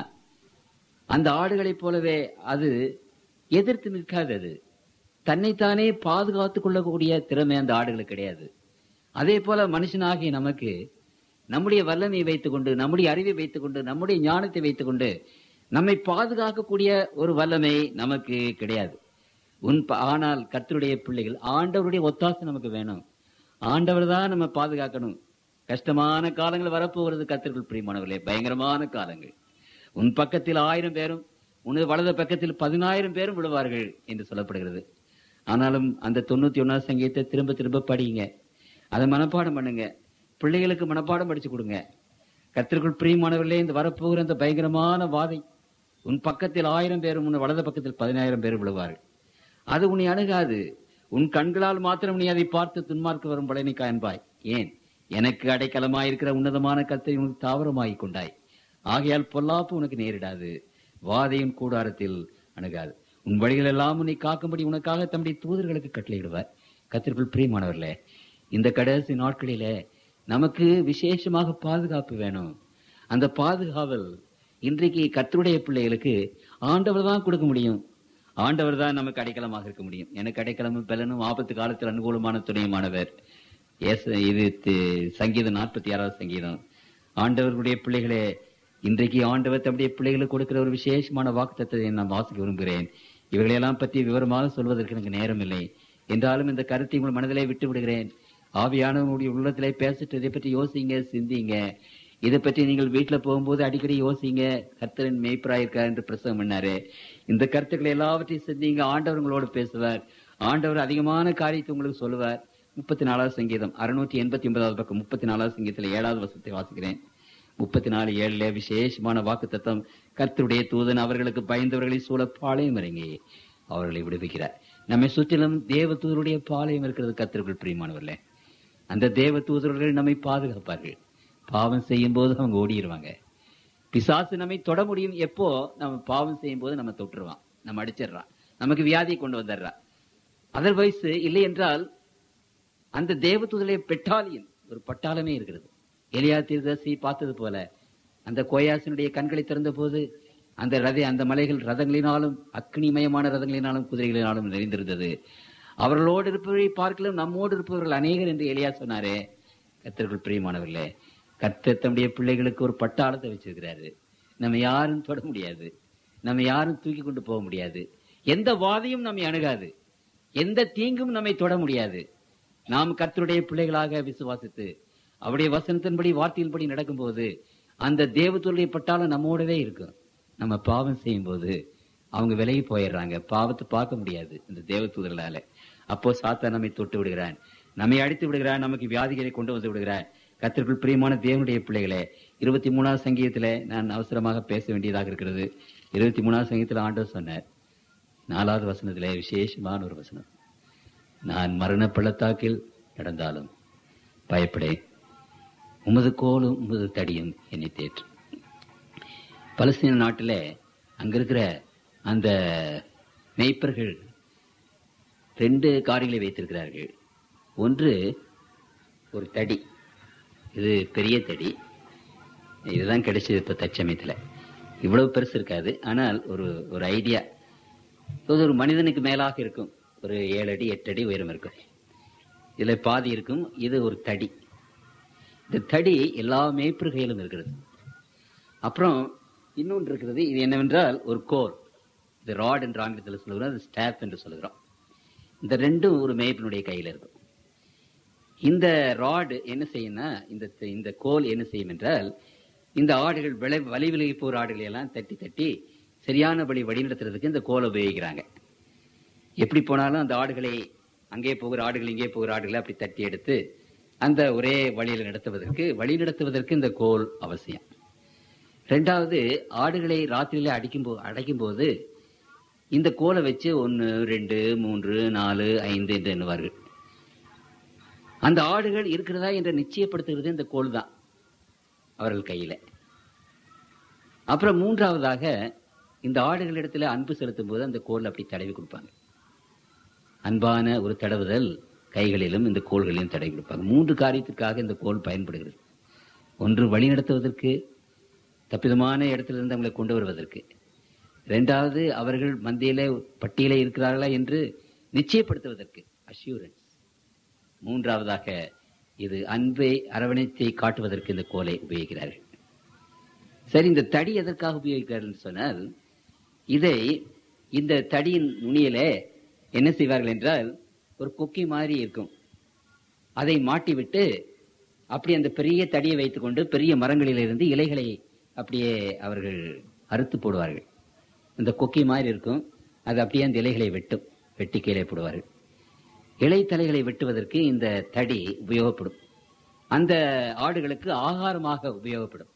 அந்த ஆடுகளைப் போலவே அது எதிர்த்து நிற்காது அது தன்னைத்தானே பாதுகாத்துக் கொள்ளக்கூடிய திறமை அந்த ஆடுகளுக்கு கிடையாது அதே போல மனுஷனாகிய நமக்கு நம்முடைய வல்லமையை வைத்துக்கொண்டு நம்முடைய அறிவை வைத்துக்கொண்டு நம்முடைய ஞானத்தை வைத்துக்கொண்டு நம்மை பாதுகாக்கக்கூடிய ஒரு வல்லமை நமக்கு கிடையாது உன் ப- ஆனால் கர்த்தருடைய பிள்ளைகள் ஆண்டவருடைய ஒத்தாசை நமக்கு வேணும் ஆண்டவர் தான் நம்ம பாதுகாக்கணும் கஷ்டமான காலங்கள் வரப்போகிறது கர்த்தர்கள் பிரியமானவர்களே பயங்கரமான காலங்கள் உன் பக்கத்தில் ஆயிரம் பேரும் உனது வலது பக்கத்தில் பதினாயிரம் பேரும் விடுவார்கள் என்று சொல்லப்படுகிறது ஆனாலும் அந்த தொண்ணூத்தி ஒன்னாவது சங்கீதத்தை திரும்ப திரும்ப படிங்க அதை மனப்பாடம் பண்ணுங்க பிள்ளைகளுக்கு மனப்பாடம் படிச்சு கொடுங்க கர்த்தருக்குள் பிரியமானவர்களே இந்த வரப்போகிற அந்த பயங்கரமான வாதை உன் பக்கத்தில் ஆயிரம் பேரும் உன் வலது பக்கத்தில் பதினாயிரம் பேரும் விழுவார்கள் அது உன்னை அணுகாது உன் கண்களால் மாத்திரம் நீ அதை பார்த்து துன்மார்க்கு வரும் பலனை காண்பாய் ஏன் எனக்கு அடைக்கலமாயிருக்கிற உன்னதமான கத்தை உனக்கு தாவரமாகிக் கொண்டாய் ஆகையால் பொல்லாப்பு உனக்கு நேரிடாது வாதையின் கூடாரத்தில் அணுகாது உன் வழிகள் எல்லாம் உன்னை காக்கும்படி உனக்காக தம்முடைய தூதர்களுக்கு கட்டளையிடுவார் கத்திற்குள் பிரியமானவர்களே இந்த கடைசி நாட்களிலே நமக்கு விசேஷமாக பாதுகாப்பு வேணும் அந்த பாதுகாவல் இன்றைக்கு கர்த்தருடைய பிள்ளைகளுக்கு ஆண்டவர் தான் கொடுக்க முடியும் ஆண்டவர் தான் நமக்கு அடைக்கலமாக இருக்க முடியும் எனக்கு அடைக்கலமும் பலனும் ஆபத்து காலத்தில் அனுகூலமான துணையுமானவர் எஸ் இது தி- சங்கீதம் நாற்பத்தி ஆறாவது சங்கீதம் ஆண்டவர்களுடைய பிள்ளைகளே இன்றைக்கு ஆண்டவர் தம்முடைய பிள்ளைகளுக்கு கொடுக்கிற ஒரு விசேஷமான வாக்குத்தத்தை நான் வாசிக்க விரும்புகிறேன் இவைகளையெல்லாம் பற்றி விவரமாக சொல்வதற்கு எனக்கு நேரம் இல்லை என்றாலும் இந்த கருத்தை உங்கள் மனதிலே விட்டு விடுகிறேன் ஆவியானவனுடைய உள்ளத்திலே பேசிட்டு இதை பற்றி யோசிங்க சிந்திங்க இதை பற்றி நீங்கள் வீட்டுல போகும்போது அடிக்கடி யோசிங்க கர்த்தரின் மேய்ப்பராயிருக்கார் என்று பிரசவம் பண்ணாரு இந்த கருத்துக்களை எல்லாவற்றையும் சிந்திங்க ஆண்டவர் உங்களோடு பேசுவார் ஆண்டவர் அதிகமான காரியத்தை உங்களுக்கு சொல்லுவார் முப்பத்தி நாலாவது சங்கீதம் அறுநூற்றி எண்பத்தி ஒன்பதாவது பக்கம் முப்பத்தி நாலாவது சங்கீதத்தில் ஏழாவது வசத்தை வாசிக்கிறேன் முப்பத்தி நாலு ஏழுல விசேஷமான வாக்கு தத்தம் கர்த்தருடைய தூதன் அவர்களுக்கு பயந்தவர்களை சூழ பாளையம் இறங்கி அவர்களை விடுவிக்கிறார் நம்மை சுற்றிலும் தேவ தூதருடைய பாளையம் இருக்கிறது கர்த்தர்கள் பிரியமானவர்களே அந்த தேவ தூதர்கள் நம்மை பாதுகாப்பார்கள் பாவம் செய்யும் போது அவங்க ஓடிடுவாங்க பிசாசு நம்மை தொட முடியும் எப்போ நம்ம பாவம் செய்யும் போது நம்ம தொட்டுருவான் நம்ம அடிச்சிடுறான் நமக்கு வியாதியை கொண்டு வந்துடுறான் அதர்வைஸ் இல்லை என்றால் அந்த தேவதூதலை பெட்டாலியன் ஒரு பட்டாளமே இருக்கிறது எலியா தீர்தசி பார்த்தது போல அந்த கோயாசனுடைய கண்களை திறந்த போது அந்த ரத அந்த மலைகள் ரதங்களினாலும் அக்னிமயமான ரதங்களினாலும் குதிரைகளினாலும் நிறைந்திருந்தது அவர்களோடு இருப்பவரை பார்க்கலாம் நம்மோடு இருப்பவர்கள் அநேகர் என்று எலியா சொன்னாரே கத்தர்கள் பிரியமானவர்களே கர்த்தர் தம்முடைய பிள்ளைகளுக்கு ஒரு பட்டாளத்தை வச்சிருக்கிறாரு நம்ம யாரும் தொட முடியாது நம்ம யாரும் தூக்கி கொண்டு போக முடியாது எந்த வாதையும் நம்மை அணுகாது எந்த தீங்கும் நம்மை தொட முடியாது நாம் கர்த்தருடைய பிள்ளைகளாக விசுவாசித்து அவருடைய வசனத்தின்படி வார்த்தையின்படி நடக்கும்போது அந்த தேவத்துடைய பட்டாளம் நம்மோடவே இருக்கும் நம்ம பாவம் செய்யும் போது அவங்க விலகி போயிடுறாங்க பாவத்தை பார்க்க முடியாது இந்த தேவதூதர்களால அப்போ சாத்தா நம்மை தொட்டு விடுகிறான் நம்மை அடித்து விடுகிறான் நமக்கு வியாதிகளை கொண்டு வந்து விடுகிறான் கத்திற்குள் பிரியமான தேவனுடைய பிள்ளைகளே இருபத்தி மூணாவது சங்கீதத்துல நான் அவசரமாக பேச வேண்டியதாக இருக்கிறது இருபத்தி மூணாவது சங்கீதத்துல ஆண்டவர் சொன்னார் நாலாவது வசனத்திலே விசேஷமான ஒரு வசனம் நான் மரண பள்ளத்தாக்கில் நடந்தாலும் பயப்படேன் உமது கோலும் உமது தடியும் என்னை தேற்றும் பலஸ்தீன நாட்டில் அங்க இருக்கிற அந்த மேய்ப்பர்கள் ரெண்டு காரியங்களை வைத்திருக்கிறார்கள் ஒன்று ஒரு தடி இது பெரிய தடி இதுதான் கிடைச்சது இப்ப தற்சமயத்துல இவ்வளவு பெருசு இருக்காது ஆனால் ஒரு ஒரு ஐடியா இது ஒரு மனிதனுக்கு மேலாக இருக்கும் ஒரு ஏழு அடி எட்டு அடி உயரம் இருக்கும் இதுல பாதி இருக்கும் இது ஒரு தடி இந்த தடி எல்லா மேய்ப்பர் கையிலும் இருக்கிறது அப்புறம் இன்னொன்று இருக்கிறது இது என்னவென்றால் ஒரு கோர் இது ராட் என்று ஆங்கிலத்தில் சொல்லுகிறோம் அது ஸ்டாப் என்று சொல்லுகிறோம் இந்த ரெண்டும் ஒரு மேய்ப்பினுடைய கையில் இருக்கும் இந்த ராடு என்ன செய்யும்னா இந்த இந்த கோல் என்ன செய்யும் என்றால் இந்த ஆடுகள் விளை வலி விலகி போகிற ஆடுகளை எல்லாம் தட்டி தட்டி சரியானபடி வழிநடத்துறதுக்கு இந்த கோலை உபயோகிக்கிறாங்க எப்படி போனாலும் அந்த ஆடுகளை அங்கே போகிற ஆடுகள் இங்கே போகிற ஆடுகளை அப்படி தட்டி எடுத்து அந்த ஒரே வழியில் நடத்துவதற்கு வழி நடத்துவதற்கு இந்த கோல் அவசியம் ரெண்டாவது ஆடுகளை ராத்திரியில அடிக்கும் போ அடைக்கும் போது இந்த கோலை வச்சு ஒன்று ரெண்டு மூன்று நாலு ஐந்து என்று எண்ணுவார்கள் அந்த ஆடுகள் இருக்கிறதா என்று நிச்சயப்படுத்துகிறது இந்த கோல் தான் அவர்கள் கையில அப்புறம் மூன்றாவதாக இந்த ஆடுகளிடத்துல அன்பு செலுத்தும் போது அந்த கோல் அப்படி தடவி கொடுப்பாங்க அன்பான ஒரு தடவுதல் கைகளிலும் இந்த கோள்களிலும் தடவி கொடுப்பாங்க மூன்று காரியத்துக்காக இந்த கோல் பயன்படுகிறது ஒன்று வழி நடத்துவதற்கு தப்பிதமான இடத்திலிருந்து அவங்களை கொண்டு வருவதற்கு இரண்டாவது அவர்கள் மத்தியில பட்டியலே இருக்கிறார்களா என்று நிச்சயப்படுத்துவதற்கு அஷ்யூரன்ஸ் மூன்றாவதாக இது அன்பை அரவணைத்தை காட்டுவதற்கு இந்த கோலை உபயோகிக்கிறார்கள் சரி இந்த தடி எதற்காக உபயோகிக்கிறார்கள் என்று சொன்னால் இதை இந்த தடியின் நுனியிலே என்ன செய்வார்கள் என்றால் ஒரு கொக்கி மாதிரி இருக்கும் அதை மாட்டிவிட்டு அப்படி அந்த பெரிய தடியை வைத்துக்கொண்டு பெரிய மரங்களிலிருந்து இலைகளை அப்படியே அவர்கள் அறுத்து போடுவார்கள் அந்த கொக்கி மாதிரி இருக்கும் அது அப்படியே அந்த இலைகளை வெட்டும் வெட்டி கீழே போடுவார்கள் இலைத்தலைகளை வெட்டுவதற்கு இந்த தடி உபயோகப்படும் அந்த ஆடுகளுக்கு ஆகாரமாக உபயோகப்படும்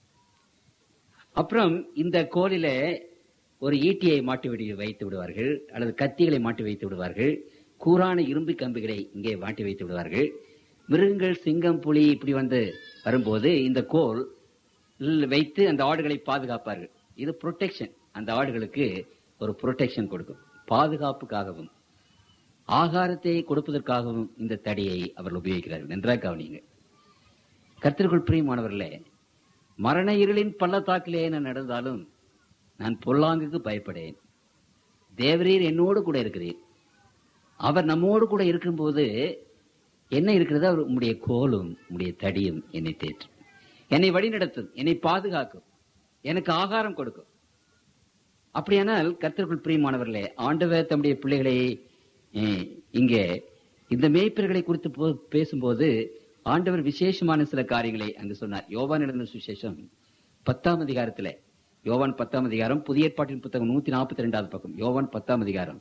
அப்புறம் இந்த கோலில ஒரு ஈட்டியை மாட்டி விடி வைத்து விடுவார்கள் அல்லது கத்திகளை மாட்டி வைத்து விடுவார்கள் கூரான இரும்பு கம்பிகளை இங்கே மாட்டி வைத்து விடுவார்கள் மிருகங்கள் சிங்கம் புலி இப்படி வந்து வரும்போது இந்த கோல் வைத்து அந்த ஆடுகளை பாதுகாப்பார்கள் இது புரொடெக்ஷன் அந்த ஆடுகளுக்கு ஒரு புரொடெக்ஷன் கொடுக்கும் பாதுகாப்புக்காகவும் ஆகாரத்தை கொடுப்பதற்காகவும் இந்த தடியை அவர்கள் உபயோகிக்கிறார்கள் நன்றாக கவனிங்க கர்த்தருக்குள் பிரியமானவர்களே மரண இருளின் பள்ளத்தாக்கிலே நான் நடந்தாலும் நான் பொல்லாங்குக்கு பயப்படேன் தேவரீர் என்னோடு கூட இருக்கிறீர் அவர் நம்மோடு கூட இருக்கும்போது என்ன இருக்கிறது அவர் உம்முடைய கோலும் உம்முடைய தடியும் என்னை தேற்றும் என்னை வழிநடத்தும் என்னை பாதுகாக்கும் எனக்கு ஆகாரம் கொடுக்கும் அப்படியானால் கர்த்தருக்குள் பிரியமானவர்களே ஆண்டவர் தம்முடைய பிள்ளைகளை அஹ், இங்கே இந்த மேய்ப்பர்களை குறித்து போ- பேசும்போது ஆண்டவர் விசேஷமான சில காரியங்களை அங்கு சொன்னார் யோவான் எழுதின சுவிசேஷம் பத்தாம் அதிகாரத்துல யோவான் பத்தாம் அதிகாரம் புதிய ஏற்பாட்டின் புத்தகம் நூத்தி நாற்பத்தி ரெண்டாவது பக்கம் யோவான் பத்தாம் அதிகாரம்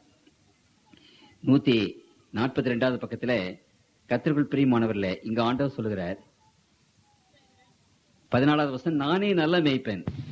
நூத்தி நாற்பத்தி ரெண்டாவது பக்கத்துல கத்திற்குள் பிரியமானவர்ல இங்க ஆண்டவர் சொல்லுகிறார் பதினாலாவது வருஷம் நானே நல்ல மேய்ப்பேன்